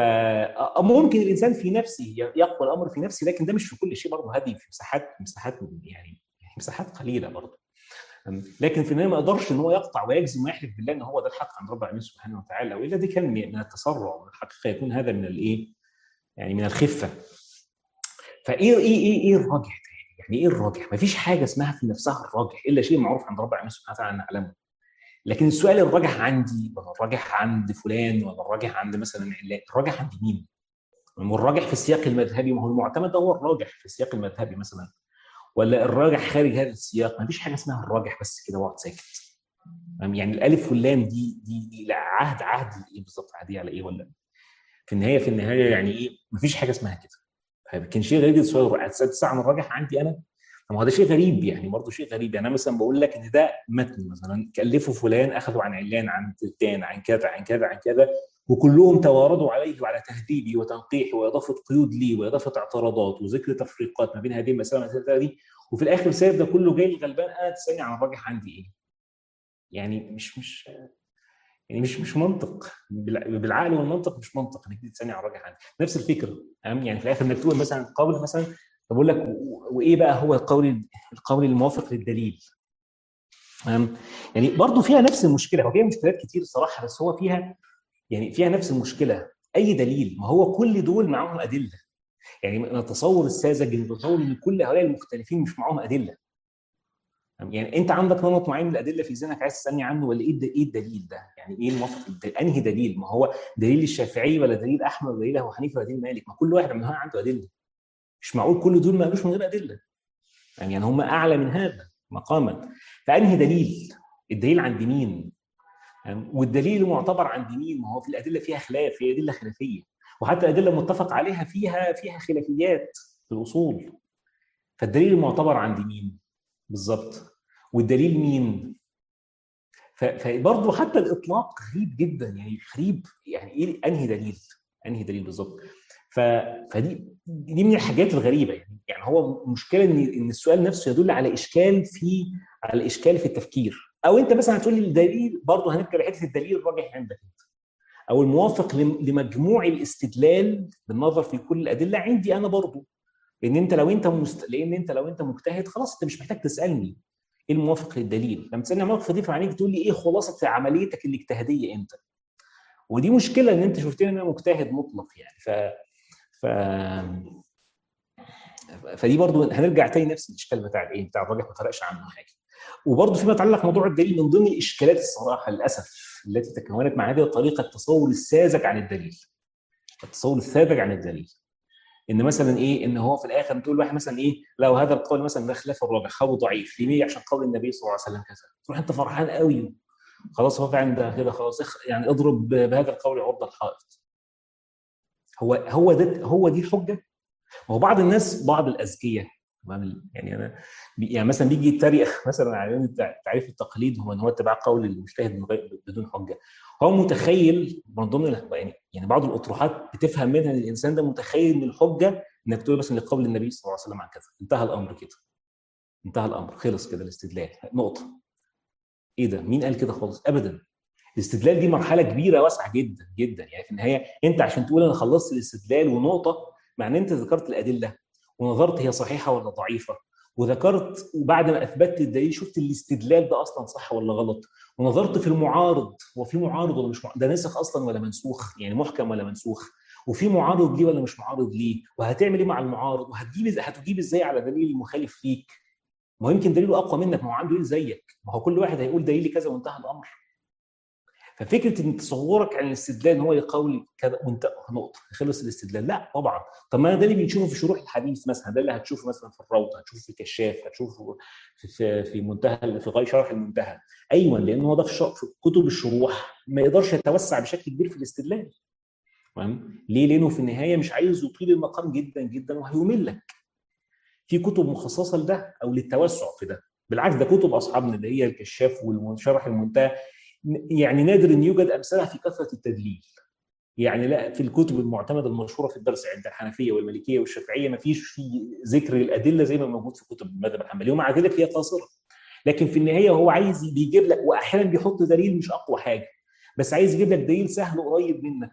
فممكن الانسان في نفسه يقوى الامر في نفسه لكن ده مش في كل شيء برضه هذه في مساحات مساحات يعني مساحات قليله برضه لكن في النهايه ما يقدرش ان هو يقطع ويجزم ويحلف بالله ان هو ده الحق عند رب العالمين سبحانه وتعالى والا دي كان من التسرع والحقيقه يكون هذا من الايه؟ يعني من الخفه فايه ايه ايه ايه الراجح ده؟ يعني ايه الراجح؟ ما فيش حاجه اسمها في نفسها الراجح الا شيء معروف عند رب العالمين سبحانه وتعالى نعلمه لكن السؤال الراجح عندي ولا الراجح عند فلان ولا الراجح عند مثلا علان الراجح عند مين؟ والراجح في السياق المذهبي ما هو المعتمد هو الراجح في السياق المذهبي مثلا ولا الراجح خارج هذا السياق ما فيش حاجه اسمها الراجح بس كده واقعد ساكت يعني الالف واللام دي دي, دي لا عهد عهد ايه بالظبط عهديه على ايه ولا في النهايه في النهايه يعني ايه ما فيش حاجه اسمها كده كان شيء غريب السؤال ساعه عن الراجح عندي انا طب ما هو ده شيء غريب يعني برضه شيء غريب يعني انا مثلا بقول لك ان ده متن مثلا كلفه فلان اخذوا عن علان عن تلتان عن كذا عن كذا عن كذا وكلهم تواردوا عليه وعلى تهذيبي وتنقيحي واضافه قيود لي واضافه اعتراضات وذكر تفريقات ما بين هذه المسائل والمسائل دي وفي الاخر سايب ده كله جاي الغلبان انا تسالني عن الراجح عندي ايه؟ يعني مش مش يعني مش مش منطق بالعقل والمنطق مش منطق انك تسالني عن الراجح عندي نفس الفكره يعني في الاخر انك تقول مثلا قول مثلا بقول لك وايه بقى هو القول القول الموافق للدليل يعني برضه فيها نفس المشكله هو فيها مشكلات كتير الصراحه بس هو فيها يعني فيها نفس المشكله اي دليل ما هو كل دول معاهم ادله يعني نتصور الساذج نتصور ان كل هؤلاء المختلفين مش معاهم ادله يعني انت عندك نمط معين من الادله في ذهنك عايز تسالني عنه ولا ايه ايه الدليل ده؟ يعني ايه الموافق انهي دليل؟ ما هو دليل الشافعي ولا دليل احمد ولا دليل ابو حنيفه ولا دليل مالك؟ ما كل واحد من عنده ادله مش معقول كل دول ما قالوش من غير ادله يعني, يعني هم اعلى من هذا مقاما فانهي دليل الدليل عند مين والدليل المعتبر عند مين؟ ما هو في الادله فيها خلاف هي ادله خلافيه وحتى الادله المتفق عليها فيها فيها خلافيات في الاصول فالدليل المعتبر عند مين؟ بالظبط والدليل مين؟ فبرضه حتى الاطلاق غريب جدا يعني غريب يعني ايه انهي دليل؟ انهي دليل بالظبط؟ فدي دي من الحاجات الغريبه يعني يعني هو مشكله ان ان السؤال نفسه يدل على اشكال في على اشكال في التفكير او انت مثلا هتقول لي الدليل برضه هنرجع لحته الدليل الراجح عندك انت او الموافق لمجموع الاستدلال بالنظر في كل الادله عندي انا برضه لان انت لو انت مست... لان انت لو انت مجتهد خلاص انت مش محتاج تسالني ايه الموافق للدليل لما تسالني الموافق دي فمعنيك تقول لي ايه خلاصه عمليتك الاجتهاديه انت ودي مشكله ان انت شفتني ان انا مجتهد مطلق يعني ف ف فدي برضو هنرجع تاني نفس الاشكال بتاع الايه بتاع الراجح ما فرقش عنه حاجه وبرضه فيما يتعلق موضوع الدليل من ضمن الاشكالات الصراحه للاسف التي تكونت مع هذه الطريقه التصور الساذج عن الدليل التصور الساذج عن الدليل ان مثلا ايه ان هو في الاخر تقول واحد مثلا ايه لو هذا القول مثلا ده خلاف الراجح هو ضعيف ليه عشان قول النبي صلى الله عليه وسلم كذا تروح انت فرحان قوي خلاص هو فعلا ده كده خلاص يعني اضرب بهذا القول عرض الحائط هو هو ده هو دي الحجه هو بعض الناس بعض الاذكياء يعني انا يعني مثلا بيجي يتريق مثلا على تعريف التقليد هو ان هو اتباع قول المجتهد بدون حجه هو متخيل من ضمن يعني يعني بعض الاطروحات بتفهم منها ان الانسان ده متخيل ان الحجه انك تقول مثلا لقول النبي صلى الله عليه وسلم عن كذا انتهى الامر كده انتهى الامر خلص كده الاستدلال نقطه ايه ده مين قال كده خالص ابدا الاستدلال دي مرحله كبيره واسعه جدا جدا يعني في النهايه انت عشان تقول انا خلصت الاستدلال ونقطه معناه انت ذكرت الادله ونظرت هي صحيحه ولا ضعيفه وذكرت وبعد ما اثبتت الدليل شفت الاستدلال ده اصلا صح ولا غلط ونظرت في المعارض هو في معارض ولا مش معارض ده ناسخ اصلا ولا منسوخ يعني محكم ولا منسوخ وفي معارض ليه ولا مش معارض ليه وهتعمل ايه مع المعارض وهتجيب هتجيب ازاي على دليل المخالف ليك ما يمكن دليله اقوى منك ما هو عنده دليل زيك ما هو كل واحد هيقول دليلي كذا وانتهى الامر ففكره ان تصورك عن الاستدلال ان هو يقول كذا وانت نقطه خلص الاستدلال لا طبعا طب ما ده اللي بنشوفه في شروح الحديث مثلا ده اللي هتشوفه مثلا في الروضه هتشوفه في الكشاف هتشوفه في في, في منتهى في غايه شرح المنتهى ايوه لان هو ده في, في كتب الشروح ما يقدرش يتوسع بشكل كبير في الاستدلال تمام ليه؟ لانه في النهايه مش عايز يطيل المقام جدا جدا وهيملك في كتب مخصصه لده او للتوسع في ده بالعكس ده كتب اصحابنا اللي هي الكشاف والشرح المنتهى يعني نادر ان يوجد امثله في كثره التدليل يعني لا في الكتب المعتمده المشهوره في الدرس عند الحنفيه والمالكيه والشافعيه ما فيش في ذكر الادله زي ما موجود في كتب المذهب الحنبلي ومع ذلك هي قاصره لكن في النهايه هو عايز بيجيب لك واحيانا بيحط دليل مش اقوى حاجه بس عايز يجيب لك دليل سهل وقريب منك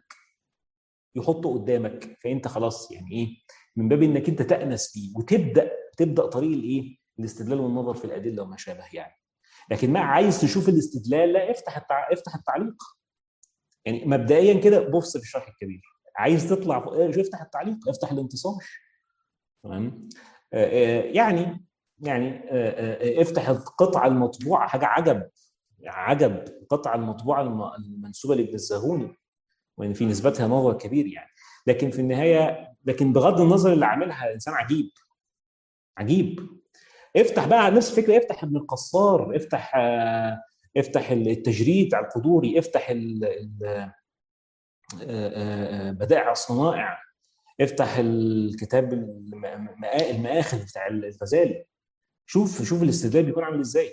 يحطه قدامك فانت خلاص يعني ايه من باب انك انت تانس بيه وتبدا تبدا طريق الايه الاستدلال والنظر في الادله وما شابه يعني لكن ما عايز تشوف الاستدلال لا افتح التع... افتح التعليق يعني مبدئيا كده بص في الشرح الكبير عايز تطلع فوق افتح التعليق افتح الانتصار تمام يعني يعني افتح القطعه المطبوعه حاجه عجب عجب القطعه المطبوعه المنسوبه لابن الزهوني وان في نسبتها نظر كبير يعني لكن في النهايه لكن بغض النظر اللي عاملها انسان عجيب عجيب افتح بقى نفس الفكره افتح ابن القصار افتح افتح التجريد على القدوري افتح بدائع الصنائع افتح الكتاب المآخذ بتاع الغزالي شوف شوف الاستدلال بيكون عامل ازاي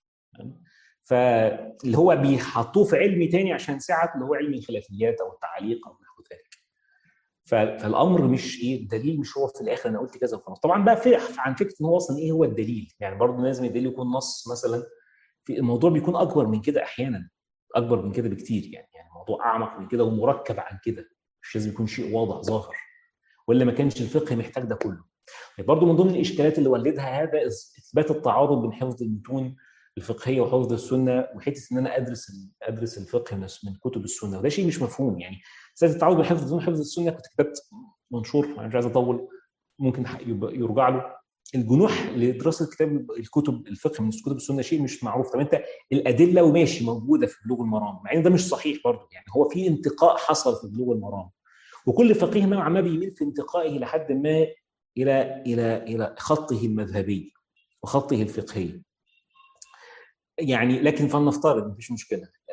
فاللي هو بيحطوه في علم تاني عشان ساعه اللي هو علم الخلافيات او التعليق او نحو ذلك فالامر مش ايه الدليل مش هو في الاخر انا قلت كذا وخلاص طبعا بقى في عن فكره ان هو اصلا ايه هو الدليل يعني برضه لازم الدليل يكون نص مثلا في الموضوع بيكون اكبر من كده احيانا اكبر من كده بكتير يعني يعني الموضوع اعمق من كده ومركب عن كده مش لازم يكون شيء واضح ظاهر ولا ما كانش الفقه محتاج ده كله برضه من ضمن الاشكالات اللي ولدها هذا اثبات التعارض بين حفظ المتون الفقهيه وحفظ السنه وحته ان انا ادرس ادرس الفقه من كتب السنه وده شيء مش مفهوم يعني سياسه التعارض بين حفظ السنه وحفظ السنه كنت كتبت منشور انا مش عايز اطول ممكن يرجع له الجنوح لدراسه كتاب الكتب الفقه من كتب السنه شيء مش معروف طب انت الادله وماشي موجوده في بلوغ المرام مع ان ده مش صحيح برضه يعني هو في انتقاء حصل في بلوغ المرام وكل فقيه نوعا ما بيميل في انتقائه لحد ما الى الى الى خطه المذهبي وخطه الفقهي يعني لكن فلنفترض مفيش مشكله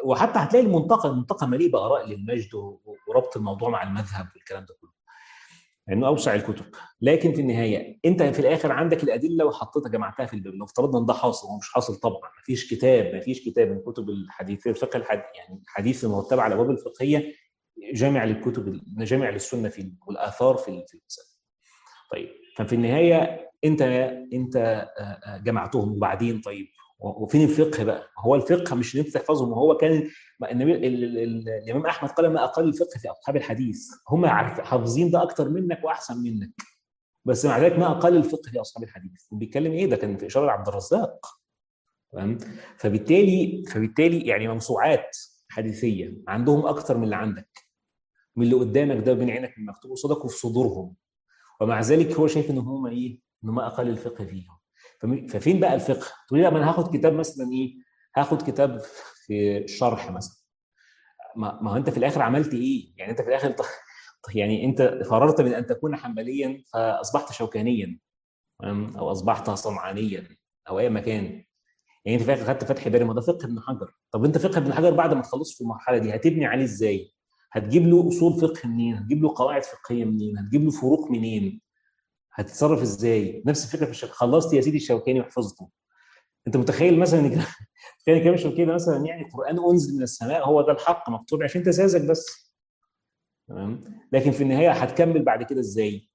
وحتى هتلاقي المنطقه المنطقه مليء باراء للمجد وربط الموضوع مع المذهب والكلام ده كله لانه اوسع الكتب لكن في النهايه انت في الاخر عندك الادله وحطيتها جمعتها في الباب لو افترضنا ان ده حاصل هو مش حاصل طبعا ما فيش كتاب ما فيش كتاب من كتب الحديث الفقه الحديث يعني الحديث المرتبه على الابواب الفقهيه جامع للكتب جامع للسنه في والاثار في المساله طيب ففي النهايه انت انت جمعتهم وبعدين طيب وفين الفقه بقى؟ هو الفقه مش ان انت تحفظهم وهو كان النبي الامام احمد قال ما اقل الفقه في اصحاب الحديث هم حافظين ده اكتر منك واحسن منك بس مع ذلك ما اقل الفقه في اصحاب الحديث بيتكلم ايه ده كان في اشاره لعبد الرزاق تمام فبالتالي فبالتالي يعني موسوعات حديثيه عندهم اكتر من اللي عندك من اللي قدامك ده بين عينك من مكتوب قصادك وفي صدورهم ومع ذلك هو شايف ان هم ايه؟ ان ما اقل الفقه فيهم ففين بقى الفقه؟ تقول لي انا هاخد كتاب مثلا ايه؟ هاخد كتاب في الشرح مثلا ما, ما هو انت في الاخر عملت ايه؟ يعني انت في الاخر يعني انت فررت من ان تكون حنبليا فاصبحت شوكانيا او اصبحت صنعانيا او اي مكان يعني انت في الاخر خدت فتح باري ما ده فقه ابن حجر طب انت فقه ابن حجر بعد ما تخلص في المرحله دي هتبني عليه ازاي؟ هتجيب له اصول فقه منين؟ هتجيب له قواعد فقهيه منين؟ هتجيب له فروق منين؟ هتتصرف ازاي؟ نفس الفكره في الشرح خلصت يا سيدي الشوكاني وحفظته انت متخيل مثلا ان تخيل كلام الشوكاني مثلا يعني القران انزل من السماء هو ده الحق مكتوب عشان انت ساذج بس تمام لكن في النهايه هتكمل بعد كده ازاي؟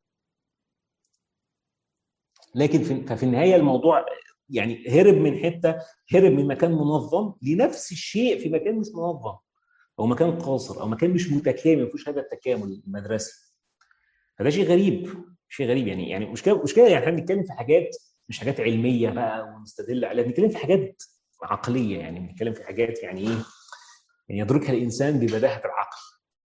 لكن في ففي النهايه الموضوع يعني هرب من حته هرب من مكان منظم لنفس الشيء في مكان مش منظم او مكان قاصر او مكان مش متكامل ما فيهوش هذا التكامل المدرسي فده شيء غريب شيء غريب يعني يعني مشكله مشكله يعني احنا بنتكلم في حاجات مش حاجات علميه بقى ونستدل عليها بنتكلم في حاجات عقليه يعني بنتكلم في حاجات يعني ايه يعني يدركها الانسان ببداهه العقل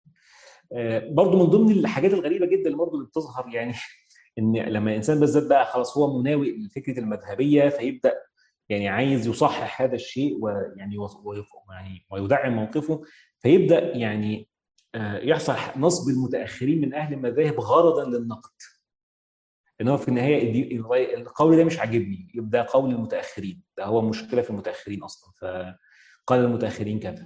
آه برضو من ضمن الحاجات الغريبه جدا اللي برضو اللي بتظهر يعني ان لما الانسان بالذات بقى خلاص هو مناوئ لفكره المذهبيه فيبدا يعني عايز يصحح هذا الشيء ويعني ويعني ويدعم موقفه فيبدا يعني يحصل نصب المتاخرين من اهل المذاهب غرضا للنقد ان هو في النهايه القول ده مش عاجبني يبقى قول المتاخرين ده هو مشكله في المتاخرين اصلا فقال المتاخرين كذا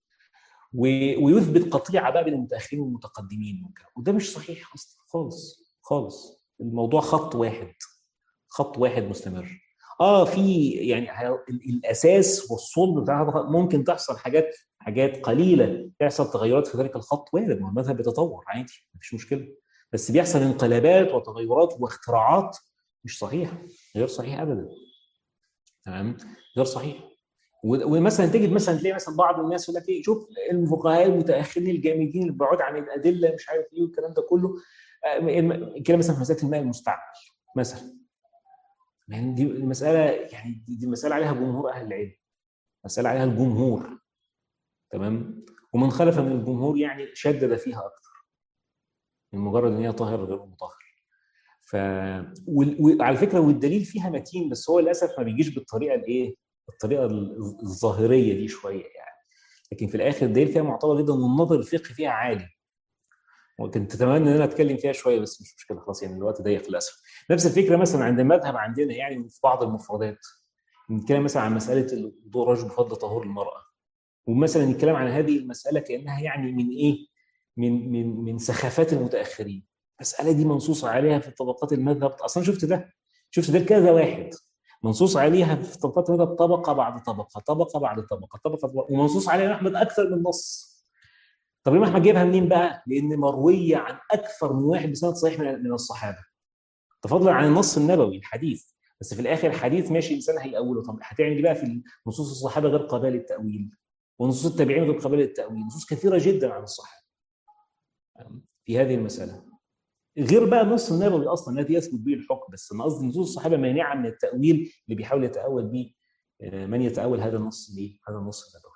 ويثبت قطيعه بقى بين المتاخرين والمتقدمين وده مش صحيح اصلا خالص خالص الموضوع خط واحد خط واحد مستمر اه في يعني الاساس والصلب بتاعها ممكن تحصل حاجات حاجات قليله تحصل تغيرات في ذلك الخط وارد ما المذهب بيتطور عادي مفيش مشكله بس بيحصل انقلابات وتغيرات واختراعات مش صحيحه غير صحيح ابدا تمام غير صحيح ومثلا تجد مثلا تلاقي مثلا بعض الناس يقول لك ايه شوف الفقهاء المتاخرين الجامدين البعاد عن الادله مش عارف ايه والكلام ده كله الكلام مثلا في مساله الماء المستعمل مثلا يعني دي المساله يعني دي مساله عليها جمهور اهل العلم مساله عليها الجمهور تمام ومن خلف من الجمهور يعني شدد فيها اكثر من مجرد ان هي طاهر غير مطهر ف وعلى فكره والدليل فيها متين بس هو للاسف ما بيجيش بالطريقه الايه الطريقه الظاهريه دي شويه يعني لكن في الاخر الدليل فيها معتبر جدا والنظر الفقهي فيها عالي وكنت اتمنى ان انا اتكلم فيها شويه بس مش مشكله خلاص يعني الوقت ضيق للاسف نفس الفكره مثلا عند المذهب عندنا يعني في بعض المفردات نتكلم مثلا عن مساله الوضوء الرجل بفضل طهور المراه ومثلا نتكلم عن هذه المساله كانها يعني من ايه من من من سخافات المتاخرين المساله دي منصوص عليها في طبقات المذهب اصلا شفت ده شفت ده كذا واحد منصوص عليها في طبقات المذهب طبقه بعد طبقه طبقه بعد طبقه طبقه ومنصوص عليها احمد اكثر من نص طب الامام احمد جايبها منين بقى؟ لان مرويه عن اكثر من واحد بسند صحيح من الصحابه. تفضلا عن النص النبوي الحديث بس في الاخر الحديث ماشي انسان هيأوله طب هتعمل ايه بقى في نصوص الصحابه غير قابله للتأويل ونصوص التابعين غير قابله للتأويل نصوص كثيره جدا عن الصحابه في هذه المساله غير بقى النص النبوي اصلا الذي يثبت به الحكم بس انا قصدي نصوص الصحابه مانعه من التأويل اللي بيحاول يتأول به من يتأول هذا النص ليه؟ هذا النص النبوي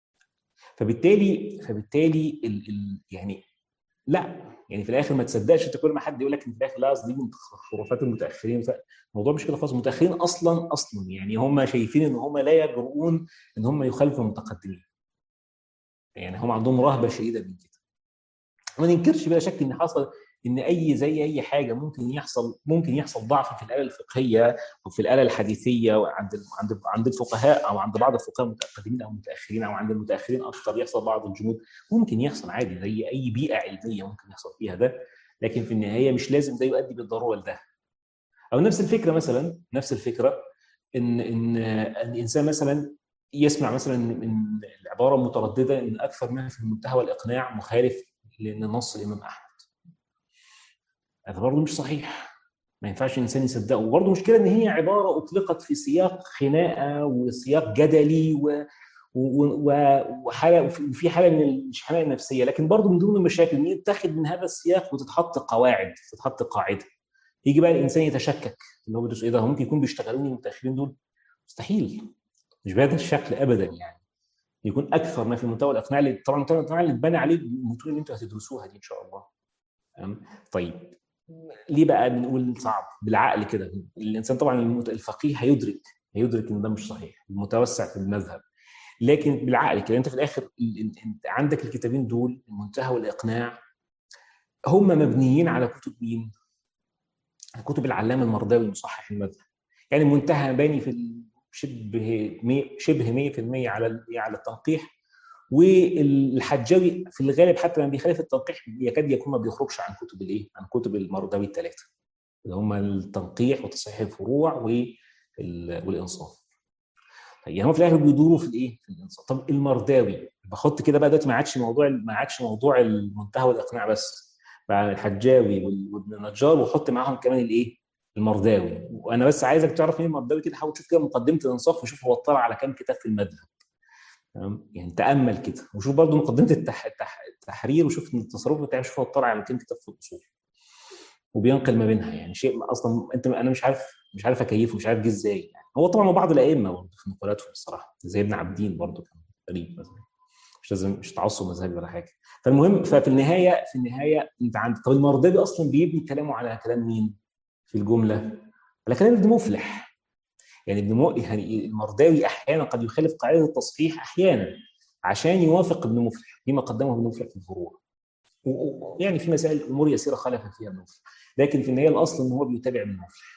فبالتالي فبالتالي ال ال يعني لا يعني في الاخر ما تصدقش انت كل ما حد يقول لك ان في الاخر لا اصل دي من خرافات المتاخرين فالموضوع مش كده خالص المتاخرين اصلا اصلا يعني هم شايفين ان هم لا يجرؤون ان هم يخالفوا المتقدمين يعني هم عندهم رهبه شديده من كده ما ننكرش بلا شك ان حصل ان اي زي اي حاجه ممكن يحصل ممكن يحصل ضعف في الاله الفقهيه وفي الاله الحديثيه وعند عند عند الفقهاء او عند بعض الفقهاء المتقدمين او المتاخرين او عند المتاخرين اكثر يحصل بعض الجمود ممكن يحصل عادي زي اي بيئه علميه ممكن يحصل فيها ده لكن في النهايه مش لازم ده يؤدي بالضروره لده او نفس الفكره مثلا نفس الفكره ان ان الانسان مثلا يسمع مثلا من العباره المتردده ان اكثر ما في المنتهى والاقناع مخالف لنص الامام احمد هذا برضه مش صحيح ما ينفعش الانسان يصدقه وبرضه مشكله ان هي عباره اطلقت في سياق خناقه وسياق جدلي و وحاله وفي حاله من الشحناء النفسيه لكن برضه من ضمن المشاكل ان يتخذ من هذا السياق وتتحط قواعد تتحط قاعده يجي بقى الانسان يتشكك اللي هو بيدرس ايه ده ممكن يكون بيشتغلوني المتاخرين دول مستحيل مش بهذا الشكل ابدا يعني يكون اكثر ما في المنتوى الاقناعي اللي طبعا المنتوى الاقناعي اللي اتبنى عليه المتون اللي انتوا هتدرسوها دي ان شاء الله طيب ليه بقى بنقول صعب بالعقل كده الانسان طبعا الفقيه هيدرك هيدرك ان ده مش صحيح المتوسع في المذهب لكن بالعقل كده انت في الاخر انت عندك الكتابين دول المنتهى والاقناع هم مبنيين على كتب مين؟ كتب العلامه المرضاوي مصحح المذهب يعني المنتهى باني في شبه شبه 100% على على التنقيح والحجاوي في الغالب حتى لما بيخالف التنقيح يكاد يكون ما بيخرجش عن كتب الايه؟ عن كتب المرضاوي الثلاثه اللي هم التنقيح وتصحيح الفروع والانصاف. يعني هم في الاخر بيدوروا في الايه؟ في الانصاف. طب المرضاوي بحط كده بقى دلوقتي ما عادش موضوع ما عادش موضوع المنتهى والاقناع بس بقى الحجاوي وابن النجار وحط معاهم كمان الايه؟ المرضاوي وانا بس عايزك تعرف مين المرضاوي كده حاول تشوف كده مقدمه الانصاف وشوف هو اطلع على كام كتاب في المذهب تمام يعني تامل كده وشوف برضه مقدمه التح... التح... التحرير وشوف التصرف بتاعه شوف هو اطلع على كام كتاب في الاصول وبينقل ما بينها يعني شيء اصلا انت انا مش عارف مش عارف اكيفه مش عارف جه ازاي يعني هو طبعا بعض الائمه برضه في نقولاتهم الصراحه زي ابن عابدين برضه كان غريب مثلا مش لازم مش تعصب مذهبي ولا حاجه فالمهم ففي النهايه في النهايه انت عندك طب المرداوي اصلا بيبني كلامه على كلام مين في الجمله على كلام ابن مفلح يعني ابن مو... يعني المرداوي احيانا قد يخالف قاعده التصحيح احيانا عشان يوافق ابن مفلح فيما قدمه ابن مفلح في الفروع يعني في مسائل امور يسيره خالف فيها ابن مفلح لكن في النهايه الاصل ان هو بيتابع ابن مفلح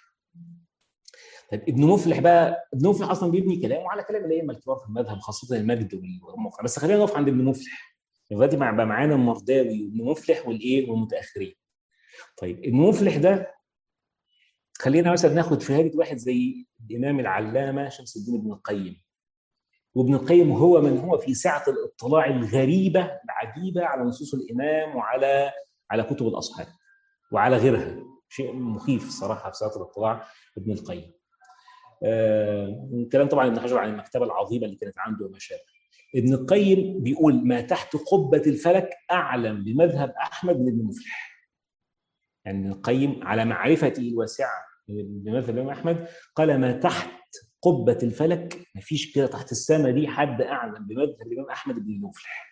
طيب ابن مفلح بقى ابن مفلح اصلا بيبني كلامه على كلام الائمه الكبار في المذهب خاصه المجد والمفلح بس خلينا نقف عند ابن مفلح دلوقتي بقى معانا المرداوي وابن مفلح والايه والمتاخرين طيب ابن مفلح ده خلينا مثلا ناخد شهاده واحد زي الامام العلامه شمس الدين ابن القيم وابن القيم هو من هو في سعه الاطلاع الغريبه العجيبه على نصوص الامام وعلى على كتب الاصحاب وعلى غيرها شيء مخيف الصراحه في سعه الاطلاع ابن القيم آه كلام طبعا ابن حجر عن المكتبه العظيمه اللي كانت عنده وما شابه ابن القيم بيقول ما تحت قبه الفلك اعلم بمذهب احمد من ابن مفلح يعني ابن القيم على معرفته الواسعه بمذهب الامام احمد قال ما تحت قبه الفلك ما فيش كده تحت السماء دي حد اعلم بمذهب الامام احمد بن مفلح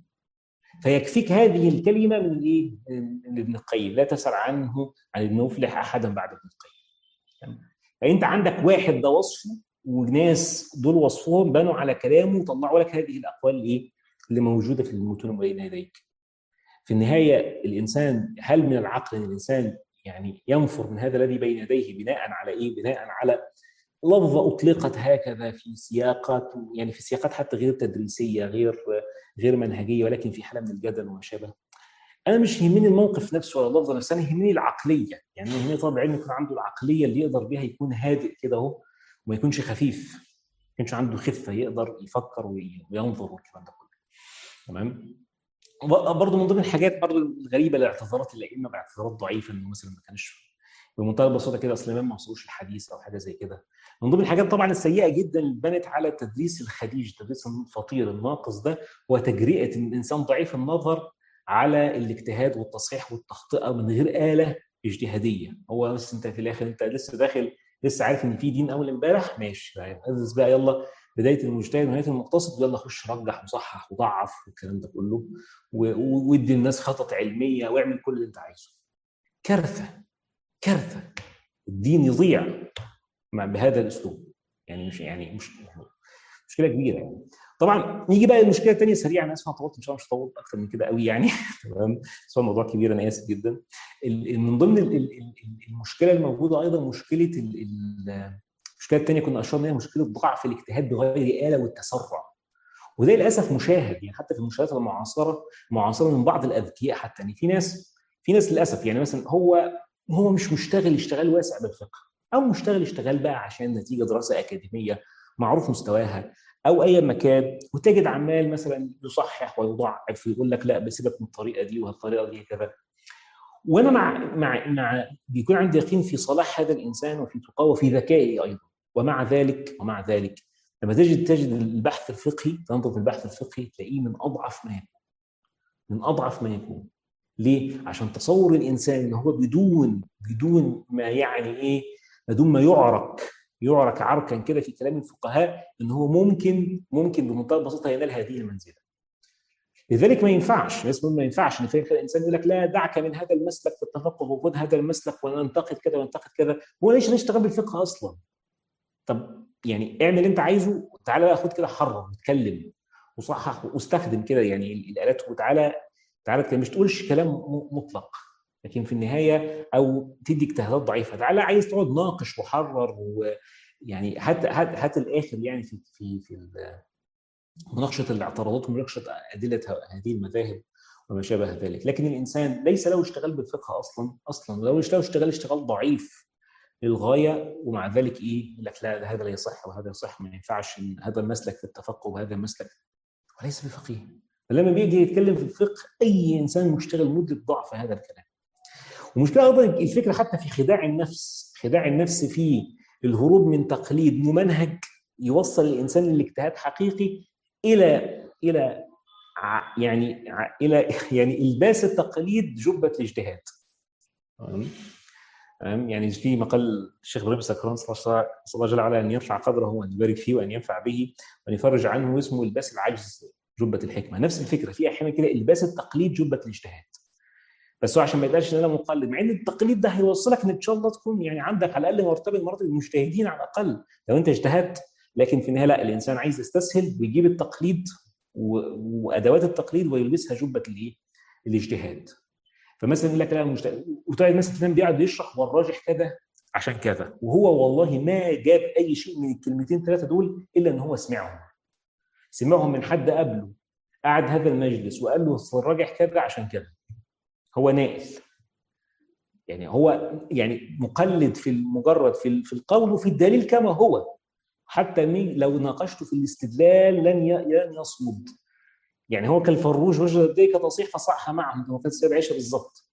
فيكفيك هذه الكلمه من الايه؟ من ابن القيم لا تسال عنه عن ابن مفلح احدا بعد ابن القيم فانت عندك واحد ده وصفه وناس دول وصفهم بنوا على كلامه وطلعوا لك هذه الاقوال الايه؟ اللي موجوده في المتون بين يديك. في النهايه الانسان هل من العقل ان الانسان يعني ينفر من هذا الذي بين يديه بناء على ايه؟ بناء على لفظه اطلقت هكذا في سياقات يعني في سياقات حتى غير تدريسيه غير غير منهجيه ولكن في حاله من الجدل وما شابه. انا مش يهمني الموقف نفسه ولا اللفظه نفسها انا يهمني العقليه يعني يهمني طالب علم يكون عنده العقليه اللي يقدر بها يكون هادئ كده اهو وما يكونش خفيف ما يكونش عنده خفه يقدر يفكر وينظر والكلام ده كله تمام برضه من ضمن الحاجات برضه الغريبه لاعتذارات الائمه باعتذارات ضعيفه انه مثلا ما كانش بمنتهى البساطه كده اصل الامام ما وصلوش الحديث او حاجه زي كده من ضمن الحاجات طبعا السيئه جدا اللي بنت على تدريس الخديج تدريس الفطير الناقص ده هو تجرئه الانسان ضعيف النظر على الاجتهاد والتصحيح والتخطئه من غير اله اجتهاديه هو بس انت في الاخر انت لسه داخل لسه عارف ان في دين اول امبارح ماشي ادرس بقى يلا بدايه المجتهد ونهايه المقتصد يلا خش رجح وصحح وضعف والكلام ده كله وادي الناس خطط علميه واعمل كل اللي انت عايزه كارثه كارثه الدين يضيع مع بهذا الاسلوب يعني مش يعني مش مشكله كبيره يعني طبعا نيجي بقى المشكله الثانيه سريعا انا اسف انا طولت ان شاء الله مش هطول اكتر من كده قوي يعني تمام بس هو الموضوع كبير انا اسف جدا من ضمن المشكله الموجوده ايضا مشكله المشكله الثانيه كنا اشرنا اليها مشكله ضعف الاجتهاد بغير اله والتسرع وده للاسف مشاهد يعني حتى في المنشآت المعاصره معاصره من بعض الاذكياء حتى يعني في ناس في ناس للاسف يعني مثلا هو هو مش مشتغل اشتغال واسع بالفقه او مشتغل اشتغال بقى عشان نتيجه دراسه اكاديميه معروف مستواها او اي مكان وتجد عمال مثلا يصحح ويضعف ويقول لك لا بسيبك من الطريقه دي والطريقه دي كذا وانا مع مع مع بيكون عندي يقين في صلاح هذا الانسان وفي تقاه وفي ذكائه ايضا ومع ذلك ومع ذلك لما تجد تجد البحث الفقهي تنظر في البحث الفقهي تلاقيه من اضعف ما يكون من اضعف ما يكون ليه؟ عشان تصور الانسان ان هو بدون بدون ما يعني ايه؟ بدون ما يعرك يعرك عركا كده في كلام الفقهاء ان هو ممكن ممكن بمنتهى البساطه ينال هذه المنزله. لذلك ما ينفعش ناس ما ينفعش ان في الانسان يقول لك لا دعك من هذا المسلك في التفقه وخذ هذا المسلك وننتقد كذا وننتقد كذا هو ليش نشتغل بالفقه اصلا؟ طب يعني اعمل اللي انت عايزه تعالى بقى خد كده حرر واتكلم وصحح واستخدم كده يعني الالات وتعالى تعالى مش تقولش كلام مطلق لكن في النهايه او تدي اجتهادات ضعيفه تعالى عايز تقعد ناقش وحرر ويعني هات هات هات الاخر يعني في في في مناقشه الاعتراضات ومناقشه ادله هذه المذاهب وما شابه ذلك لكن الانسان ليس له اشتغال بالفقه اصلا اصلا لو اشتغل اشتغال اشتغال ضعيف للغايه ومع ذلك ايه يقول لك لا هذا لا يصح وهذا يصح ما ينفعش هذا المسلك في التفقه وهذا المسلك وليس بفقيه فلما بيجي يتكلم في الفقه اي انسان مشتغل مدرك ضعف هذا الكلام ومشكله ايضا الفكره حتى في خداع النفس خداع النفس في الهروب من تقليد ممنهج يوصل الانسان للاجتهاد حقيقي الى الى يعني الى يعني الباس التقليد جبه الاجتهاد يعني في مقال الشيخ ابراهيم سكران صلى الله جل وعلا ان يرفع قدره وان يبارك فيه وان ينفع به وان يفرج عنه اسمه الباس العجز جبه الحكمه نفس الفكره في احيانا كده الباس التقليد جبه الاجتهاد بس هو عشان ما يبقاش ان انا مقلد مع ان التقليد ده هيوصلك ان ان شاء الله تكون يعني عندك على الاقل مرتبه من مراتب المجتهدين على الاقل لو انت اجتهدت لكن في النهايه لا الانسان عايز يستسهل ويجيب التقليد وادوات التقليد ويلبسها جبه الايه؟ الاجتهاد فمثلا يقول لك لا مجتهد وتقعد مثلا تنام بيقعد يشرح والراجح كذا عشان كذا وهو والله ما جاب اي شيء من الكلمتين ثلاثه دول الا ان هو سمعهم سمعهم من حد قبله قعد هذا المجلس وقال له الراجح كذا عشان كذا هو ناقل يعني هو يعني مقلد في المجرد في في القول وفي الدليل كما هو حتى لو ناقشته في الاستدلال لن لن يصمد يعني هو كالفروج وجد الديكه تصيح فصح معهم كما كانت السيد عائشه بالظبط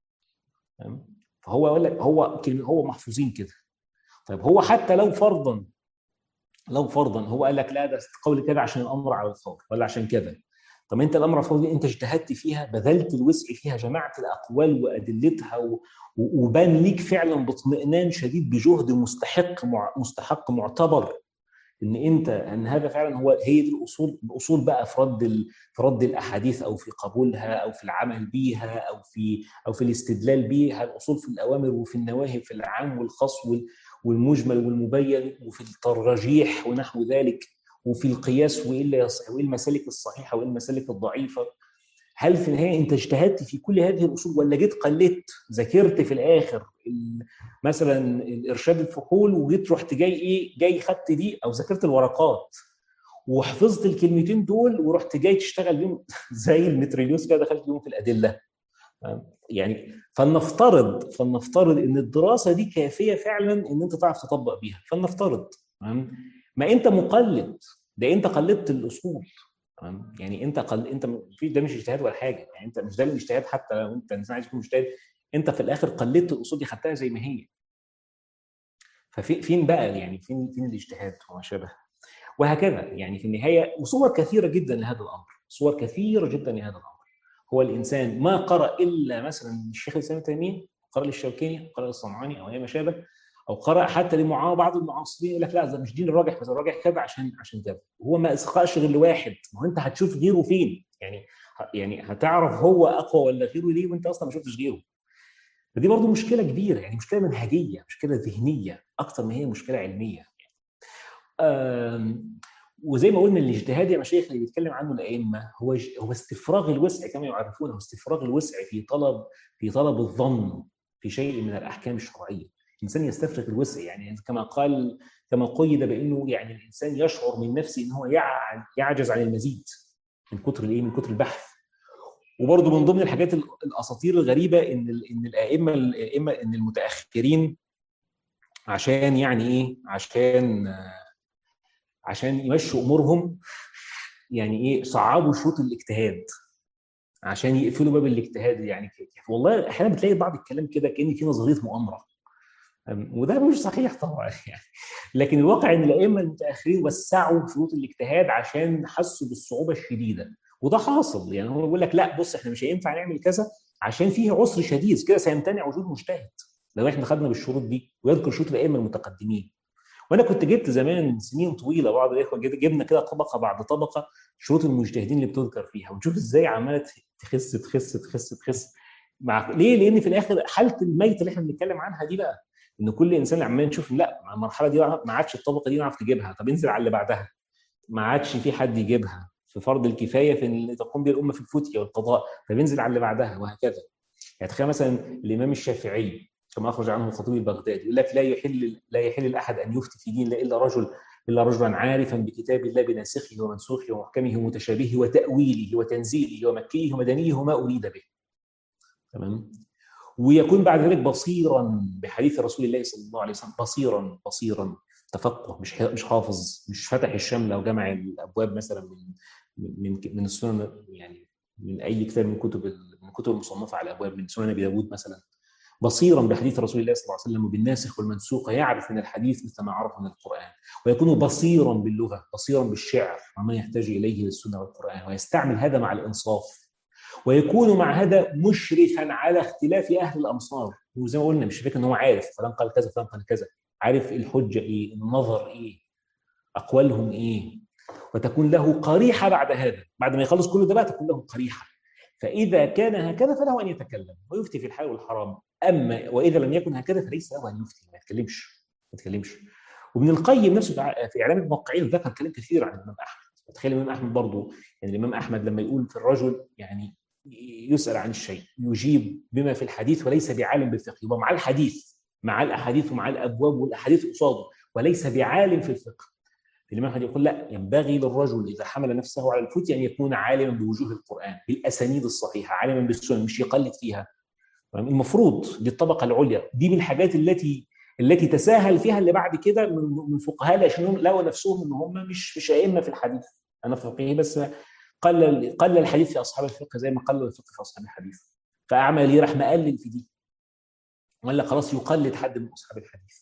فهو يقول لك هو هو محفوظين كده طيب هو حتى لو فرضا لو فرضا هو قال لك لا ده قول كذا عشان الامر على الفور ولا عشان كذا طب انت الامر الفور دي انت اجتهدت فيها بذلت الوسع فيها جمعت الاقوال وادلتها وبان ليك فعلا باطمئنان شديد بجهد مستحق مستحق معتبر ان انت ان هذا فعلا هو هي دي الاصول الاصول بقى في رد في رد الاحاديث او في قبولها او في العمل بيها او في او في الاستدلال بيها الاصول في الاوامر وفي النواهي في العام والخاص والمجمل والمبين وفي الترجيح ونحو ذلك وفي القياس وايه وايه المسالك الصحيحه وايه المسالك الضعيفه هل في النهايه انت اجتهدت في كل هذه الاصول ولا جيت قلدت ذاكرت في الاخر مثلا الارشاد الفحول وجيت رحت جاي ايه جاي خدت دي او ذاكرت الورقات وحفظت الكلمتين دول ورحت جاي تشتغل بيهم زي المتريليوس كده دخلت بيهم في الادله يعني فلنفترض فلنفترض ان الدراسه دي كافيه فعلا ان انت تعرف تطبق بيها فلنفترض ما انت مقلد ده انت قلدت الاصول تمام يعني انت قل... انت في ده مش اجتهاد ولا حاجه يعني انت مش ده الاجتهاد حتى لو انت انسان عايز تكون مجتهد انت في الاخر قلدت الاصول دي خدتها زي ما هي ففي فين بقى يعني فين فين الاجتهاد وما شابه وهكذا يعني في النهايه وصور كثيره جدا لهذا الامر صور كثيره جدا لهذا الامر هو الانسان ما قرا الا مثلا الشيخ الاسلام تيميه قرا للشوكاني قرا للصنعاني او اي ما شابه او قرأ حتى لمعاه بعض المعاصرين يقول لك لا ده مش دين الراجح بس الراجح كذا عشان عشان كذا هو ما اسقاش غير لواحد ما هو انت هتشوف غيره فين يعني يعني هتعرف هو اقوى ولا غيره ليه وانت اصلا ما شفتش غيره فدي برضه مشكله كبيره يعني مشكله منهجيه مشكله ذهنيه اكثر ما هي مشكله علميه وزي ما قلنا الاجتهاد يا مشايخ اللي بيتكلم عنه الائمه هو هو استفراغ الوسع كما يعرفونه استفراغ الوسع في طلب في طلب الظن في شيء من الاحكام الشرعيه الانسان يستفرغ الوسع يعني كما قال كما قيد بانه يعني الانسان يشعر من نفسه ان هو يعجز عن المزيد من كتر الايه من كتر البحث وبرضه من ضمن الحاجات الاساطير الغريبه ان ان الائمه الائمه ان المتاخرين عشان يعني ايه عشان عشان يمشوا امورهم يعني ايه صعبوا شروط الاجتهاد عشان يقفلوا باب الاجتهاد يعني والله احيانا بتلاقي بعض الكلام كده كان في نظريه مؤامره وده مش صحيح طبعا يعني لكن الواقع ان الائمه المتاخرين وسعوا شروط الاجتهاد عشان حسوا بالصعوبه الشديده وده حاصل يعني هو بيقول لك لا بص احنا مش هينفع نعمل كذا عشان فيه عسر شديد كده سيمتنع وجود مجتهد لو احنا خدنا بالشروط دي ويذكر شروط الائمه المتقدمين وانا كنت جبت زمان سنين طويله بعض الاخوه جبنا كده طبقه بعد طبقه شروط المجتهدين اللي بتذكر فيها ونشوف ازاي عماله تخس تخس تخس تخس مع ليه؟ لان في الاخر حاله الميت اللي احنا بنتكلم عنها دي بقى ان كل انسان عمال نشوف لا المرحله دي ما عادش الطبقه دي نعرف تجيبها طب انزل على اللي بعدها ما عادش في حد يجيبها في فرض الكفايه في اللي تقوم به الامه في الفتية والقضاء طب انزل على اللي بعدها وهكذا يعني تخيل مثلا الامام الشافعي كما اخرج عنه الخطيب البغدادي يقول لك لا يحل لا يحل لاحد ان يفتي في دين الا رجل الا رجلا عارفا بكتاب الله بناسخه ومنسوخه ومحكمه ومتشابهه وتاويله وتنزيله ومكيه ومدنيه وما اريد به. تمام؟ ويكون بعد ذلك بصيرا بحديث رسول الله صلى الله عليه وسلم بصيرا بصيرا تفقه مش مش حافظ مش فتح الشمله وجمع الابواب مثلا من من من السنن يعني من اي كتاب من كتب من كتب المصنفه على الابواب من سنن ابي داود مثلا بصيرا بحديث رسول الله صلى الله عليه وسلم وبالناسخ والمنسوخ يعرف من الحديث مثل ما عرف من القرآن ويكون بصيرا باللغة بصيرا بالشعر وما يحتاج إليه للسنة والقرآن ويستعمل هذا مع الإنصاف ويكون مع هذا مشرفا على اختلاف أهل الأمصار وزي ما قلنا مش فكرة إن هو عارف فلان قال كذا فلان قال كذا عارف الحجة إيه النظر إيه أقوالهم إيه وتكون له قريحة بعد هذا بعد ما يخلص كل ده بقى تكون له قريحة فإذا كان هكذا فله أن يتكلم ويفتي في الحلال والحرام أما وإذا لم يكن هكذا فليس له أن يفتي ما يتكلمش ما يتكلمش وابن القيم نفسه في إعلام الموقعين ذكر كلام كثير عن الإمام أحمد تخيل الإمام أحمد برضه يعني الإمام أحمد لما يقول في الرجل يعني يسأل عن الشيء يجيب بما في الحديث وليس بعالم بالفقه يبقى مع الحديث مع الأحاديث ومع الأبواب والأحاديث قصاده وليس بعالم في الفقه الإمام أحمد يقول لا ينبغي للرجل إذا حمل نفسه على الفتية أن يكون عالما بوجوه القرآن بالأسانيد الصحيحة عالما بالسنن مش يقلد فيها المفروض دي الطبقة العليا دي من الحاجات التي التي تساهل فيها اللي بعد كده من فقهاء لأنهم لقوا نفسهم ان هم مش مش ائمه في الحديث انا فقيه بس قل قل الحديث في اصحاب الفقه زي ما قل الفقه في اصحاب الحديث فاعمل ايه راح مقلل في دي ولا خلاص يقلد حد من اصحاب الحديث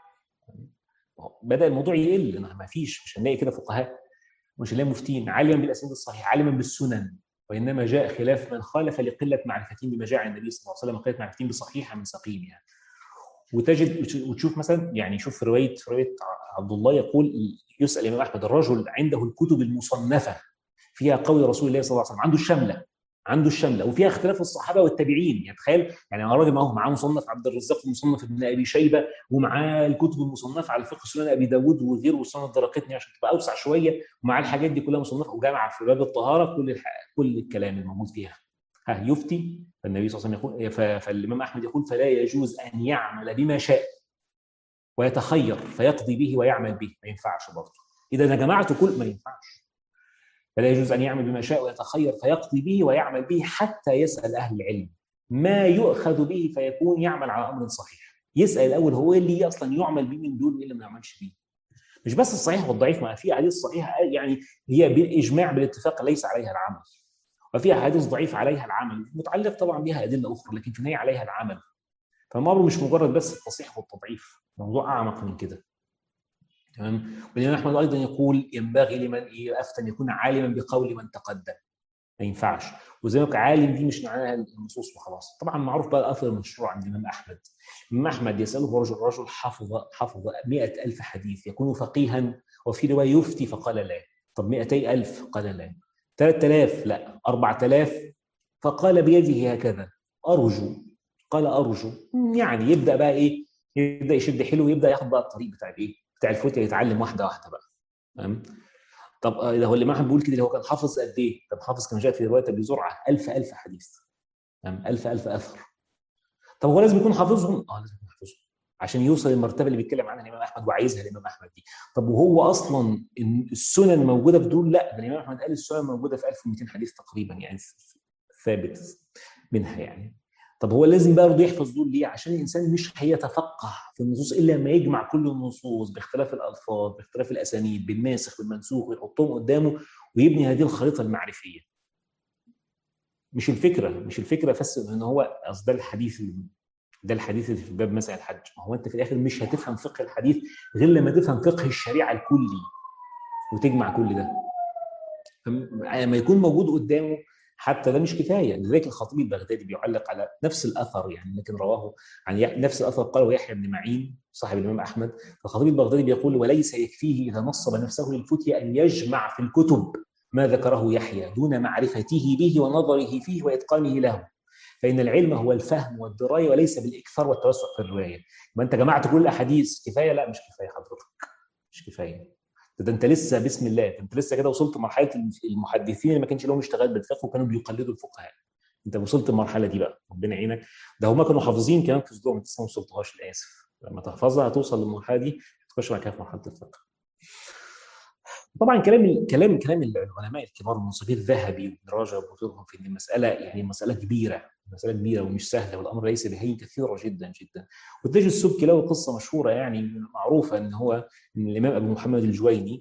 بدا الموضوع يقل ما فيش مش هنلاقي كده فقهاء مش هنلاقي مفتين عالما بالاسانيد الصحيحه عالما بالسنن وانما جاء خلاف من خالف لقله معرفتهم بما جاء عن النبي صلى الله عليه وسلم قله معرفتهم بصحيحه من سقيم يعني وتجد وتشوف مثلا يعني شوف روايه روايه عبد الله يقول يسال الامام احمد الرجل عنده الكتب المصنفه فيها قول رسول الله صلى الله عليه وسلم عنده الشمله عنده الشمله وفيها اختلاف الصحابه والتابعين يعني تخيل يعني انا راجل معاه معاه مصنف عبد الرزاق ومصنف ابن ابي شيبه ومعاه الكتب المصنفه على فقه سنن ابي داود وغيره وسنن الدرقطني عشان تبقى اوسع شويه ومعاه الحاجات دي كلها مصنفه وجامعه في باب الطهاره كل كل الكلام الموجود فيها ها يفتي فالنبي صلى الله عليه وسلم يقول فالامام احمد يقول فلا يجوز ان يعمل بما شاء ويتخير فيقضي به ويعمل به ما ينفعش برضه اذا انا جمعت كل ما ينفعش فلا يجوز ان يعمل بما شاء ويتخير فيقضي به ويعمل به حتى يسال اهل العلم ما يؤخذ به فيكون يعمل على امر صحيح يسال الاول هو ايه اللي اصلا يعمل به من دول وايه اللي ما يعملش به مش بس الصحيح والضعيف ما في احاديث صحيحه يعني هي بالاجماع بالاتفاق ليس عليها العمل وفي احاديث ضعيف عليها العمل متعلق طبعا بها ادله اخرى لكن في النهايه عليها العمل فالامر مش مجرد بس التصحيح والتضعيف موضوع اعمق من كده تمام والامام احمد ايضا يقول ينبغي لمن افتن يكون عالما بقول من تقدم ما ينفعش وزي ما عالم دي مش معناها النصوص وخلاص طبعا معروف بقى الاثر المشروع عند الامام احمد الامام احمد يساله رجل رجل حفظ حفظ 100000 حديث يكون فقيها وفي روايه يفتي فقال لا طب 200000 قال لا 3000 لا 4000 فقال بيده هكذا ارجو قال ارجو يعني يبدا بقى ايه يبدا يشد حلو ويبدا ياخد بقى الطريق بتاع الايه بتاع الفتية يتعلم واحده واحده بقى تمام طب ده هو الامام احمد بيقول كده هو كان حافظ قد ايه؟ كان حافظ كما جاء في روايه ابي زرعه 1000 1000 حديث تمام 1000 1000 اثر طب هو لازم يكون حافظهم؟ اه لازم يكون حافظهم عشان يوصل للمرتبه اللي بيتكلم عنها الامام احمد وعايزها الامام احمد دي طب وهو اصلا السنن موجوده في دول لا ده الامام احمد قال السنن موجوده في 1200 حديث تقريبا يعني ثابت منها يعني طب هو لازم برضه يحفظ دول ليه؟ عشان الانسان مش هيتفقه في النصوص الا لما يجمع كل النصوص باختلاف الالفاظ باختلاف الاسانيد بالناسخ بالمنسوخ ويحطهم قدامه ويبني هذه الخريطه المعرفيه. مش الفكره مش الفكره بس ان هو اصل ده الحديث ده الحديث اللي في باب مسائل الحج ما هو انت في الاخر مش هتفهم فقه الحديث غير لما تفهم فقه الشريعه الكلي وتجمع كل ده لما يكون موجود قدامه حتى ده مش كفايه لذلك الخطيب البغدادي بيعلق على نفس الاثر يعني لكن رواه عن نفس الاثر قاله يحيى بن معين صاحب الامام احمد فالخطيب البغدادي بيقول وليس يكفيه اذا نصب نفسه للفتيا ان يجمع في الكتب ما ذكره يحيى دون معرفته به ونظره فيه واتقانه له فان العلم هو الفهم والدرايه وليس بالاكثار والتوسع في الروايه ما انت جمعت كل الاحاديث كفايه لا مش كفايه حضرتك مش كفايه ده انت لسه بسم الله انت لسه كده وصلت لمرحله المحدثين اللي ما كانش لهم اشتغال بالفقه وكانوا بيقلدوا الفقهاء انت وصلت المرحله دي بقى ربنا يعينك ده هم كانوا حافظين كمان في صدورهم انت لسه ما وصلتهاش للاسف لما تحفظها هتوصل للمرحله دي تخش بعد كده في مرحله الفقه طبعا كلام كلام كلام العلماء الكبار المنصفين الذهبي وابن رجب وغيرهم في المساله يعني مساله كبيره مساله كبيره ومش سهله والامر ليس بهين كثيره جدا جدا وتجد السبكي له قصه مشهوره يعني معروفه ان هو ان الامام ابو محمد الجويني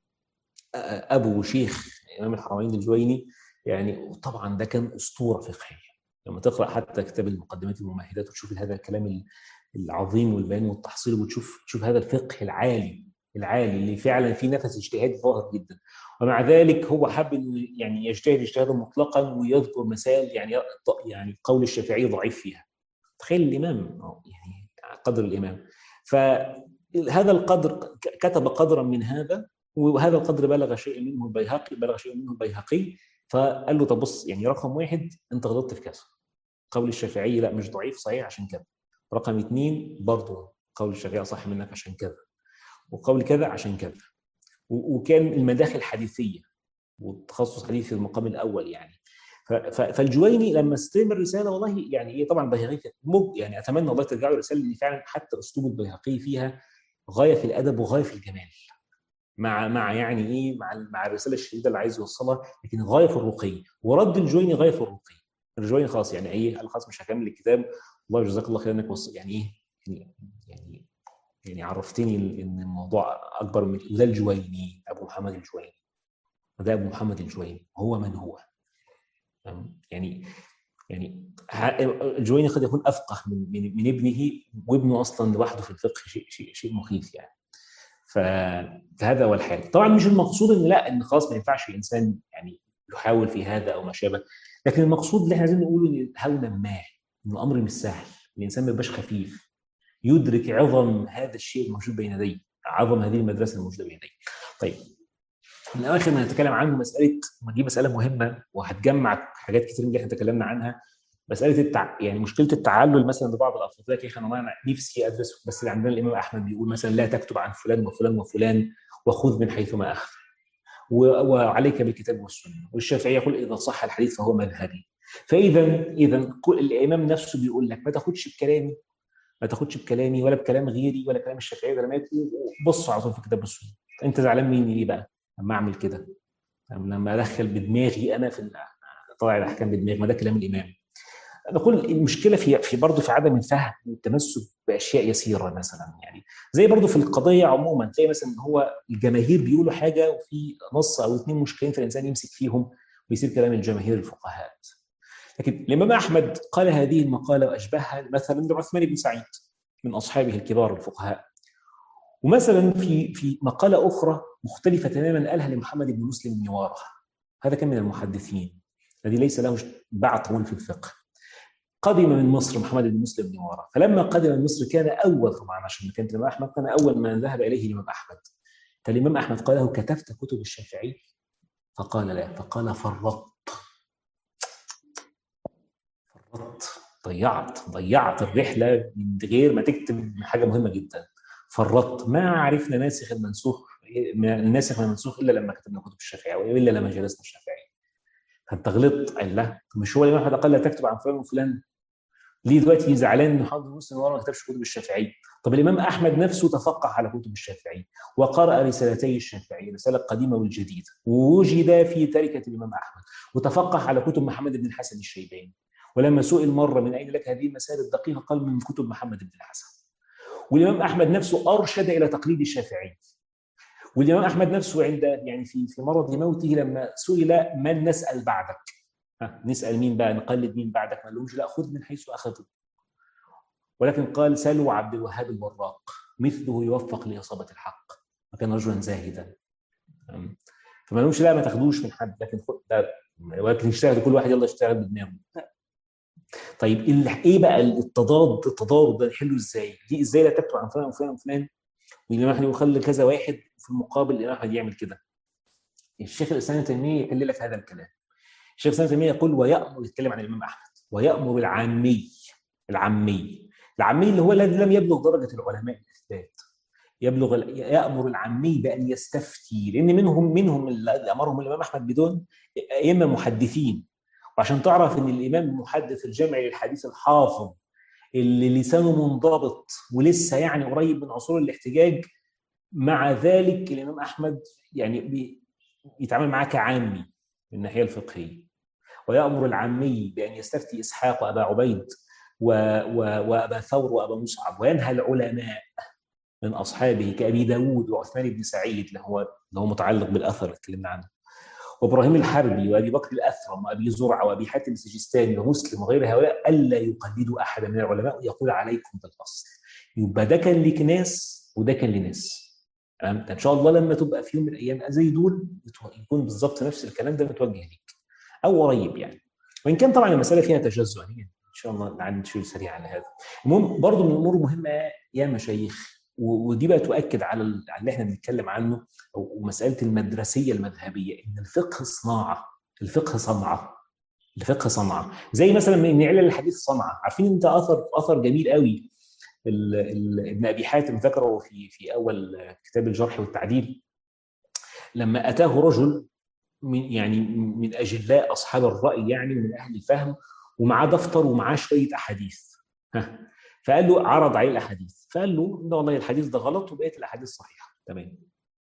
ابو شيخ امام الحرمين الجويني يعني طبعا ده كان اسطوره فقهيه لما تقرا حتى كتاب المقدمات والممهدات وتشوف هذا الكلام العظيم والبيان والتحصيل وتشوف تشوف هذا الفقه العالي العالي اللي فعلا فيه نفس اجتهادي ظاهر جدا ومع ذلك هو حب انه يعني يجتهد اجتهادا مطلقا ويذكر مسائل يعني يعني قول الشافعي ضعيف فيها تخيل الامام يعني قدر الامام فهذا القدر كتب قدرا من هذا وهذا القدر بلغ شيء منه البيهقي بلغ شيء منه البيهقي فقال له طب بص يعني رقم واحد انت غلطت في كذا قول الشافعي لا مش ضعيف صحيح عشان كذا رقم اثنين برضه قول الشافعي صح منك عشان كذا وقول كذا عشان كذا وكان المداخل حديثيه والتخصص حديث في المقام الاول يعني فالجويني لما استلم الرساله والله يعني هي طبعا بيهقي يعني اتمنى والله ترجعوا الرساله اللي فعلا حتى اسلوب البيهقي فيها غايه في الادب وغايه في الجمال مع مع يعني ايه مع مع الرساله الشديده اللي عايز يوصلها لكن غايه في الرقي ورد الجويني غايه في الرقي الجويني خلاص يعني ايه قال خلاص مش هكمل الكتاب الله يجزاك الله خير انك وصل يعني ايه يعني يعني يعني عرفتني ان الموضوع اكبر من وده الجويني ابو محمد الجويني وده ابو محمد الجويني هو من هو يعني يعني الجويني قد يكون افقه من من, من ابنه وابنه اصلا لوحده في الفقه شيء شيء شيء مخيف يعني فهذا هو الحال طبعا مش المقصود ان لا ان خلاص ما ينفعش الانسان يعني يحاول في هذا او ما شابه لكن المقصود اللي احنا عايزين نقوله ان هونا ما ان الامر مش سهل الانسان ما يبقاش خفيف يدرك عظم هذا الشيء الموجود بين يديه عظم هذه المدرسه الموجوده بين يديه طيب من اخر ما نتكلم عنه مساله ودي مساله مهمه وهتجمع حاجات كتير من اللي احنا تكلمنا عنها مساله التع... يعني مشكله التعلل مثلا لبعض الافراد يا اخي انا نفسي ادرس بس عندنا الامام احمد بيقول مثلا لا تكتب عن فلان وفلان وفلان وخذ من حيث ما اخذ و... وعليك بالكتاب والسنه والشافعي يقول اذا صح الحديث فهو مذهبي فاذا اذا الامام نفسه بيقول لك ما تاخدش بكلامي ما تاخدش بكلامي ولا بكلام غيري ولا كلام الشافعي ولا مالكي بص على طول في كتاب السنه انت زعلان مني ليه بقى؟ لما اعمل كده لما ادخل بدماغي انا في طالع الاحكام بدماغي ما ده كلام الامام نقول المشكله في في برضه في عدم الفهم والتمسك باشياء يسيره مثلا يعني زي برضه في القضيه عموما تلاقي مثلا ان هو الجماهير بيقولوا حاجه وفي نص او اثنين مشكلين فالانسان يمسك فيهم ويصير كلام الجماهير الفقهاء لكن الامام احمد قال هذه المقاله واشبهها مثلا لعثمان بن سعيد من اصحابه الكبار الفقهاء ومثلا في في مقاله اخرى مختلفه تماما قالها لمحمد بن مسلم بن واره هذا كان من المحدثين الذي ليس له باع طويل في الفقه قدم من مصر محمد بن مسلم بن واره فلما قدم من مصر كان اول طبعا عشان كانت الامام احمد كان اول من ذهب اليه الامام احمد فالامام احمد قال له كتبت كتب الشافعي فقال لا فقال فرطت فرطت ضيعت ضيعت الرحله من غير ما تكتب حاجه مهمه جدا فرطت ما عرفنا ناسخ المنسوخ الناسخ من المنسوخ الا لما كتبنا كتب الشافعي والا لما جلسنا الشافعي فانت غلطت قال لا مش هو الامام احمد قال لا تكتب عن فلان وفلان ليه دلوقتي زعلان ان حافظ مسلم ورا ما كتبش كتب الشافعي طب الامام احمد نفسه تفقه على كتب الشافعي وقرا رسالتي الشافعي الرساله القديمه والجديده ووجد في تركه الامام احمد وتفقه على كتب محمد بن الحسن الشيباني ولما سئل مره من اين لك هذه المسائل الدقيقه قال من كتب محمد بن الحسن والامام احمد نفسه ارشد الى تقليد الشافعي والامام احمد نفسه عند يعني في في مرض موته لما سئل من نسال بعدك نسال مين بقى نقلد مين بعدك ما لهمش لا خذ من حيث اخذوا ولكن قال سلوا عبد الوهاب الوراق مثله يوفق لاصابه الحق وكان رجلا زاهدا فما لهمش لا ما تاخدوش من حد لكن خد ده ولكن يشتغل كل واحد يلا يشتغل بدماغه طيب ايه بقى التضاد التضارب ده نحله ازاي؟ دي ازاي لا تكتب عن فلان وفلان وفلان والامام احمد يخلي كذا واحد في المقابل الامام احمد يعمل كده. الشيخ الاسلام ابن تيميه يحل لك هذا الكلام. الشيخ الاسلام ابن تيميه يقول ويامر يتكلم عن الامام احمد ويامر العامي العامي العامي اللي هو الذي لم يبلغ درجه العلماء الاثبات يبلغ يامر العامي بان يستفتي لان منهم منهم اللي امرهم الامام احمد بدون ائمه محدثين وعشان تعرف ان الامام المحدث الجامع للحديث الحافظ اللي لسانه منضبط ولسه يعني قريب من عصور الاحتجاج مع ذلك الامام احمد يعني بيتعامل معاه كعامي من الناحيه الفقهيه ويامر العامي بان يستفتي اسحاق وابا عبيد و و وابا ثور وابا مصعب وينهى العلماء من اصحابه كابي داود وعثمان بن سعيد اللي هو اللي هو متعلق بالاثر اللي اتكلمنا عنه وابراهيم الحربي وابي بكر الاثرم وابي زرعه وابي حاتم السجستاني ومسلم وغير هؤلاء الا يقلدوا احدا من العلماء ويقول عليكم بالاصل يبقى ده كان لك ناس وده كان لناس تمام ان شاء الله لما تبقى في يوم من الايام زي دول يكون بالظبط نفس الكلام ده متوجه ليك او قريب يعني وان كان طبعا المساله فيها تجزؤ يعني ان شاء الله نعد نشير سريع على هذا المهم برضه من الامور المهمه يا مشايخ ودي بقى تؤكد على اللي احنا بنتكلم عنه ومساله المدرسيه المذهبيه ان الفقه صناعه الفقه صنعه الفقه صنعه زي مثلا من علل الحديث صنعه عارفين انت اثر اثر جميل قوي ابن ابي حاتم ذكره في في اول كتاب الجرح والتعديل لما اتاه رجل من يعني من اجلاء اصحاب الراي يعني ومن اهل الفهم ومعاه دفتر ومعاه شويه احاديث ها فقال له عرض عليه الاحاديث فقال له ده والله الحديث ده غلط وبقيه الاحاديث صحيحه تمام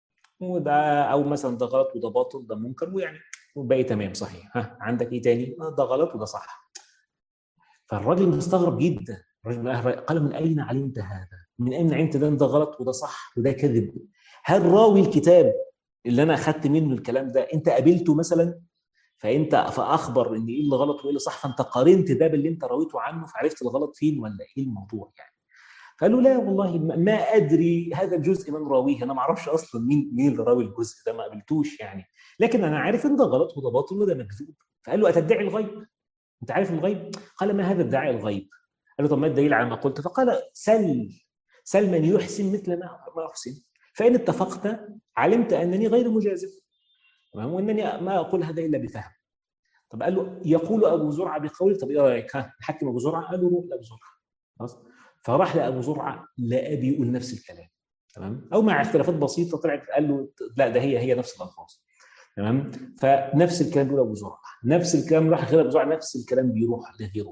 وده او مثلا ده غلط وده باطل ده منكر ويعني والباقي تمام صحيح ها عندك ايه تاني ده غلط وده صح فالراجل مستغرب جدا الراجل قال من اين علمت هذا من اين علمت ده ده غلط وده صح وده كذب هل راوي الكتاب اللي انا اخذت منه الكلام ده انت قابلته مثلا فانت فاخبر ان ايه اللي غلط وايه اللي صح فانت قارنت ده باللي انت رويته عنه فعرفت الغلط فين ولا ايه الموضوع يعني فقالوا لا والله ما ادري هذا الجزء من راويه انا ما اعرفش اصلا مين مين اللي راوي الجزء ده ما قابلتوش يعني لكن انا عارف ان ده غلط وده باطل وده مكذوب فقال له اتدعي الغيب انت عارف الغيب قال ما هذا ادعاء الغيب قال له طب ما الدليل على ما قلت فقال سل سل من يحسن مثل ما ما احسن فان اتفقت علمت انني غير مجازف تمام وانني ما اقول هذا الا بفهم طب قال له يقول ابو زرعه بقوله طب ايه رايك ها نحكم ابو زرعه قال له روح لابو زرعه خلاص فراح لابو زرعه لقى بيقول نفس الكلام تمام او مع اختلافات بسيطه طلعت قال له لا ده هي هي نفس الالفاظ تمام فنفس الكلام بيقول ابو زرعه نفس الكلام راح غير ابو زرعه نفس الكلام بيروح لغيره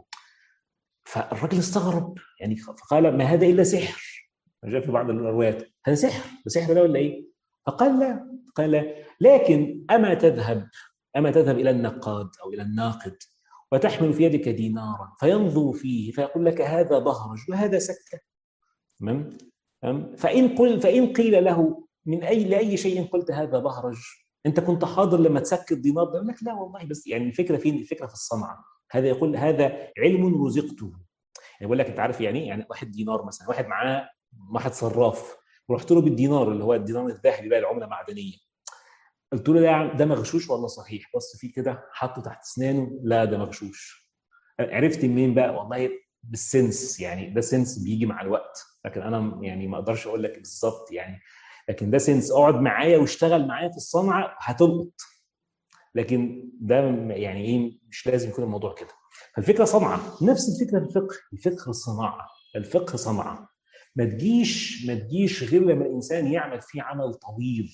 فالراجل استغرب يعني فقال ما هذا الا سحر جاء في بعض الروايات هذا سحر ده سحر ده ولا ايه؟ فقال لا قال لا لكن اما تذهب اما تذهب الى النقاد او الى الناقد وتحمل في يدك دينارا فينظر فيه فيقول لك هذا بهرج وهذا سكه تمام فان قل فان قيل له من اي لاي شيء قلت هذا بهرج انت كنت حاضر لما تسكت دينار ده يقول لك لا والله بس يعني الفكره فين الفكره في الصنعه هذا يقول هذا علم رزقته يعني يقول لك انت عارف يعني ايه يعني واحد دينار مثلا واحد معاه واحد صراف ورحت له بالدينار اللي هو الدينار الذهبي بقى العمله معدنيه قلت له ده ده مغشوش ولا صحيح بص فيه كده حطه تحت اسنانه لا ده مغشوش عرفت منين بقى والله بالسنس يعني ده سنس بيجي مع الوقت لكن انا يعني ما اقدرش اقول لك بالظبط يعني لكن ده سنس اقعد معايا واشتغل معايا في الصنعه هتلقط لكن ده يعني ايه مش لازم يكون الموضوع كده فالفكره صنعه نفس الفكره في الفقه الفقه الصناعه الفقه صنعه ما تجيش ما تجيش غير لما الانسان يعمل فيه عمل طويل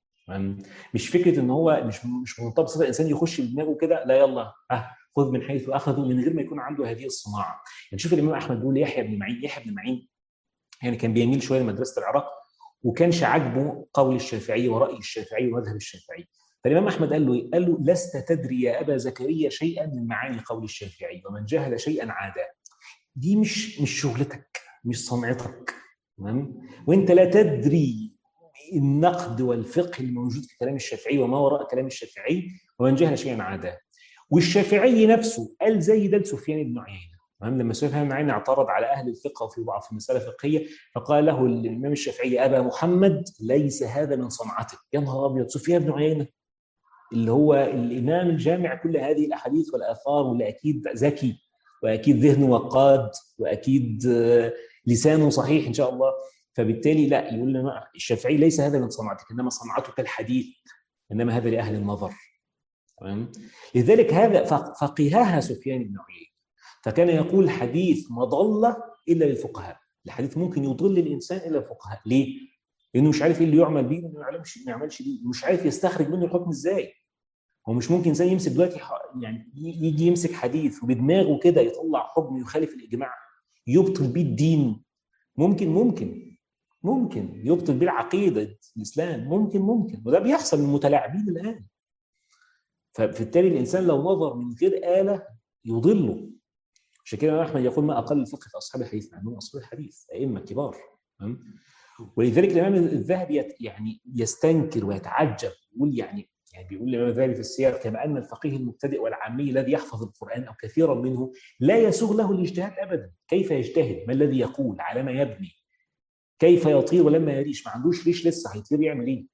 مش فكره ان هو مش مش بمنتهى البساطه الانسان يخش بدماغه كده لا يلا اه خذ من حيث اخذوا من غير ما يكون عنده هذه الصناعه يعني شوف الامام احمد بيقول يحيى بن معين يحيى بن معين يعني كان بيميل شويه لمدرسه العراق وكانش عاجبه قول الشافعي وراي الشافعي ومذهب الشافعي فالامام احمد قال له ايه؟ قال له لست تدري يا ابا زكريا شيئا من معاني قول الشافعي ومن جهل شيئا عاده دي مش مش شغلتك مش صنعتك تمام وانت لا تدري النقد والفقه الموجود في كلام الشافعي وما وراء كلام الشافعي ومن جهل شيئا عاده والشافعي نفسه قال زي ده لسفيان بن عيينه تمام لما سفيان بن عيينه اعترض على اهل الفقه وفي بعض في مساله فقهيه فقال له الامام الشافعي ابا محمد ليس هذا من صنعتك يا نهار ابيض سفيان بن عيينه اللي هو الامام الجامع كل هذه الاحاديث والاثار واللي اكيد ذكي واكيد ذهنه وقاد واكيد لسانه صحيح ان شاء الله فبالتالي لا يقول لنا الشافعي ليس هذا من صنعتك انما صنعتك الحديث انما هذا لاهل النظر تمام لذلك هذا فقهها سفيان بن عيينه فكان يقول حديث مضله الا للفقهاء الحديث ممكن يضل الانسان الا الفقهاء ليه؟ لانه مش عارف ايه اللي يعمل بيه وما يعملش ما يعملش بيه مش عارف يستخرج منه الحكم ازاي هو مش ممكن زي يمسك دلوقتي يعني يجي يمسك حديث وبدماغه كده يطلع حكم يخالف الاجماع يبطل بيه الدين ممكن ممكن ممكن يبطل بيه العقيده الاسلام ممكن ممكن وده بيحصل من المتلاعبين الان فبالتالي الانسان لو نظر من غير اله يضله عشان كده احمد يقول ما اقل الفقه في اصحاب الحديث مع انهم اصحاب الحديث ائمه كبار ولذلك الامام الذهبي يعني يستنكر ويتعجب يقول يعني يعني بيقول الامام الذهبي في السير كما ان الفقيه المبتدئ والعامي الذي يحفظ القران او كثيرا منه لا يسوغ له الاجتهاد ابدا، كيف يجتهد؟ ما الذي يقول؟ على ما يبني؟ كيف يطير ولما يريش؟ ما عندوش ريش لسه هيطير يعمل ايه؟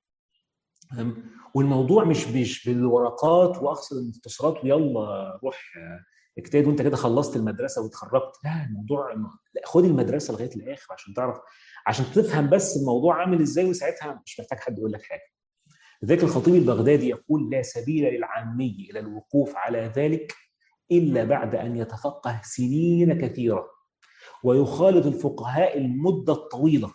والموضوع مش مش بالورقات واقصد المختصرات ويلا روح اجتهد وانت كده خلصت المدرسه واتخرجت لا الموضوع لا خد المدرسه لغايه الاخر عشان تعرف عشان تفهم بس الموضوع عامل ازاي وساعتها مش محتاج حد يقول لك حاجه لذلك الخطيب البغدادي يقول لا سبيل للعامي الى الوقوف على ذلك الا بعد ان يتفقه سنين كثيره ويخالط الفقهاء المده الطويله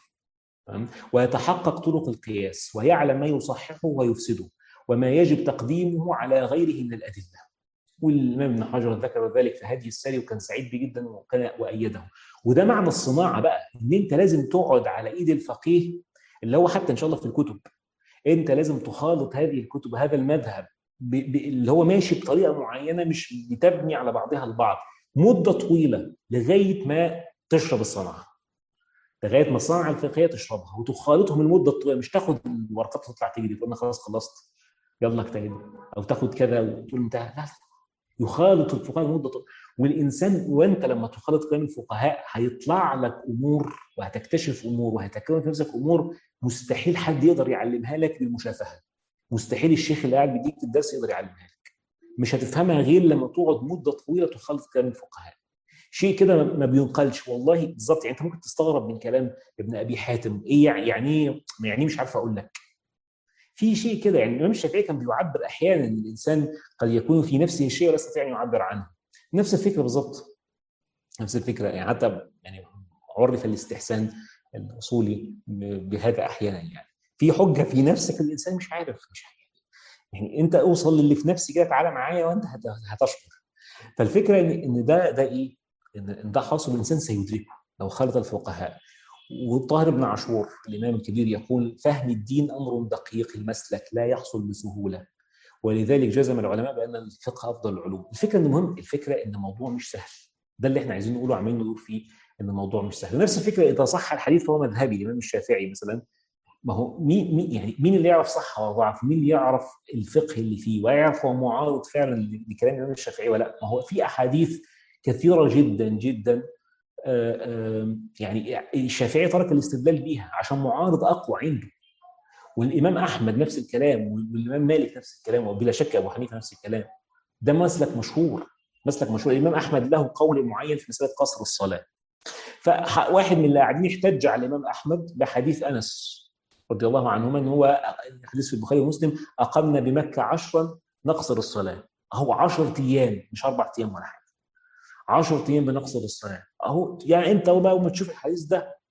ويتحقق طرق القياس ويعلم ما يصححه ويفسده وما يجب تقديمه على غيره من الادله والامام ابن حجر ذكر ذلك في هدي الساري وكان سعيد به جدا وكان وايده وده معنى الصناعه بقى ان انت لازم تقعد على ايد الفقيه اللي هو حتى ان شاء الله في الكتب انت لازم تخالط هذه الكتب هذا المذهب اللي هو ماشي بطريقه معينه مش بتبني على بعضها البعض مده طويله لغايه ما تشرب الصنعه لغايه ما الصنعه الفقهيه تشربها وتخالطهم المده الطويله مش تاخد الورقات تطلع تجري تقول خلاص خلصت يلا اجتهد او تاخد كذا وتقول انتهى لا يخالط الفقهاء لمده طويله والانسان وانت لما تخالط كلام الفقهاء هيطلع لك امور وهتكتشف امور وهتكون في نفسك امور مستحيل حد يقدر يعلمها لك بالمشافهه مستحيل الشيخ اللي قاعد بيديك الدرس يقدر يعلمها لك مش هتفهمها غير لما تقعد مده طويله تخالط كلام الفقهاء شيء كده ما بينقلش والله بالظبط يعني انت ممكن تستغرب من كلام ابن ابي حاتم ايه يعني يعني يعني مش عارف اقول لك في شيء كده يعني الامام الشافعي كان بيعبر احيانا ان الانسان قد يكون في نفسه شيء ولا يستطيع ان يعبر عنه نفس الفكره بالظبط نفس الفكره يعني حتى يعني عرف الاستحسان الاصولي بهذا احيانا يعني في حجه في نفسك الانسان مش عارف مش عارف يعني انت اوصل للي في نفسي كده تعالى معايا وانت هتشكر فالفكره ان ان ده ده ايه؟ ان ده حاصل الانسان سيدركه لو خالط الفقهاء والطاهر بن عاشور الامام الكبير يقول فهم الدين امر دقيق المسلك لا يحصل بسهوله ولذلك جزم العلماء بان الفقه افضل العلوم الفكره ان مهم الفكره ان الموضوع مش سهل ده اللي احنا عايزين نقوله عمالين ندور فيه ان الموضوع مش سهل نفس الفكره اذا صح الحديث فهو مذهبي الامام الشافعي مثلا ما هو مين مين يعني مين اللي يعرف صح وضعف مين اللي يعرف الفقه اللي فيه ويعرف هو معارض فعلا لكلام الامام الشافعي ولا ما هو في احاديث كثيره جدا جدا يعني الشافعي ترك الاستدلال بيها عشان معارض اقوى عنده والامام احمد نفس الكلام والامام مالك نفس الكلام وبلا شك ابو حنيفه نفس الكلام ده مسلك مشهور مسلك مشهور الامام احمد له قول معين في مساله قصر الصلاه فواحد من اللي قاعدين يحتج على الامام احمد بحديث انس رضي الله عنهما ان هو حديث في البخاري ومسلم اقمنا بمكه عشرا نقصر الصلاه هو 10 ايام مش اربع ايام ولا حاجه 10 ايام بنقصر الصلاه اهو يعني انت بقى وما تشوف الحديث ده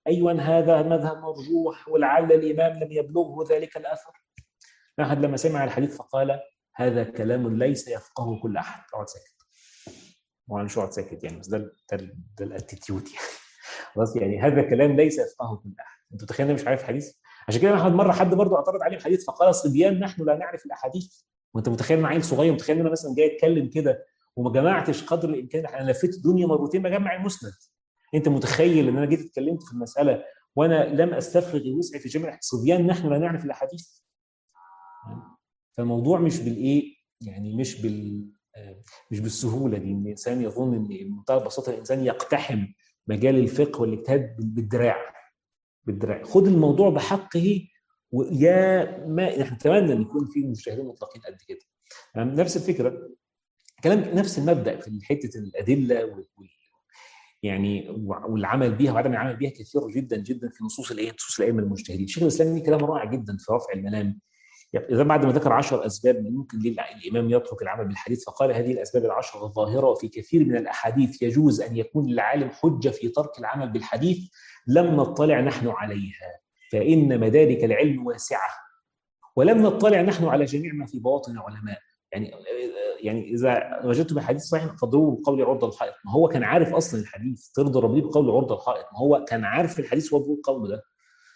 ايوه هذا مذهب مرجوح ولعل الامام لم يبلغه ذلك الاثر احد لما سمع الحديث فقال هذا كلام ليس يفقهه كل احد اقعد ساكت هو مش اقعد ساكت يعني بس ده ده, ده الاتيتيود يعني خلاص يعني هذا كلام ليس يفقهه كل احد انت تخيل مش عارف حديث عشان كده احمد مره حد برضه اعترض عليه الحديث فقال صبيان نحن لا نعرف الاحاديث وانت متخيل معايا صغير متخيل ان انا مثلا جاي اتكلم كده وما جمعتش قدر الامكان انا لفيت الدنيا مرتين بجمع المسند انت متخيل ان انا جيت اتكلمت في المساله وانا لم استفرغ وسعي في جمع صبيان نحن لا نعرف الاحاديث فالموضوع مش بالايه يعني مش بال مش بالسهوله دي ان الانسان يظن ان بمنتهى البساطه الانسان يقتحم مجال الفقه والاجتهاد بالدراع بالدراع خد الموضوع بحقه ويا ما نحن نتمنى ان يكون في مجتهدين مطلقين قد كده نفس الفكره كلام نفس المبدا في حته الادله وال يعني والعمل بها وعدم العمل بها كثير جدا جدا في نصوص الايه؟ نصوص الائمه المجتهدين، شيخ الاسلام ليه كلام رائع جدا في رفع الملام اذا بعد ما ذكر عشر اسباب ممكن الامام يترك العمل بالحديث فقال هذه الاسباب العشر الظاهره وفي كثير من الاحاديث يجوز ان يكون للعالم حجه في ترك العمل بالحديث لم نطلع نحن عليها فان مدارك العلم واسعه ولم نطلع نحن على جميع ما في بواطن العلماء يعني يعني اذا وجدت بحديث صحيح فضروه بقول عرض الحائط ما هو كان عارف اصلا الحديث ترضى ربي بقول عرض الحائط ما هو كان عارف الحديث وهو بيقول القول ده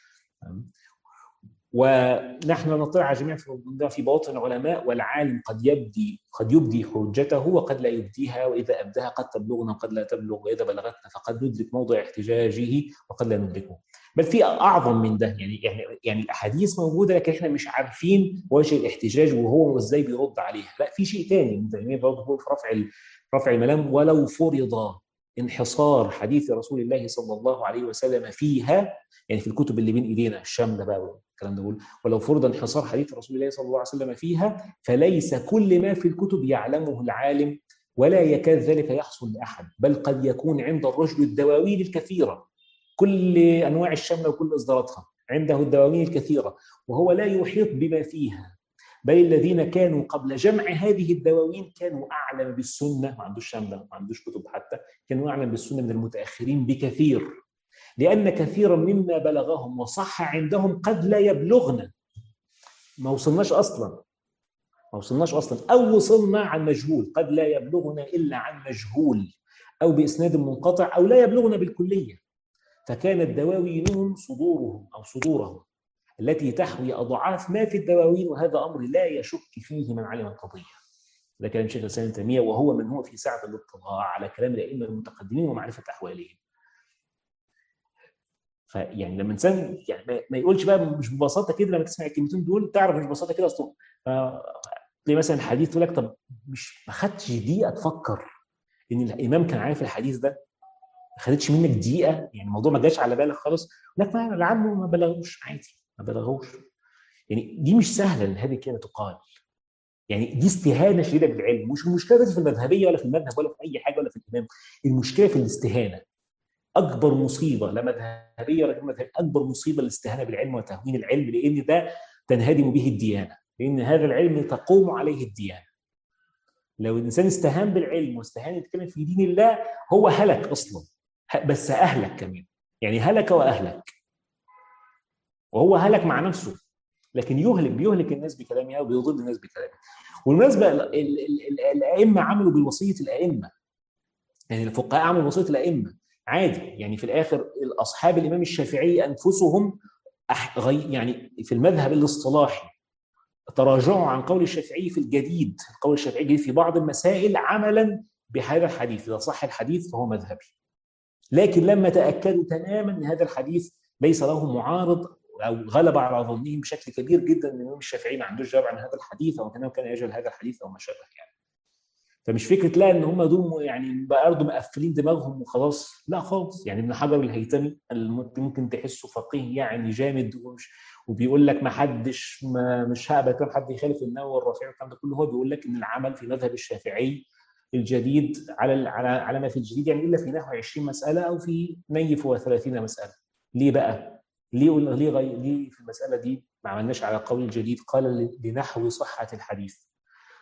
ونحن نطلع على جميع في بواطن العلماء والعالم قد يبدي قد يبدي حجته وقد لا يبديها واذا ابداها قد تبلغنا وقد لا تبلغ واذا بلغتنا فقد ندرك موضع احتجاجه وقد لا ندركه بل في اعظم من ده يعني يعني يعني الاحاديث موجوده لكن احنا مش عارفين وجه الاحتجاج وهو ازاي بيرد عليها لا في شيء ثاني زي برضه في رفع رفع الملام ولو فرض انحصار حديث رسول الله صلى الله عليه وسلم فيها يعني في الكتب اللي بين ايدينا الشامله بقى والكلام ده ولو فرض انحصار حديث رسول الله صلى الله عليه وسلم فيها فليس كل ما في الكتب يعلمه العالم ولا يكاد ذلك يحصل لاحد بل قد يكون عند الرجل الدواوين الكثيره كل انواع الشامله وكل اصداراتها عنده الدواوين الكثيره وهو لا يحيط بما فيها بل الذين كانوا قبل جمع هذه الدواوين كانوا اعلم بالسنه ما عندوش شامله ما عندوش كتب حتى كانوا اعلم بالسنه من المتاخرين بكثير لان كثيرا مما بلغهم وصح عندهم قد لا يبلغنا ما وصلناش اصلا ما وصلناش اصلا او وصلنا عن مجهول قد لا يبلغنا الا عن مجهول او باسناد منقطع او لا يبلغنا بالكليه فكانت دواوينهم صدورهم او صدورهم التي تحوي اضعاف ما في الدواوين وهذا امر لا يشك فيه من علم القضيه. ده كلام شيخ الاسلام ابن تيميه وهو من هو في سعه الاطلاع على كلام الائمه المتقدمين ومعرفه احوالهم. فيعني لما انسان يعني ما يقولش بقى مش ببساطه كده لما تسمع الكلمتين دول تعرف مش ببساطه كده اصلا تلاقي مثلا الحديث يقول لك طب مش ما خدتش دقيقه تفكر ان الامام كان عارف الحديث ده ما خدتش منك دقيقه يعني الموضوع ما جاش على بالك خالص لك ما لعله ما بلغوش عادي ما بلغوش يعني دي مش سهله ان هذه الكلمه تقال يعني دي استهانه شديده بالعلم مش المشكله في المذهبيه ولا في المذهب ولا في اي حاجه ولا في الامام المشكله في الاستهانه اكبر مصيبه لا مذهبيه ولا مذهبيه اكبر مصيبه الاستهانه بالعلم وتهوين العلم لان ده تنهدم به الديانه لان هذا العلم تقوم عليه الديانه لو الانسان استهان بالعلم واستهان يتكلم في دين الله هو هلك اصلا بس اهلك كمان يعني هلك واهلك وهو هلك مع نفسه لكن يهلك بيهلك الناس بكلامها وبيضل الناس بكلامها والمناسبه الائمه عملوا بوصيه الائمه يعني الفقهاء عملوا وصيه الائمه عادي يعني في الاخر اصحاب الامام الشافعي انفسهم يعني في المذهب الاصطلاحي تراجعوا عن قول الشافعي في الجديد القول الشافعي الجديد في بعض المسائل عملا بهذا الحديث اذا صح الحديث فهو مذهبي لكن لما تاكدوا تماما ان هذا الحديث ليس له معارض او غلب على ظنهم بشكل كبير جدا ان الامام الشافعي ما عندوش جواب عن هذا الحديث او كانه كان يجهل هذا الحديث او ما شابه يعني. فمش فكره لا ان هم دول يعني برضه مقفلين دماغهم وخلاص لا خالص يعني ابن حجر الهيثمي ممكن تحسه فقيه يعني جامد ومش وبيقول لك ما حدش ما مش هقبل كلام حد يخالف النووي والرافعي والكلام ده كله هو بيقول لك ان العمل في مذهب الشافعي الجديد على على على ما في الجديد يعني الا في نحو 20 مساله او في نيف و30 مساله ليه بقى؟ ليه ليه غي... ليه في المساله دي ما عملناش على قول الجديد قال لنحو صحه الحديث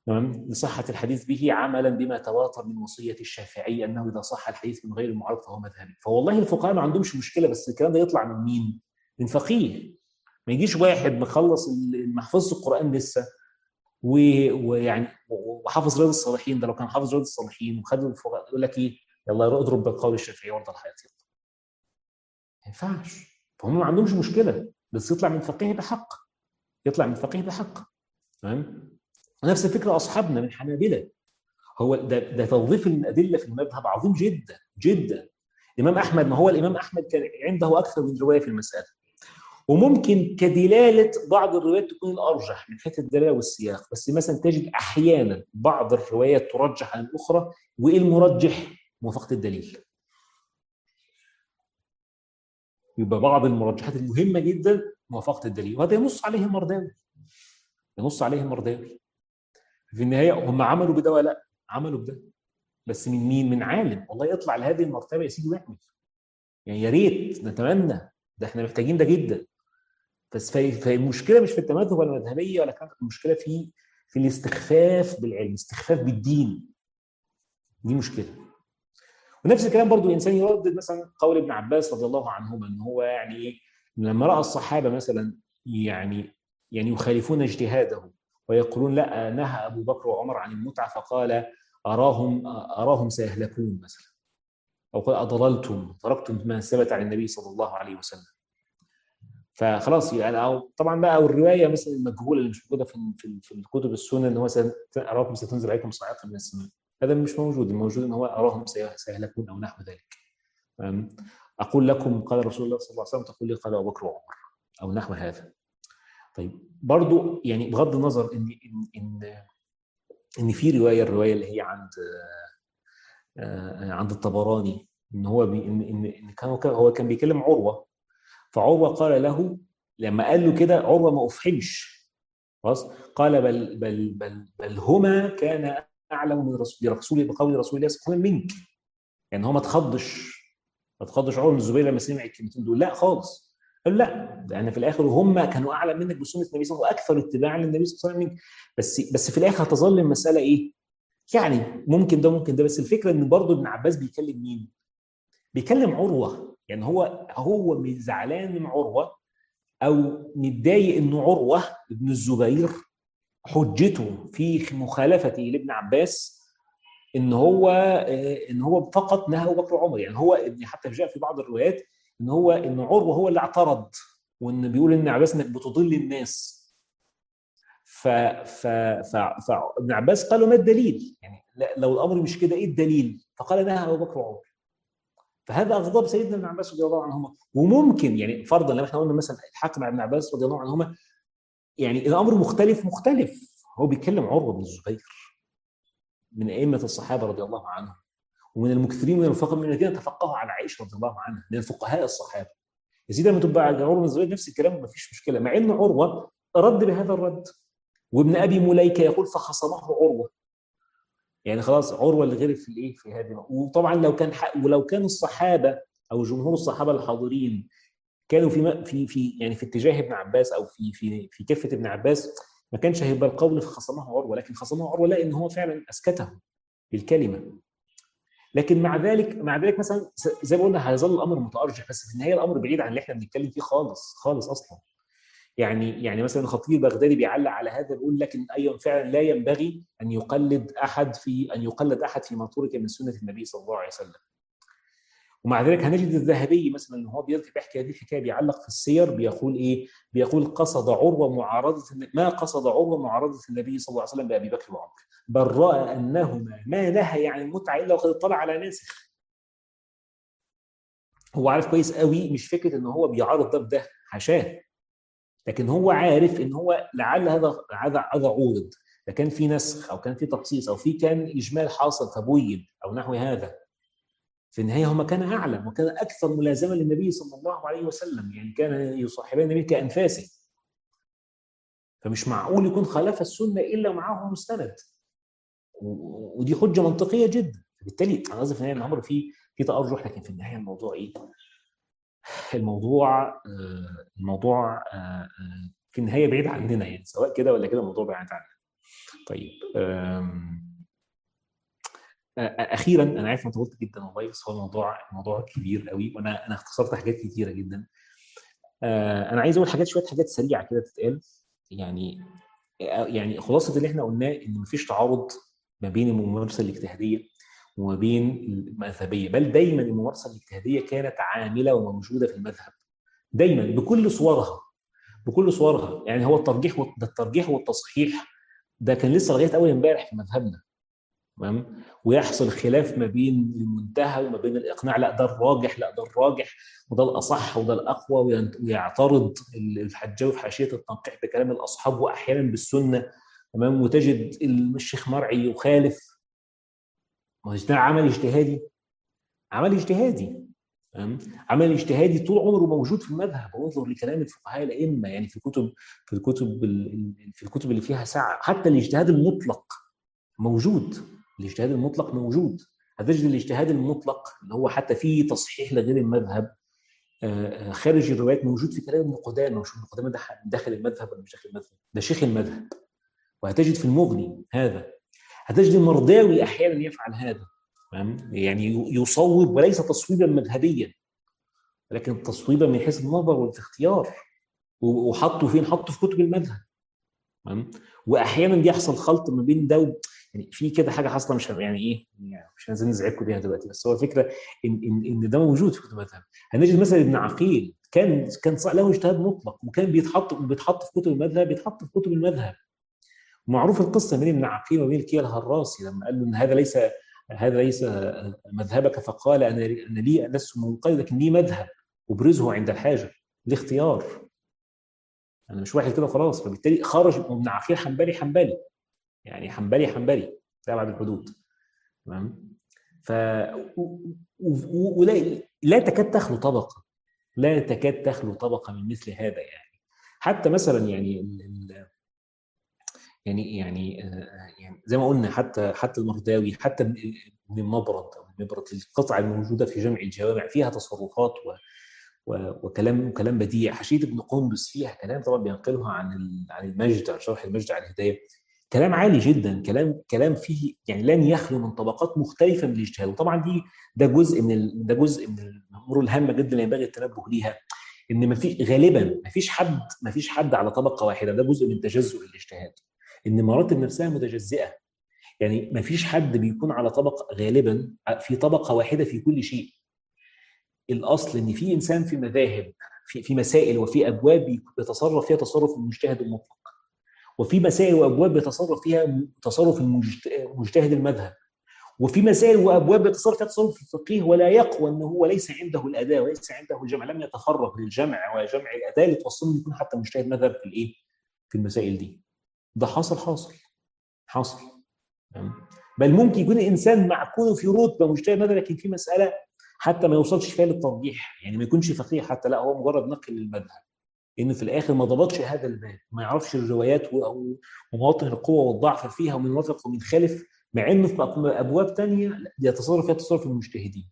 تمام لصحة الحديث به عملا بما تواتر من وصية الشافعي أنه إذا صح الحديث من غير المعارض فهو مذهبي فوالله الفقهاء ما عندهمش مشكلة بس الكلام ده يطلع من مين؟ من فقيه ما يجيش واحد مخلص محفظة القرآن لسه ويعني وحافظ رياض الصالحين ده لو كان حافظ رياض الصالحين وخد الفقهاء يقول لك ايه يلا اضرب بقول الشافعي وارضى الحياة يلا ما ينفعش فهم ما عندهمش مشكلة بس يطلع من فقيه بحق يطلع من فقيه بحق تمام ونفس الفكره اصحابنا من حنابله هو ده, ده توظيف الادله في المذهب عظيم جدا جدا الامام احمد ما هو الامام احمد كان عنده اكثر من روايه في المساله وممكن كدلاله بعض الروايات تكون الارجح من حيث الدلاله والسياق بس مثلا تجد احيانا بعض الروايات ترجح عن الاخرى وايه المرجح موافقه الدليل يبقى بعض المرجحات المهمه جدا موافقه الدليل وهذا ينص عليه المرداوي ينص عليه المرداوي في النهايه هم عملوا بده ولا لا عملوا بده بس من مين من عالم والله يطلع لهذه المرتبه يا سيدي ويعمل يعني يا ريت نتمنى ده احنا محتاجين ده جدا بس فالمشكله مش في التمذهب ولا المذهبيه ولا كانت المشكله في في الاستخفاف بالعلم استخفاف بالدين دي مشكله ونفس الكلام برضو الانسان يردد مثلا قول ابن عباس رضي الله عنهما ان هو يعني ايه لما راى الصحابه مثلا يعني يعني يخالفون اجتهاده ويقولون لا نهى ابو بكر وعمر عن المتعه فقال اراهم اراهم سيهلكون مثلا او قال اضللتم تركتم ما ثبت عن النبي صلى الله عليه وسلم فخلاص يعني او طبعا بقى او الروايه مثلا المجهوله اللي مش موجوده في في, في الكتب السنه ان هو اراكم ستنزل عليكم صاعقه من السماء هذا مش موجود الموجود ان هو اراهم سيهلكون او نحو ذلك اقول لكم قال رسول الله صلى الله عليه وسلم تقول لي قال ابو بكر وعمر او نحو هذا طيب برضو يعني بغض النظر ان ان ان ان في روايه الروايه اللي هي عند عند الطبراني ان هو بي ان ان كان هو كان بيكلم عروه فعروه قال له لما قال له كده عروه ما افحمش خلاص قال بل بل بل بل هما كان اعلم من رسول بقول رسول الله صلى الله عليه وسلم منك يعني هو ما تخضش ما تخضش عروه بن الزبير لما سمع الكلمتين دول لا خالص قال لا ده انا في الاخر هم كانوا اعلم منك بسنه النبي صلى الله عليه وسلم واكثر اتباعا للنبي صلى الله عليه وسلم منك بس بس في الاخر هتظل المساله ايه؟ يعني ممكن ده ممكن ده بس الفكره ان برضه ابن عباس بيكلم مين؟ بيكلم عروه يعني هو هو زعلان من عروه او متضايق ان عروه ابن الزبير حجته في مخالفته لابن عباس ان هو ان هو فقط نهى ابو بكر وعمر يعني هو حتى جاء في بعض الروايات ان هو ان عروه هو اللي اعترض وان بيقول ان عباس انك بتضل الناس ف ف ف فابن عباس قال له ما الدليل؟ يعني لو الامر مش كده ايه الدليل؟ فقال نهى ابو بكر وعمر فهذا اغضب سيدنا ابن عباس رضي الله عنهما وممكن يعني فرضا لو احنا قلنا مثلا الحق مع ابن عباس رضي الله عنهما يعني الامر مختلف مختلف هو بيتكلم عروه بن الزبير من ائمه الصحابه رضي الله عنهم ومن المكثرين من الفقهاء من الذين تفقهوا على عائشه رضي الله عنها من الفقهاء الصحابه يا سيدي لما تبقى عروه بن الزبير نفس الكلام ما فيش مشكله مع ان عروه رد بهذا الرد وابن ابي مليكه يقول فخصمه عروه يعني خلاص عروه اللي غرف في الايه في هذه وطبعا لو كان ولو كان الصحابه او جمهور الصحابه الحاضرين كانوا في في في يعني في اتجاه ابن عباس او في في في كفه ابن عباس ما كانش هيبقى القول في خصمه عروه لكن خصمه عروه لا ان هو فعلا اسكته بالكلمه لكن مع ذلك مع ذلك مثلا زي ما قلنا هيظل الامر متارجح بس في النهايه الامر بعيد عن اللي احنا بنتكلم فيه خالص خالص اصلا يعني يعني مثلا الخطيب البغدادي بيعلق على هذا بيقول لكن ايضا فعلا لا ينبغي ان يقلد احد في ان يقلد احد فيما ترك من سنه النبي صلى الله عليه وسلم. ومع ذلك هنجد الذهبي مثلا ان هو بيحكي هذه الحكايه بيعلق في السير بيقول ايه؟ بيقول قصد عروه معارضه ما قصد عروه معارضه النبي صلى الله عليه وسلم بابي بكر وعمر بل راى انهما ما نهى عن المتعه الا وقد اطلع على ناسخ. هو عارف كويس قوي مش فكره ان هو بيعارض ده بده حاشاه لكن هو عارف ان هو لعل هذا هذا هذا عورض ده كان في نسخ او كان في تخصيص او في كان اجمال حاصل فبين او نحو هذا في النهايه هما كان اعلم وكان اكثر ملازمه للنبي صلى الله عليه وسلم يعني كان يصاحبان النبي كانفاسه فمش معقول يكون خالف السنه الا معه مستند ودي حجه منطقيه جدا فبالتالي انا قصدي في النهايه الامر فيه في تارجح لكن في النهايه الموضوع ايه؟ الموضوع الموضوع في النهايه بعيد عننا يعني سواء كده ولا كده الموضوع بعيد عننا طيب اخيرا انا عارف انت طولت جدا والله بس هو الموضوع موضوع كبير قوي وانا انا اختصرت حاجات كتيره جدا انا عايز اقول حاجات شويه حاجات سريعه كده تتقال يعني يعني خلاصه اللي احنا قلناه ان مفيش تعارض ما بين الممارسه الاجتهاديه وما بين المذهبيه بل دايما الممارسه الاجتهاديه كانت عامله وموجوده في المذهب دايما بكل صورها بكل صورها يعني هو الترجيح ده الترجيح والتصحيح ده كان لسه لغايه اول امبارح في مذهبنا تمام ويحصل خلاف ما بين المنتهى وما بين الاقناع لا ده الراجح لا ده الراجح وده الاصح وده الاقوى ويعترض الحجاوي في حاشيه التنقيح بكلام الاصحاب واحيانا بالسنه تمام وتجد الشيخ مرعي يخالف ما ده عمل اجتهادي عمل اجتهادي تمام عمل اجتهادي طول عمره موجود في المذهب وانظر لكلام الفقهاء الائمه يعني في كتب في الكتب في الكتب اللي فيها سعه حتى الاجتهاد المطلق موجود الاجتهاد المطلق موجود هتجد الاجتهاد المطلق اللي هو حتى فيه تصحيح لغير المذهب خارج الروايات موجود في كلام ابن قدامه مش ابن قدامه ده داخل المذهب ولا مش داخل المذهب ده شيخ المذهب وهتجد في المغني هذا هتجد المرداوي احيانا يفعل هذا يعني يصوب وليس تصويبا مذهبيا لكن تصويبا من حيث النظر والاختيار وحطه فين؟ حطه في كتب المذهب تمام واحيانا بيحصل خلط ما بين ده يعني في كده حاجه حاصله مش يعني ايه يعني مش عايزين نزعجكم بيها دلوقتي بس هو الفكره ان ان ان ده موجود في كتب المذهب هنجد مثلا ابن عقيل كان كان له اجتهاد مطلق وكان بيتحط بيتحط في كتب المذهب بيتحط في كتب المذهب معروف القصه بين ابن عقيل وبين الكيل الهراسي لما قال له ان هذا ليس هذا ليس مذهبك فقال انا انا لي لست منقذ لكن لي مذهب ابرزه عند الحاجه الاختيار انا مش واحد كده خلاص فبالتالي خرج ابن عقيل حنبلي حنبلي يعني حنبلي حنبلي لا بعد الحدود تمام ف ولا لا تكاد تخلو طبقه لا تكاد تخلو طبقه من مثل هذا يعني حتى مثلا يعني ال يعني يعني يعني زي ما قلنا حتى حتى المرداوي حتى ابن المبرد او المبرد القطعه الموجوده في جمع الجوامع فيها تصرفات و وكلام وكلام بديع حشيد ابن قندس فيها كلام طبعا بينقلها عن عن المجد عن شرح المجد على الهدايه كلام عالي جدا كلام كلام فيه يعني لن يخلو من طبقات مختلفه من الاجتهاد وطبعا دي ده جزء من ده جزء من الامور الهامه جدا اللي ينبغي التنبه ليها ان ما في غالبا ما فيش حد ما فيش حد على طبقه واحده ده جزء من تجزؤ الاجتهاد ان المراتب نفسها متجزئه يعني ما فيش حد بيكون على طبقه غالبا في طبقه واحده في كل شيء الاصل ان في انسان في مذاهب في في مسائل وفي ابواب بيتصرف فيها تصرف المجتهد المطلق وفي مسائل وابواب بيتصرف فيها تصرف المجتهد المذهب وفي مسائل وابواب بيتصرف فيها تصرف الفقيه ولا يقوى ان هو ليس عنده الاداه وليس عنده الجمع لم يتفرغ للجمع وجمع الاداه لتوصله يكون حتى مجتهد مذهب في الايه؟ في المسائل دي. ده حاصل حاصل حاصل بل ممكن يكون الانسان معقول في رتبه مجتهد مذهب لكن في مساله حتى ما يوصلش فيها للترجيح يعني ما يكونش فقيه حتى لا هو مجرد نقل للمذهب لان في الاخر ما ضبطش هذا الباب ما يعرفش الروايات ومواطن القوه والضعف فيها ومن وثق ومن خالف مع انه في ابواب ثانيه يتصرف فيها تصرف المجتهدين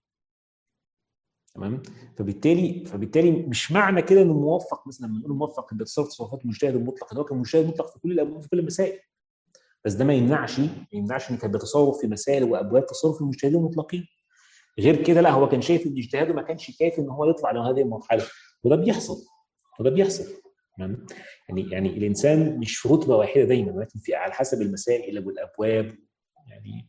تمام فبالتالي فبالتالي مش معنى كده انه موفق مثلا لما نقول موفق بيتصرف تصرفات المجتهد المطلق هو كان مجتهد مطلق في كل الابواب في كل المسائل بس ده ما يمنعش ما يمنعش ان كان بيتصرف في مسائل وابواب تصرف المجتهدين المطلقين غير كده لا هو كان شايف ان اجتهاده ما كانش كافي ان هو يطلع لهذه المرحله وده بيحصل وده بيحصل تمام يعني يعني الانسان مش في رتبه واحده دايما ولكن في على حسب المسائل والابواب يعني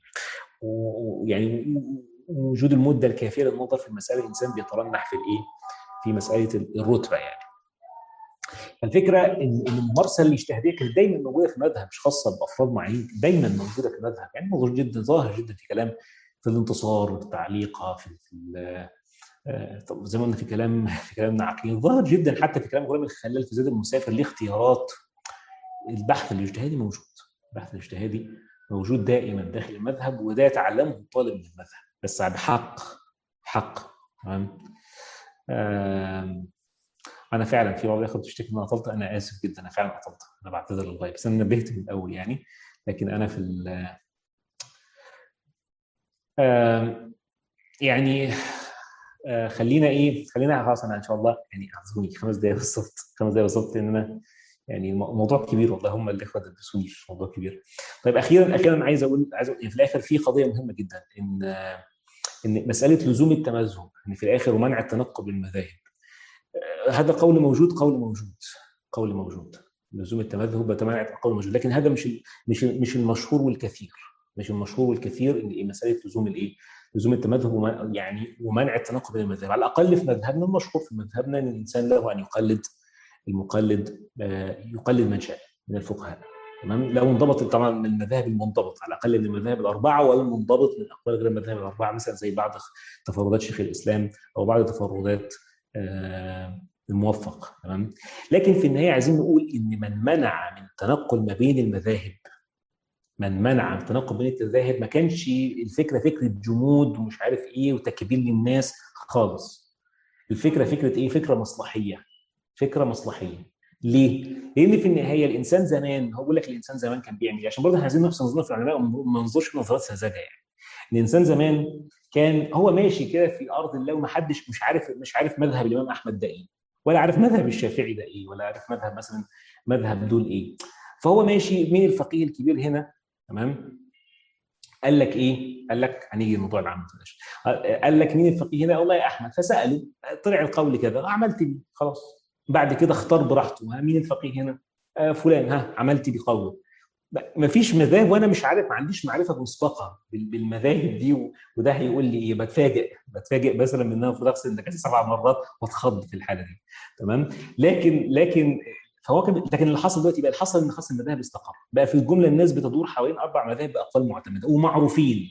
ويعني وجود المده الكافيه للنظر في المساله الانسان بيترنح في الايه؟ في مساله الرتبه يعني. فالفكره ان الممارسه الاجتهاديه كانت دايما موجوده في المذهب مش خاصه بافراد معينين دايما موجوده في المذهب يعني موجود جدا ظاهر جدا في كلام في الانتصار وفي التعليقه في, في طب زي ما قلنا في كلام في كلامنا عقيل ظاهر جدا حتى في كلام غلام الخلال في زاد المسافر ليه اختيارات البحث الاجتهادي موجود البحث الاجتهادي موجود دائما داخل المذهب وده يتعلمه الطالب من المذهب بس بحق حق تمام انا فعلا في بعض الاخوه بتشتكي ان انا اطلت انا اسف جدا انا فعلا اطلت انا بعتذر لله بس انا نبهت من الاول يعني لكن انا في ال يعني خلينا ايه خلينا خلاص انا ان شاء الله يعني اعذروني خمس دقائق بالظبط خمس دقائق بالظبط لان انا يعني الموضوع كبير والله هم اللي اخوه درسوني موضوع كبير طيب اخيرا اخيرا عايز اقول عايز أقول في الاخر في قضيه مهمه جدا ان ان مساله لزوم التمذهب يعني في الاخر ومنع التنقل بالمذاهب هذا قول موجود قول موجود قول موجود لزوم التمذهب وتمنع قول موجود لكن هذا مش مش مش المشهور والكثير مش المشهور والكثير ان مساله لزوم الايه؟ لزوم التمذهب يعني ومنع التنقل بين المذاهب على الاقل في مذهبنا المشهور في مذهبنا ان الانسان له ان يقلد المقلد يقلد من شاء من الفقهاء تمام لو انضبط طبعا من المذاهب المنضبط على الاقل من المذاهب الاربعه والمنضبط من اقوال غير المذاهب الاربعه مثلا زي بعض تفردات شيخ الاسلام او بعض تفردات الموفق تمام لكن في النهايه عايزين نقول ان من منع من التنقل ما بين المذاهب من منع التنقل بين المذاهب ما كانش الفكره فكره جمود ومش عارف ايه وتكبير للناس خالص الفكره فكره ايه فكره مصلحيه فكره مصلحيه ليه؟ لان في النهايه الانسان زمان هو بيقول لك الانسان زمان كان بيعمل ايه؟ عشان برضه احنا عايزين نفس نظره في العلماء وما ننظرش نظرات سذاجه يعني. الانسان زمان كان هو ماشي كده في ارض الله وما حدش مش عارف مش عارف مذهب الامام احمد ده ايه ولا عارف مذهب الشافعي ده ايه ولا عارف مذهب مثلا مذهب دول ايه فهو ماشي مين الفقيه الكبير هنا تمام قال لك ايه؟ قال لك هنيجي الموضوع العام قال لك مين الفقيه هنا؟ والله يا احمد فساله طلع القول كذا عملت بيه خلاص بعد كده اختار براحته مين الفقيه هنا؟ آه فلان ها عملت بيه قول ما فيش مذاهب وانا مش عارف ما عنديش معرفه مسبقه بالمذاهب دي وده هيقول لي ايه بتفاجئ بتفاجئ مثلا من ان انا المفروض اغسل النجاسه سبع مرات واتخض في الحاله دي تمام لكن لكن فهو كان لكن اللي حصل دلوقتي بقى اللي حصل ان خلاص المذاهب استقر بقى في الجمله الناس بتدور حوالين اربع مذاهب باقوال معتمده ومعروفين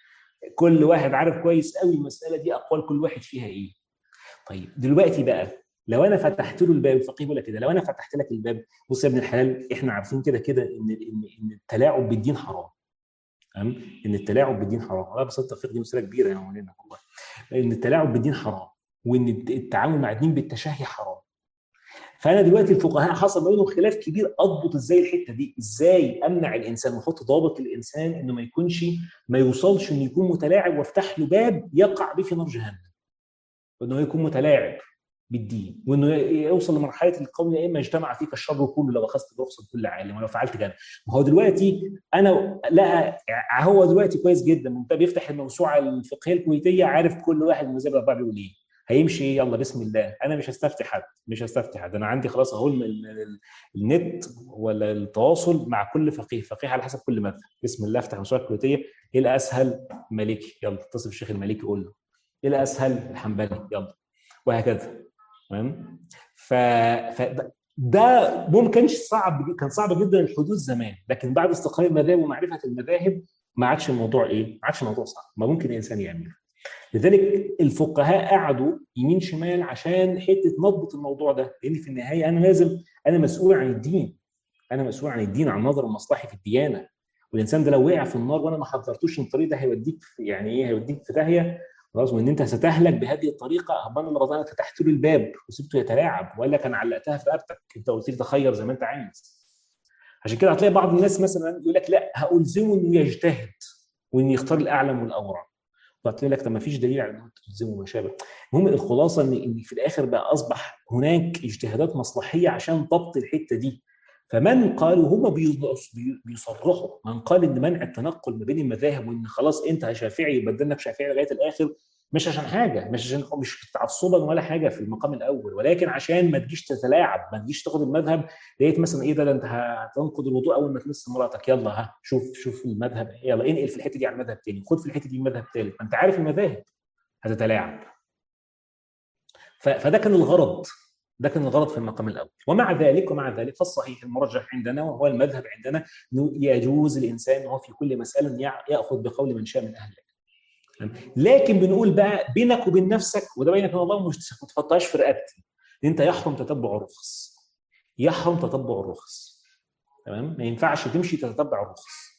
كل واحد عارف كويس قوي المساله دي اقوال كل واحد فيها ايه طيب دلوقتي بقى لو انا فتحت له الباب الفقيه بيقول لك كده لو انا فتحت لك الباب بص يا ابن الحلال احنا عارفين كده كده ان ان ان التلاعب بالدين حرام تمام ان التلاعب بالدين حرام والله بس التفريق دي مساله كبيره يا مولانا والله ان التلاعب بالدين حرام وان التعامل مع الدين بالتشهي حرام فانا دلوقتي الفقهاء حصل بينهم خلاف كبير اضبط ازاي الحته دي ازاي امنع الانسان واحط ضابط للانسان انه ما يكونش ما يوصلش انه يكون متلاعب وافتح له باب يقع به في نار جهنم وانه يكون متلاعب بالدين وانه يوصل لمرحله القول يا اما اجتمع فيك الشر كله لو اخذت برخصه كل عالم ولو فعلت كذا ما هو دلوقتي انا لا هو دلوقتي كويس جدا انت بيفتح الموسوعه الفقهيه الكويتيه عارف كل واحد من المذاهب الاربعه بيقول ايه هيمشي يلا بسم الله انا مش هستفتي حد مش هستفتي حد انا عندي خلاص اهو النت ولا التواصل مع كل فقيه فقيه على حسب كل مذهب بسم الله افتح الموسوعه الكويتيه ايه الاسهل مالكي يلا اتصل بالشيخ المالكي قول له ايه الاسهل الحنبلي يلا وهكذا تمام ف... ف ده ممكن صعب كان صعب جدا الحدوث زمان لكن بعد استقرار المذاهب ومعرفه المذاهب ما عادش الموضوع ايه؟ ما عادش الموضوع صعب ما ممكن الانسان يعمله لذلك الفقهاء قعدوا يمين شمال عشان حته نضبط الموضوع ده لان في النهايه انا لازم انا مسؤول عن الدين انا مسؤول عن الدين عن نظر المصلحي في الديانه والانسان ده لو وقع في النار وانا ما حذرتوش ان الطريق ده هيوديك يعني ايه هيوديك في داهيه خلاص وان انت ستهلك بهذه الطريقه ابان الله انا فتحت له الباب وسبته يتلاعب ولا كان علقتها في رقبتك انت قلت لي تخير زي ما انت عايز عشان كده هتلاقي بعض الناس مثلا يقول لك لا هالزمه انه يجتهد وان يختار الاعلم والاورع وهتقول لك طب ما فيش دليل على انه تلزمه وما شابه المهم الخلاصه ان ان في الاخر بقى اصبح هناك اجتهادات مصلحيه عشان ضبط الحته دي فمن قالوا هم بيصرحوا من قال ان منع التنقل ما بين المذاهب وان خلاص انت شافعي يبدل لك شافعي لغايه الاخر مش عشان حاجه مش عشان مش تعصبا ولا حاجه في المقام الاول ولكن عشان ما تجيش تتلاعب ما تجيش تاخد المذهب لقيت مثلا ايه ده, ده انت هتنقض الوضوء اول ما تمس مراتك يلا ها شوف شوف المذهب يلا انقل في الحته دي على المذهب الثاني خد في الحته دي مذهب ثالث ما انت عارف المذاهب هتتلاعب فده كان الغرض ده كان الغرض في المقام الاول ومع ذلك ومع ذلك فالصحيح المرجح عندنا وهو المذهب عندنا انه يجوز الانسان وهو في كل مساله ياخذ بقول من شاء من اهل لكن بنقول بقى بينك وبين نفسك وده بينك وبين الله مش ما تحطهاش في رقبتي انت يحرم تتبع الرخص يحرم تتبع الرخص تمام ما ينفعش تمشي تتبع الرخص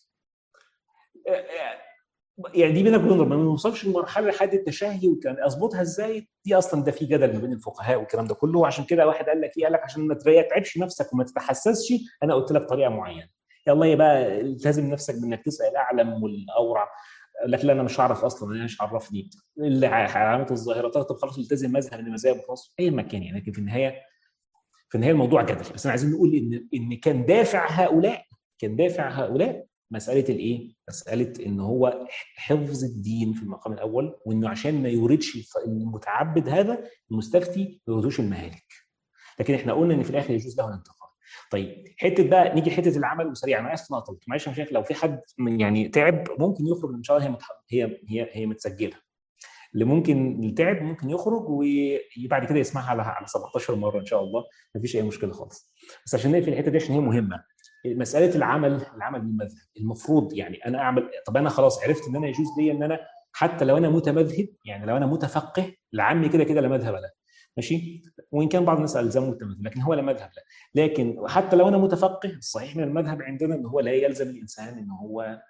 يعني دي بينك وبين ربنا ما نوصلش لمرحله لحد التشهي وكان اظبطها ازاي دي اصلا ده في جدل ما بين الفقهاء والكلام ده كله وعشان كده واحد قال لك ايه قال لك عشان ما تتعبش نفسك وما تتحسسش انا قلت لك طريقه معينه يلا يا بقى التزم نفسك بانك تسال الاعلم والاورع لك لا انا مش هعرف اصلا انا مش عرفني اللي علامات الظاهره طب خلاص التزم مذهب من المذاهب وخلاص اي مكان يعني لكن في النهايه في النهايه الموضوع جدل بس انا عايزين نقول ان ان كان دافع هؤلاء كان دافع هؤلاء مساله الايه؟ مساله ان هو حفظ الدين في المقام الاول وانه عشان ما يوردش المتعبد هذا المستفتي ما يوردوش المهالك. لكن احنا قلنا ان في الاخر يجوز له الانتقال. طيب حته بقى نيجي حته العمل وسريعا انا اسف طولت معلش يا شيخ لو في حد من يعني تعب ممكن يخرج ان شاء الله هي هي هي هي متسجله. اللي ممكن تعب ممكن يخرج وبعد كده يسمعها على على 17 مره ان شاء الله مفيش اي مشكله خالص. بس عشان نقفل الحته دي عشان هي مهمه. مساله العمل العمل بالمذهب المفروض يعني انا اعمل طب انا خلاص عرفت ان انا يجوز لي ان انا حتى لو انا متمذهب يعني لو انا متفقه لعمي كده كده لا مذهب له ماشي وان كان بعض الناس الزموا التمذهب لكن هو لا مذهب له لكن حتى لو انا متفقه الصحيح من المذهب عندنا ان هو لا يلزم الانسان ان هو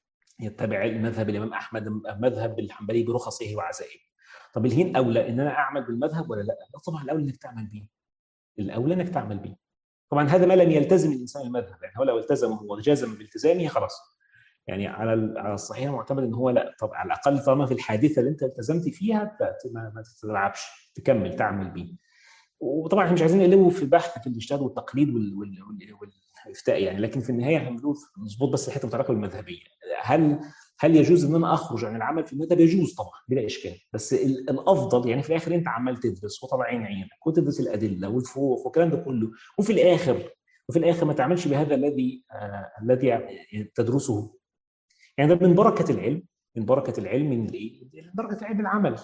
يتبع المذهب الامام احمد المذهب الحنبلي برخصه وعزائه طب الهين اولى ان انا اعمل بالمذهب ولا لا؟ طبعا الاولى انك تعمل بيه الاولى انك تعمل بيه طبعا هذا ما لم يلتزم الانسان المذهب يعني هو لو التزمه وجزم بالتزامه خلاص يعني على على الصحيح معتمد ان هو لا طب على الاقل طالما في الحادثه اللي انت التزمت فيها ما تتلعبش تكمل تعمل بيه وطبعا احنا مش عايزين نقلبه في بحث في الاجتهاد والتقليد وال وال وال والافتاء يعني لكن في النهايه احنا بنقول نظبط بس الحته المتعلقه بالمذهبيه هل هل يجوز ان انا اخرج عن العمل في المذهب؟ يجوز طبعا بلا اشكال بس الافضل يعني في الاخر انت عمال تدرس وطبعين عينك وتدرس الادله والفروق والكلام ده كله وفي الاخر وفي الاخر ما تعملش بهذا الذي آه الذي تدرسه يعني ده من بركه العلم من بركه العلم من الايه؟ بركه العلم العمل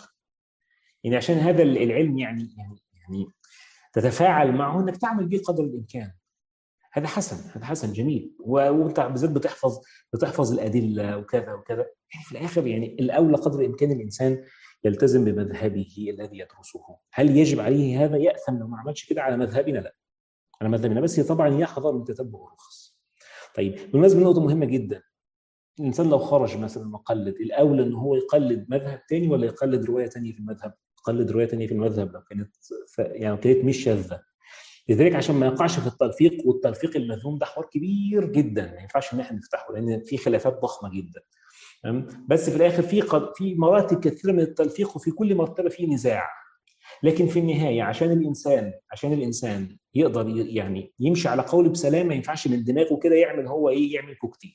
يعني عشان هذا العلم يعني يعني يعني تتفاعل معه انك تعمل به قدر الامكان هذا حسن هذا حسن جميل وانت بالذات بتحفظ بتحفظ الادله وكذا وكذا يعني في الاخر يعني الاولى قدر الامكان الانسان يلتزم بمذهبه الذي يدرسه هل يجب عليه هذا ياثم لو ما عملش كده على مذهبنا لا على مذهبنا بس طبعا يحذر من تتبع الرخص طيب بالمناسبه نقطه مهمه جدا الانسان لو خرج مثلا مقلد الاولى ان هو يقلد مذهب ثاني ولا يقلد روايه ثانيه في المذهب يقلد روايه ثانيه في المذهب لو كانت يعني كانت مش شاذه لذلك عشان ما يقعش في التلفيق والتلفيق المذموم ده حوار كبير جدا ما ينفعش ان احنا نفتحه لان في خلافات ضخمه جدا بس في الاخر في قد في مراتب كثيره من التلفيق وفي كل مرتبه في نزاع لكن في النهايه عشان الانسان عشان الانسان يقدر يعني يمشي على قول بسلام ما ينفعش من دماغه كده يعمل هو ايه يعمل كوكتيل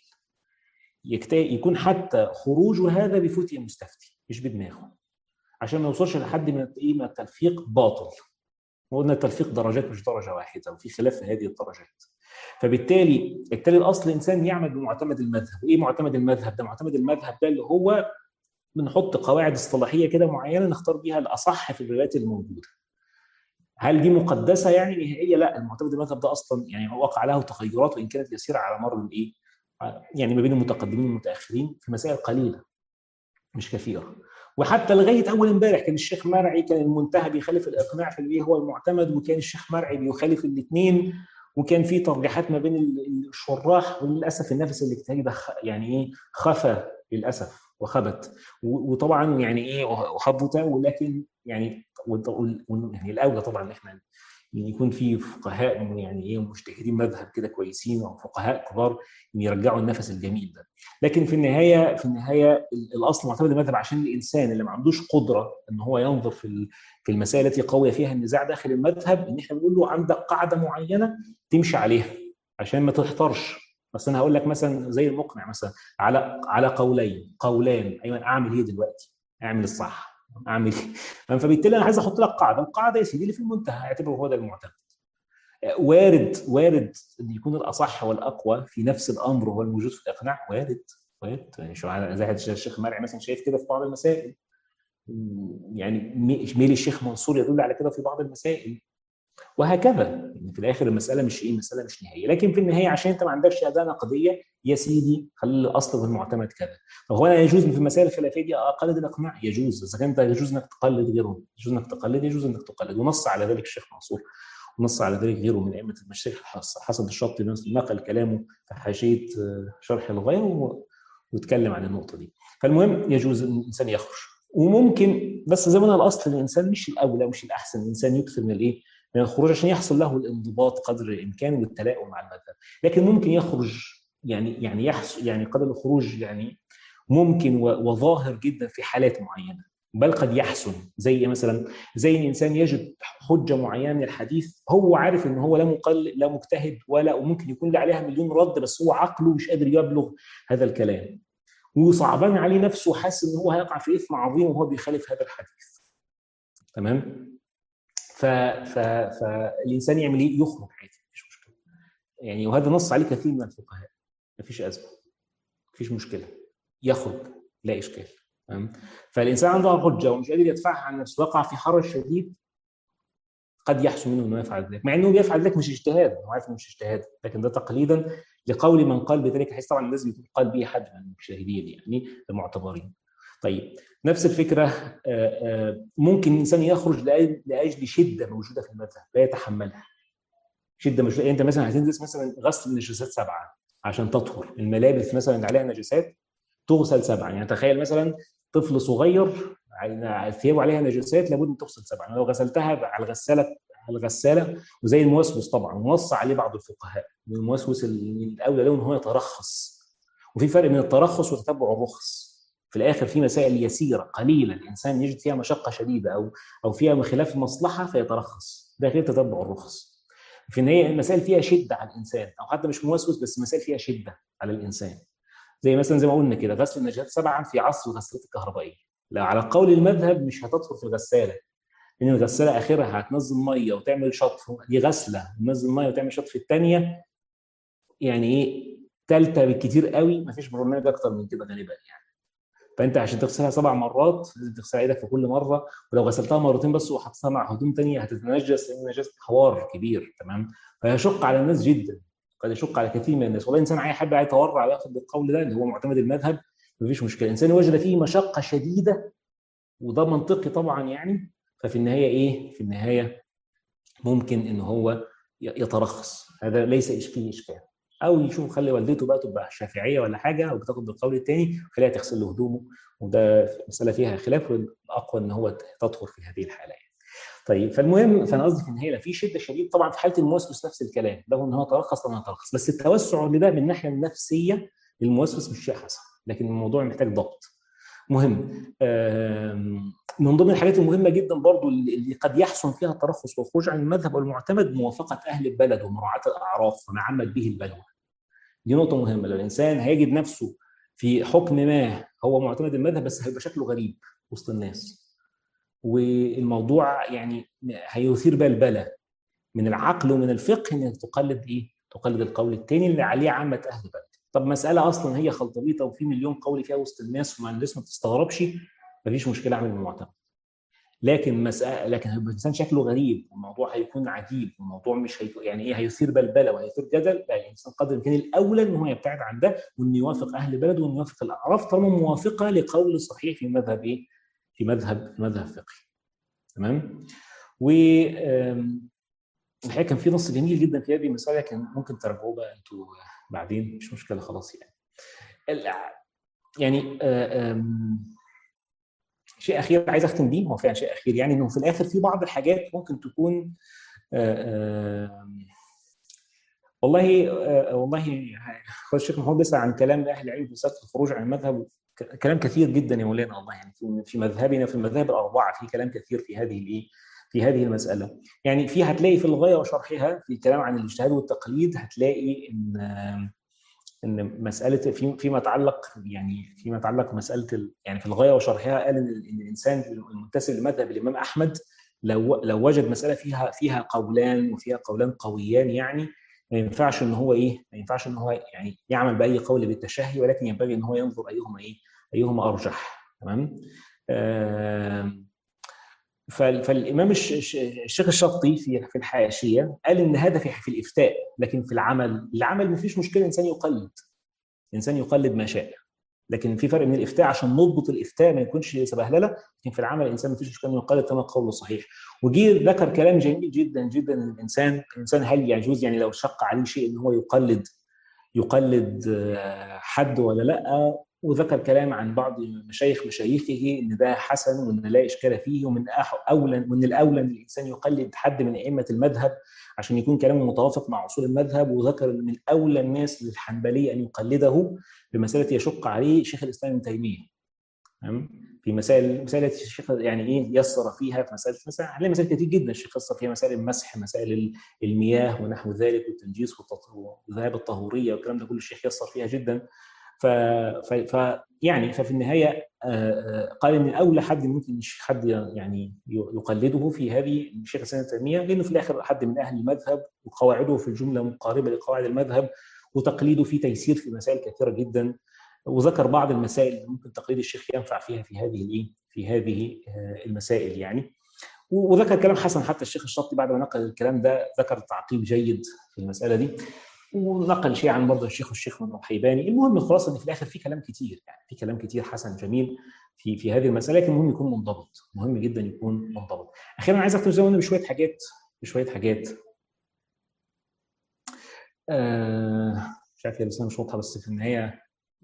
يكون حتى خروجه هذا بفتية مستفتي مش بدماغه عشان ما يوصلش لحد من من التلفيق باطل وقلنا التلفيق درجات مش درجه واحده وفي خلاف في هذه الدرجات فبالتالي بالتالي الاصل الانسان يعمل بمعتمد المذهب ايه معتمد المذهب ده معتمد المذهب ده اللي هو بنحط قواعد اصطلاحيه كده معينه نختار بيها الاصح في الروايات الموجوده هل دي مقدسه يعني نهائيه لا المعتمد المذهب ده اصلا يعني وقع له تغيرات وان كانت يسيره على مر الايه يعني ما بين المتقدمين والمتاخرين في مسائل قليله مش كثيره وحتى لغايه اول امبارح كان الشيخ مرعي كان المنتهى بيخالف الاقناع في اللي هو المعتمد وكان الشيخ مرعي بيخالف الاثنين وكان في ترجيحات ما بين الشراح وللاسف النفس الاجتهادي ده يعني ايه خفى للاسف وخبت وطبعا يعني ايه وخبط ولكن يعني يعني الاولى طبعا احنا ان يكون في فقهاء يعني ايه مجتهدين مذهب كده كويسين او فقهاء كبار يرجعوا النفس الجميل ده لكن في النهايه في النهايه الاصل معتمد المذهب عشان الانسان اللي ما عندوش قدره ان هو ينظر في في المسائل التي قوي فيها النزاع داخل المذهب ان احنا بنقول له عندك قاعده معينه تمشي عليها عشان ما تحترش بس انا هقول لك مثلا زي المقنع مثلا على على قولين قولان ايوه اعمل ايه دلوقتي؟ اعمل الصح اعمل ايه؟ فبالتالي انا عايز احط لك قاعده، القاعده يا سيدي اللي في المنتهى اعتبره هو ده المعتمد. وارد وارد ان يكون الاصح والاقوى في نفس الامر وهو الموجود في الاقناع وارد وارد يعني شو زي الشيخ مرعي مثلا شايف كده في بعض المسائل يعني ميل الشيخ منصور يدل على كده في بعض المسائل وهكذا يعني في الاخر المساله مش ايه المساله مش نهائيه لكن في النهايه عشان انت ما عندكش اداه نقديه يا سيدي خلي الاصل والمعتمد كذا طب هو انا يجوز في المسائل الخلافيه دي اقلد الاقناع يجوز اذا كان انت يجوز انك تقلد غيره يجوز انك تقلد يجوز انك تقلد ونص على ذلك الشيخ منصور ونص على ذلك غيره من ائمه المشايخ حسن الشطي نقل كلامه في حاشيه شرح الغير واتكلم عن النقطه دي فالمهم يجوز ان الانسان يخرج وممكن بس زي ما انا الاصل الانسان مش الاولى مش الاحسن الانسان يكثر من الايه من الخروج عشان يحصل له الانضباط قدر الامكان والتلاؤم مع المذهب لكن ممكن يخرج يعني يعني يحصل يعني قدر الخروج يعني ممكن وظاهر جدا في حالات معينه بل قد يحسن زي مثلا زي ان الانسان يجد حجه معينه من الحديث هو عارف ان هو لا مقل لا مجتهد ولا وممكن يكون له عليها مليون رد بس هو عقله مش قادر يبلغ هذا الكلام وصعبان عليه نفسه حاسس ان هو هيقع في اثم عظيم وهو بيخالف هذا الحديث تمام ف... ف... فالانسان يعمل ايه يخرج عادي مفيش مشكله يعني وهذا نص عليه كثير من الفقهاء مفيش ازمه مفيش مشكله يخرج لا اشكال تمام فالانسان عنده حجه ومش قادر يدفعها عن نفسه وقع في حرج شديد قد يحسن منه انه يفعل ذلك مع انه بيفعل ذلك مش اجتهاد هو عارف انه مش اجتهاد لكن ده تقليدا لقول من قال بذلك حيث طبعا لازم يكون قال به حد من المشاهدين يعني المعتبرين طيب نفس الفكره ممكن الانسان يخرج لاجل شده موجوده في المذهب لا يتحملها شده مش انت مثلا هتدرس مثلا غسل النجاسات سبعه عشان تطهر الملابس مثلا اللي عليها نجاسات تغسل سبعا يعني تخيل مثلا طفل صغير ثيابه عليها نجاسات لابد ان تغسل سبعا لو غسلتها على الغساله على الغساله وزي الموسوس طبعا ونص عليه بعض الفقهاء الموسوس الاولى له ان هو يترخص وفي فرق بين الترخص وتتبع الرخص في الاخر في مسائل يسيره قليله الانسان يجد فيها مشقه شديده او او فيها خلاف المصلحه فيترخص ده غير تتبع الرخص في النهايه المسائل فيها شده على الانسان او حتى مش موسوس بس مسائل فيها شده على الانسان زي مثلا زي ما قلنا كده غسل النجاسات سبعا في عصر الغسالات الكهربائيه لا على قول المذهب مش هتدخل في الغساله لان الغساله اخرها هتنزل ميه وتعمل شطف دي غسله تنزل ميه وتعمل شطف في الثانيه يعني ايه ثالثه بالكثير قوي ما فيش برنامج اكتر من كده غالبا يعني فانت عشان تغسلها سبع مرات لازم تغسل ايدك في كل مره ولو غسلتها مرتين بس وحطيتها مع هدوم ثانيه هتتنجس لان النجاسه حوار كبير تمام فيشق على الناس جدا قد يشق على كثير من الناس والله انسان اي حد يتورع وياخذ بالقول ده اللي هو معتمد المذهب مفيش مشكله الانسان وجد فيه مشقه شديده وده منطقي طبعا يعني ففي النهايه ايه في النهايه ممكن ان هو يترخص هذا ليس فيه اشكال او يشوف خلي والدته بقى تبقى شافعيه ولا حاجه او بتاخد بالقول الثاني خليها تغسل له هدومه وده مساله فيها خلاف والاقوى ان هو تطهر في هذه الحاله يعني. طيب فالمهم فانا قصدي في النهايه لا في شده شديد طبعا في حاله الموسوس نفس الكلام له ان هو ترخص طبعا ترخص بس التوسع لده من الناحيه النفسيه للموسوس مش شيء حسن لكن الموضوع محتاج ضبط مهم من ضمن الحاجات المهمه جدا برضو اللي قد يحسن فيها الترخص والخروج عن المذهب والمعتمد موافقه اهل البلد ومراعاه الاعراف وما عمت به البلوى دي نقطه مهمه لو الانسان هيجد نفسه في حكم ما هو معتمد المذهب بس هيبقى شكله غريب وسط الناس والموضوع يعني هيثير بلبله من العقل ومن الفقه انك تقلد ايه؟ تقلد القول الثاني اللي عليه عامه اهل البلد. طب مساله اصلا هي خلطبيطه وفي مليون قول فيها وسط الناس وما الناس ما تستغربش مفيش مشكله اعمل المعتمد. لكن مسألة لكن هيبقى الانسان شكله غريب والموضوع هيكون عجيب والموضوع مش هي يعني ايه هيثير بلبله وهيثير جدل لا الانسان قدر الامكان الاولى ان هو يبتعد عن ده وانه يوافق اهل بلده وانه يوافق الاعراف طالما موافقه لقول صحيح في مذهب ايه؟ في مذهب في مذهب فقهي. تمام؟ و الحقيقه كان في نص جميل جدا في هذه المساله كان ممكن تراجعوه بقى انتوا بعدين مش مشكله خلاص يعني. يعني شيء اخير عايز اختم بيه هو فعلا شيء اخير يعني انه في الاخر في بعض الحاجات ممكن تكون والله والله اخوي الشيخ محمود بيسال عن كلام اهل العلم بالذات في الخروج عن المذهب كلام كثير جدا يا مولانا والله يعني في مذهبنا في المذاهب الاربعه في كلام كثير في هذه الايه في هذه المساله يعني في هتلاقي في الغايه وشرحها في الكلام عن الاجتهاد والتقليد هتلاقي ان ان مساله في فيما يتعلق يعني فيما يتعلق مساله يعني في الغايه وشرحها قال ان الانسان المنتسب لمذهب الامام احمد لو لو وجد مساله فيها فيها قولان وفيها قولان قويان يعني ما ينفعش ان هو ايه ما ينفعش ان هو يعني يعمل باي قول بالتشهي ولكن ينبغي ان هو ينظر ايهما ايه ايهما ارجح تمام آه فالامام الشيخ الشطي في في الحاشيه قال ان هذا في في الافتاء لكن في العمل العمل ما فيش مشكله الانسان يقلد الانسان يقلد ما شاء لكن في فرق من الافتاء عشان نضبط الافتاء ما يكونش سبهلله لكن في العمل الانسان ما فيش مشكله انه يقلد كما قوله صحيح وجي ذكر كلام جميل جدا جدا الانسان الانسان هل يجوز يعني لو شق عليه شيء ان هو يقلد يقلد حد ولا لا وذكر كلام عن بعض مشايخ مشايخه ان ده حسن وان لا اشكال فيه ومن اولى وان الاولى ان الانسان يقلد حد من ائمه المذهب عشان يكون كلامه متوافق مع اصول المذهب وذكر ان من اولى الناس للحنبليه ان يقلده بمساله يشق عليه شيخ الاسلام ابن تيميه في مسائل مسائل التي الشيخ يعني ايه يسر فيها في مسائل مثلا هنلاقي مسائل كتير جدا الشيخ يسر فيها مسائل المسح مسائل المياه ونحو ذلك والتنجيس والذهاب الطهوريه والكلام ده كله الشيخ يسر فيها جدا ف, ف... ف... يعني ففي النهايه قال ان اولى حد ممكن حد يعني يقلده في هذه الشيخ الاسلام تيميه لانه في الاخر حد من اهل المذهب وقواعده في الجمله مقاربه لقواعد المذهب وتقليده في تيسير في مسائل كثيره جدا وذكر بعض المسائل اللي ممكن تقليد الشيخ ينفع فيها في هذه الايه في هذه المسائل يعني وذكر كلام حسن حتى الشيخ الشطي بعد ما نقل الكلام ده ذكر تعقيب جيد في المساله دي ونقل شيء عن برضه الشيخ والشيخ من الحيباني المهم الخلاصه ان في الاخر في كلام كتير يعني في كلام كتير حسن جميل في في هذه المساله لكن المهم يكون منضبط مهم جدا يكون منضبط اخيرا عايز اختم زي بشويه حاجات بشويه حاجات آه مش عارف هي بس مش واضحه بس في النهايه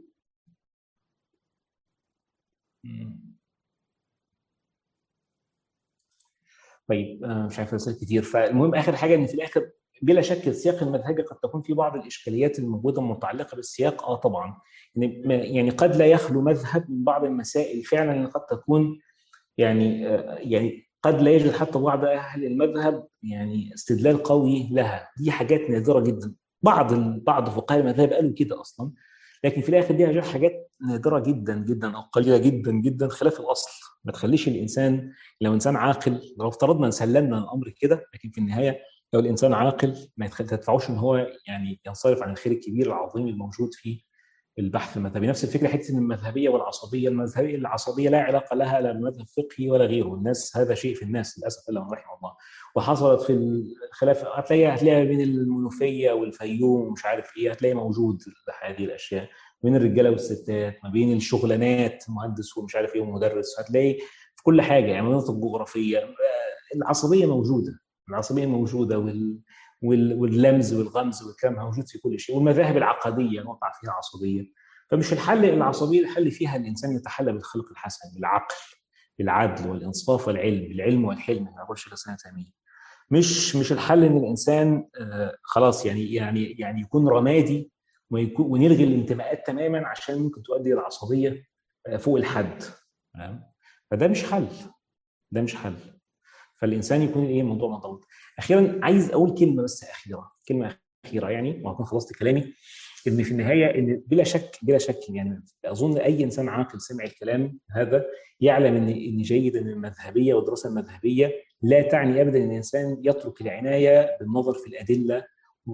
طيب مش عارف رسائل كتير فالمهم اخر حاجه ان في الاخر بلا شك السياق المنهجي قد تكون في بعض الاشكاليات الموجوده المتعلقه بالسياق اه طبعا يعني قد لا يخلو مذهب من بعض المسائل فعلا قد تكون يعني يعني قد لا يجد حتى بعض اهل المذهب يعني استدلال قوي لها دي حاجات نادره جدا بعض بعض فقهاء المذاهب قالوا كده اصلا لكن في الاخر دي حاجات نادره جدا جدا او قليله جدا جدا خلاف الاصل ما تخليش الانسان لو انسان عاقل لو افترضنا ان سلمنا الامر كده لكن في النهايه لو الانسان عاقل ما تدفعوش ان هو يعني ينصرف عن الخير الكبير العظيم الموجود في البحث المذهبي نفس الفكره حته المذهبيه والعصبيه المذهبيه العصبيه لا علاقه لها لا بمذهب فقهي ولا غيره الناس هذا شيء في الناس للاسف الا من رحم الله وحصلت في الخلاف هتلاقيها هتلاقيها بين المنوفيه والفيوم ومش عارف ايه هتلاقي موجود هذه الاشياء بين الرجاله والستات ما بين الشغلانات مهندس ومش عارف ايه ومدرس هتلاقي في كل حاجه يعني المناطق الجغرافيه العصبيه موجوده العصبيه موجوده وال واللمز والغمز والكلام موجود في كل شيء والمذاهب العقديه نقطع فيها عصبيه فمش الحل العصبيه الحل فيها الانسان يتحلى بالخلق الحسن بالعقل بالعدل والانصاف والعلم بالعلم والحلم ما اقولش الاسلام تيميه مش مش الحل ان الانسان آه خلاص يعني يعني يعني يكون رمادي ويكون ونلغي الانتماءات تماما عشان ممكن تؤدي الى العصبيه آه فوق الحد فده مش حل ده مش حل فالانسان يكون ايه موضوع منضبط اخيرا عايز اقول كلمه بس اخيره كلمه اخيره يعني وهكون خلصت كلامي ان في النهايه ان بلا شك بلا شك يعني اظن اي انسان عاقل سمع الكلام هذا يعلم ان ان جيد ان المذهبيه والدراسه المذهبيه لا تعني ابدا ان الانسان يترك العنايه بالنظر في الادله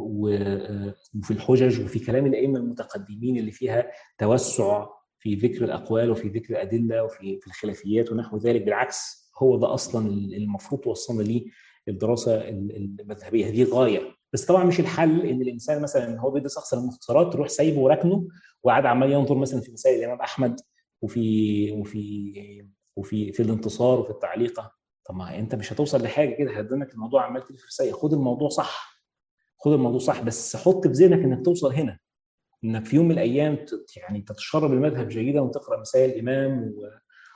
وفي الحجج وفي كلام الائمه المتقدمين اللي فيها توسع في ذكر الاقوال وفي ذكر الادله وفي في الخلافيات ونحو ذلك بالعكس هو ده اصلا المفروض توصلنا ليه الدراسه المذهبيه دي غايه بس طبعا مش الحل ان الانسان مثلا هو بيدرس اكثر المختصرات تروح سايبه وركنه وقاعد عمال ينظر مثلا في مسائل الامام احمد وفي وفي وفي في الانتصار وفي التعليقه طب ما انت مش هتوصل لحاجه كده هتدنك الموضوع عمال تلف في سايق خد الموضوع صح خد الموضوع صح بس حط في ذهنك انك توصل هنا انك في يوم من الايام يعني تتشرب المذهب جيدا وتقرا مسائل الامام و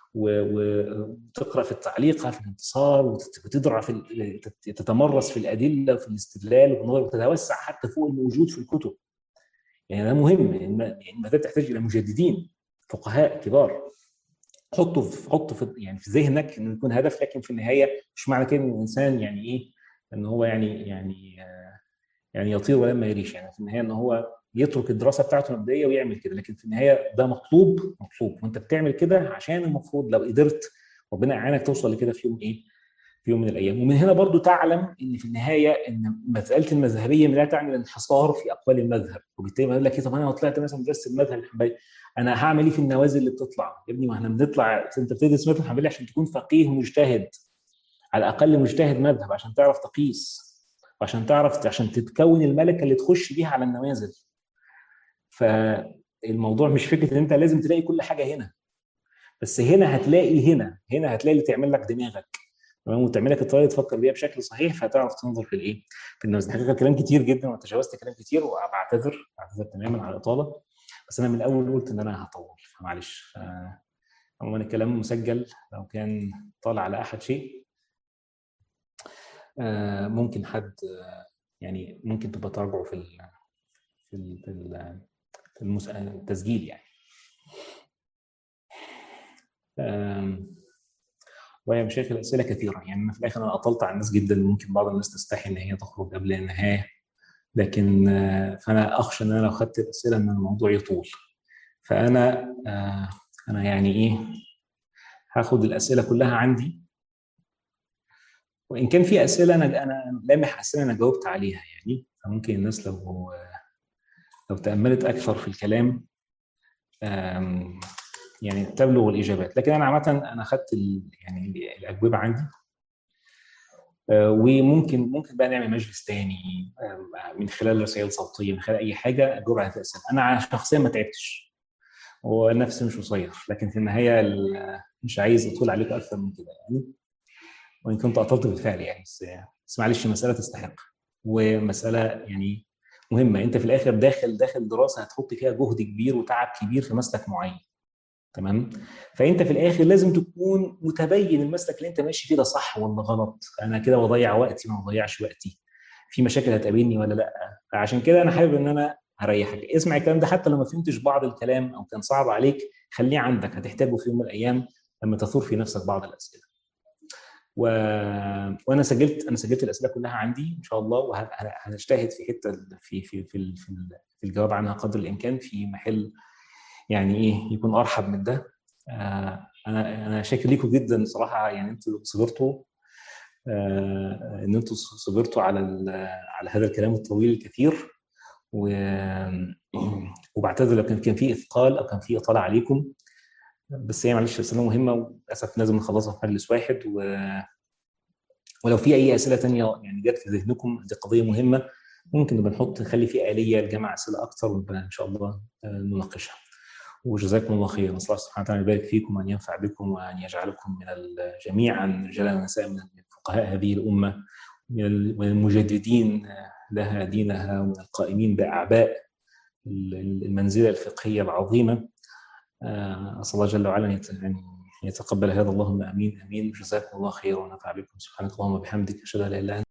وتقرا في التعليقه في الانتصار وتدرع في تتمرس في الادله وفي الاستدلال والنظر وتتوسع حتى فوق الموجود في الكتب. يعني ده مهم المذاهب تحتاج الى مجددين فقهاء كبار حطه في حطه في يعني في ذهنك انه يكون هدف لكن في النهايه مش معنى كده ان الانسان يعني ايه ان هو يعني يعني يعني يطير ولما يريش يعني في النهايه ان هو يترك الدراسه بتاعته المبدئيه ويعمل كده لكن في النهايه ده مطلوب مطلوب وانت بتعمل كده عشان المفروض لو قدرت ربنا يعينك توصل لكده في يوم ايه في يوم من الايام ومن هنا برضو تعلم ان في النهايه ان مساله المذهبيه لا تعني الانحصار في اقوال المذهب وبالتالي يقول لك طب انا لو طلعت مثلا درست المذهب الحنبلي انا هعمل ايه في النوازل اللي بتطلع يا ابني ما احنا بنطلع انت بتدرس المذهب الحنبلي عشان تكون فقيه مجتهد على الاقل مجتهد مذهب عشان تعرف تقيس وعشان تعرف عشان تتكون الملكه اللي تخش بيها على النوازل فالموضوع مش فكره ان انت لازم تلاقي كل حاجه هنا بس هنا هتلاقي هنا هنا هتلاقي اللي تعمل لك دماغك تمام وتعمل لك الطريقه تفكر بيها بشكل صحيح فهتعرف تنظر في الايه في النوازل الحقيقه كلام كتير جدا وتجاوزت كلام كتير وبعتذر بعتذر تماما على الاطاله بس انا من الاول قلت ان انا هطول فمعلش عموما الكلام مسجل لو كان طالع على احد شيء ممكن حد يعني ممكن تبقى تراجعه في ال في ال في, ال في التسجيل يعني وهي مشاكل اسئله كثيره يعني في الاخر انا اطلت على الناس جدا ممكن بعض الناس تستحي ان هي تخرج قبل النهايه لكن فانا اخشى ان انا لو خدت الاسئله ان الموضوع يطول فانا انا يعني ايه هاخد الاسئله كلها عندي وان كان في اسئله انا انا لامح اسئله انا جاوبت عليها يعني فممكن الناس لو لو تاملت اكثر في الكلام يعني تبلغ الاجابات لكن انا عامه انا خدت يعني الاجوبه عندي وممكن ممكن بقى نعمل مجلس تاني من خلال رسائل صوتيه من خلال اي حاجه اجاوب على الاسئله انا شخصيا ما تعبتش ونفسي مش قصير لكن في النهايه مش عايز اطول عليكم اكثر من كده يعني وان كنت اطلت بالفعل يعني بس بس معلش مساله تستحق ومساله يعني مهمه انت في الاخر داخل داخل دراسه هتحط فيها جهد كبير وتعب كبير في مسلك معين تمام فانت في الاخر لازم تكون متبين المسلك اللي انت ماشي فيه ده صح ولا غلط انا كده بضيع وقتي ما بضيعش وقتي في مشاكل هتقابلني ولا لا فعشان كده انا حابب ان انا هريحك اسمع الكلام ده حتى لو ما فهمتش بعض الكلام او كان صعب عليك خليه عندك هتحتاجه في يوم من الايام لما تثور في نفسك بعض الاسئله و... وانا سجلت انا سجلت الاسئله كلها عندي ان شاء الله وهنجتهد في حته في في في في الجواب عنها قدر الامكان في محل يعني ايه يكون ارحب من ده آه انا انا شاكر ليكم جدا صراحه يعني انتوا صبرتوا آه ان انتوا صبرتوا على على هذا الكلام الطويل الكثير و وبعتذر لو كان كان في اثقال او كان في اطاله عليكم بس هي معلش رساله مهمه وللاسف لازم نخلصها في مجلس واحد و... ولو في اي اسئله ثانيه يعني جت في ذهنكم دي قضيه مهمه ممكن نبقى نحط نخلي في اليه لجمع اسئله اكثر ونبقى ان شاء الله نناقشها. وجزاكم الله خيرا نسال الله سبحانه وتعالى يبارك فيكم وان ينفع بكم وان يجعلكم من جميعا رجالا ونساء من فقهاء هذه الامه من المجددين لها دينها ومن القائمين باعباء المنزله الفقهيه العظيمه اسال الله جل وعلا ان يتقبل هذا اللهم امين امين جزاكم الله خيرا ونفع بكم سبحانك اللهم وبحمدك اشهد ان لا اله الا انت